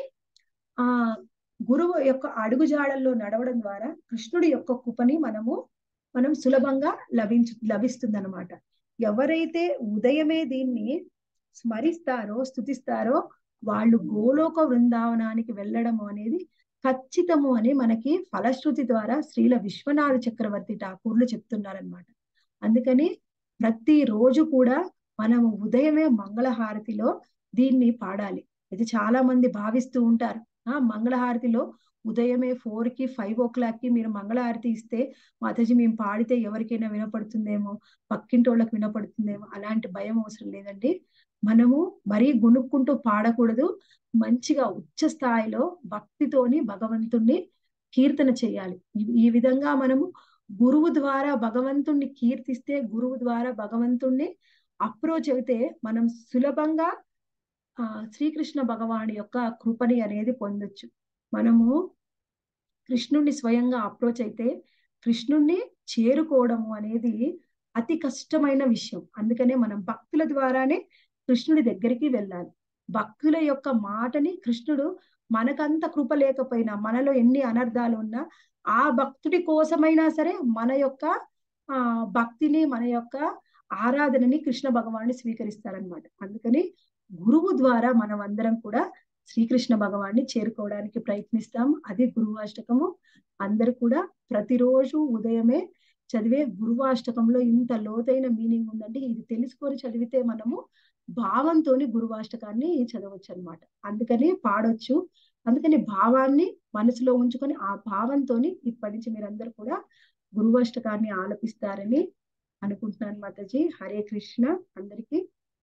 ఆ గురువు యొక్క అడుగుజాడల్లో నడవడం ద్వారా కృష్ణుడి యొక్క కృపని మనము మనం సులభంగా లభించు లభిస్తుంది అనమాట ఎవరైతే ఉదయమే దీన్ని స్మరిస్తారో స్థుతిస్తారో వాళ్ళు గోలోక బృందావనానికి వెళ్ళడము అనేది ఖచ్చితము అని మనకి ఫలశ్రుతి ద్వారా శ్రీల విశ్వనాథ చక్రవర్తి ఠాకూర్లు చెప్తున్నారనమాట అందుకని ప్రతి రోజు కూడా మనము ఉదయమే మంగళహారతిలో దీన్ని పాడాలి ఇది చాలా మంది భావిస్తూ ఉంటారు ఆ మంగళహారతిలో ఉదయమే ఫోర్ కి ఫైవ్ ఓ క్లాక్ కి మీరు మంగళహారతి ఇస్తే మాతాజీ మేము పాడితే ఎవరికైనా వినపడుతుందేమో పక్కింటి వాళ్ళకి వినపడుతుందేమో అలాంటి భయం అవసరం లేదండి మనము మరీ గుణుక్కుంటూ పాడకూడదు మంచిగా ఉచ్చ స్థాయిలో భక్తితోని భగవంతుణ్ణి కీర్తన చేయాలి ఈ విధంగా మనము గురువు ద్వారా భగవంతుణ్ణి కీర్తిస్తే గురువు ద్వారా భగవంతుణ్ణి అప్రోచ్ అయితే మనం సులభంగా ఆ శ్రీకృష్ణ భగవాని యొక్క కృపని అనేది పొందొచ్చు మనము కృష్ణుణ్ణి స్వయంగా అప్రోచ్ అయితే కృష్ణుణ్ణి చేరుకోవడము అనేది అతి కష్టమైన విషయం అందుకనే మనం భక్తుల ద్వారానే కృష్ణుడి దగ్గరికి వెళ్ళాలి భక్తుల యొక్క మాటని కృష్ణుడు మనకంత కృప లేకపోయినా మనలో ఎన్ని అనర్థాలు ఉన్నా ఆ భక్తుడి కోసమైనా సరే మన యొక్క ఆ భక్తిని మన యొక్క ఆరాధనని కృష్ణ భగవాన్ని స్వీకరిస్తారనమాట అందుకని గురువు ద్వారా మనం అందరం కూడా శ్రీకృష్ణ భగవాన్ని చేరుకోవడానికి ప్రయత్నిస్తాం అది గురువాష్టకము అందరు కూడా ప్రతిరోజు ఉదయమే చదివే గురువాష్టకంలో ఇంత లోతైన మీనింగ్ ఉందండి ఇది తెలుసుకొని చదివితే మనము భావంతోని గురువాష్టకాన్ని చదవచ్చు అనమాట అందుకని పాడొచ్చు అందుకని భావాన్ని మనసులో ఉంచుకొని ఆ భావంతోని ఇప్పటి నుంచి మీరందరూ కూడా గురువాష్టకాన్ని ఆలపిస్తారని అనుకుంటున్నాను మాతాజీ హరే కృష్ణ అందరికీ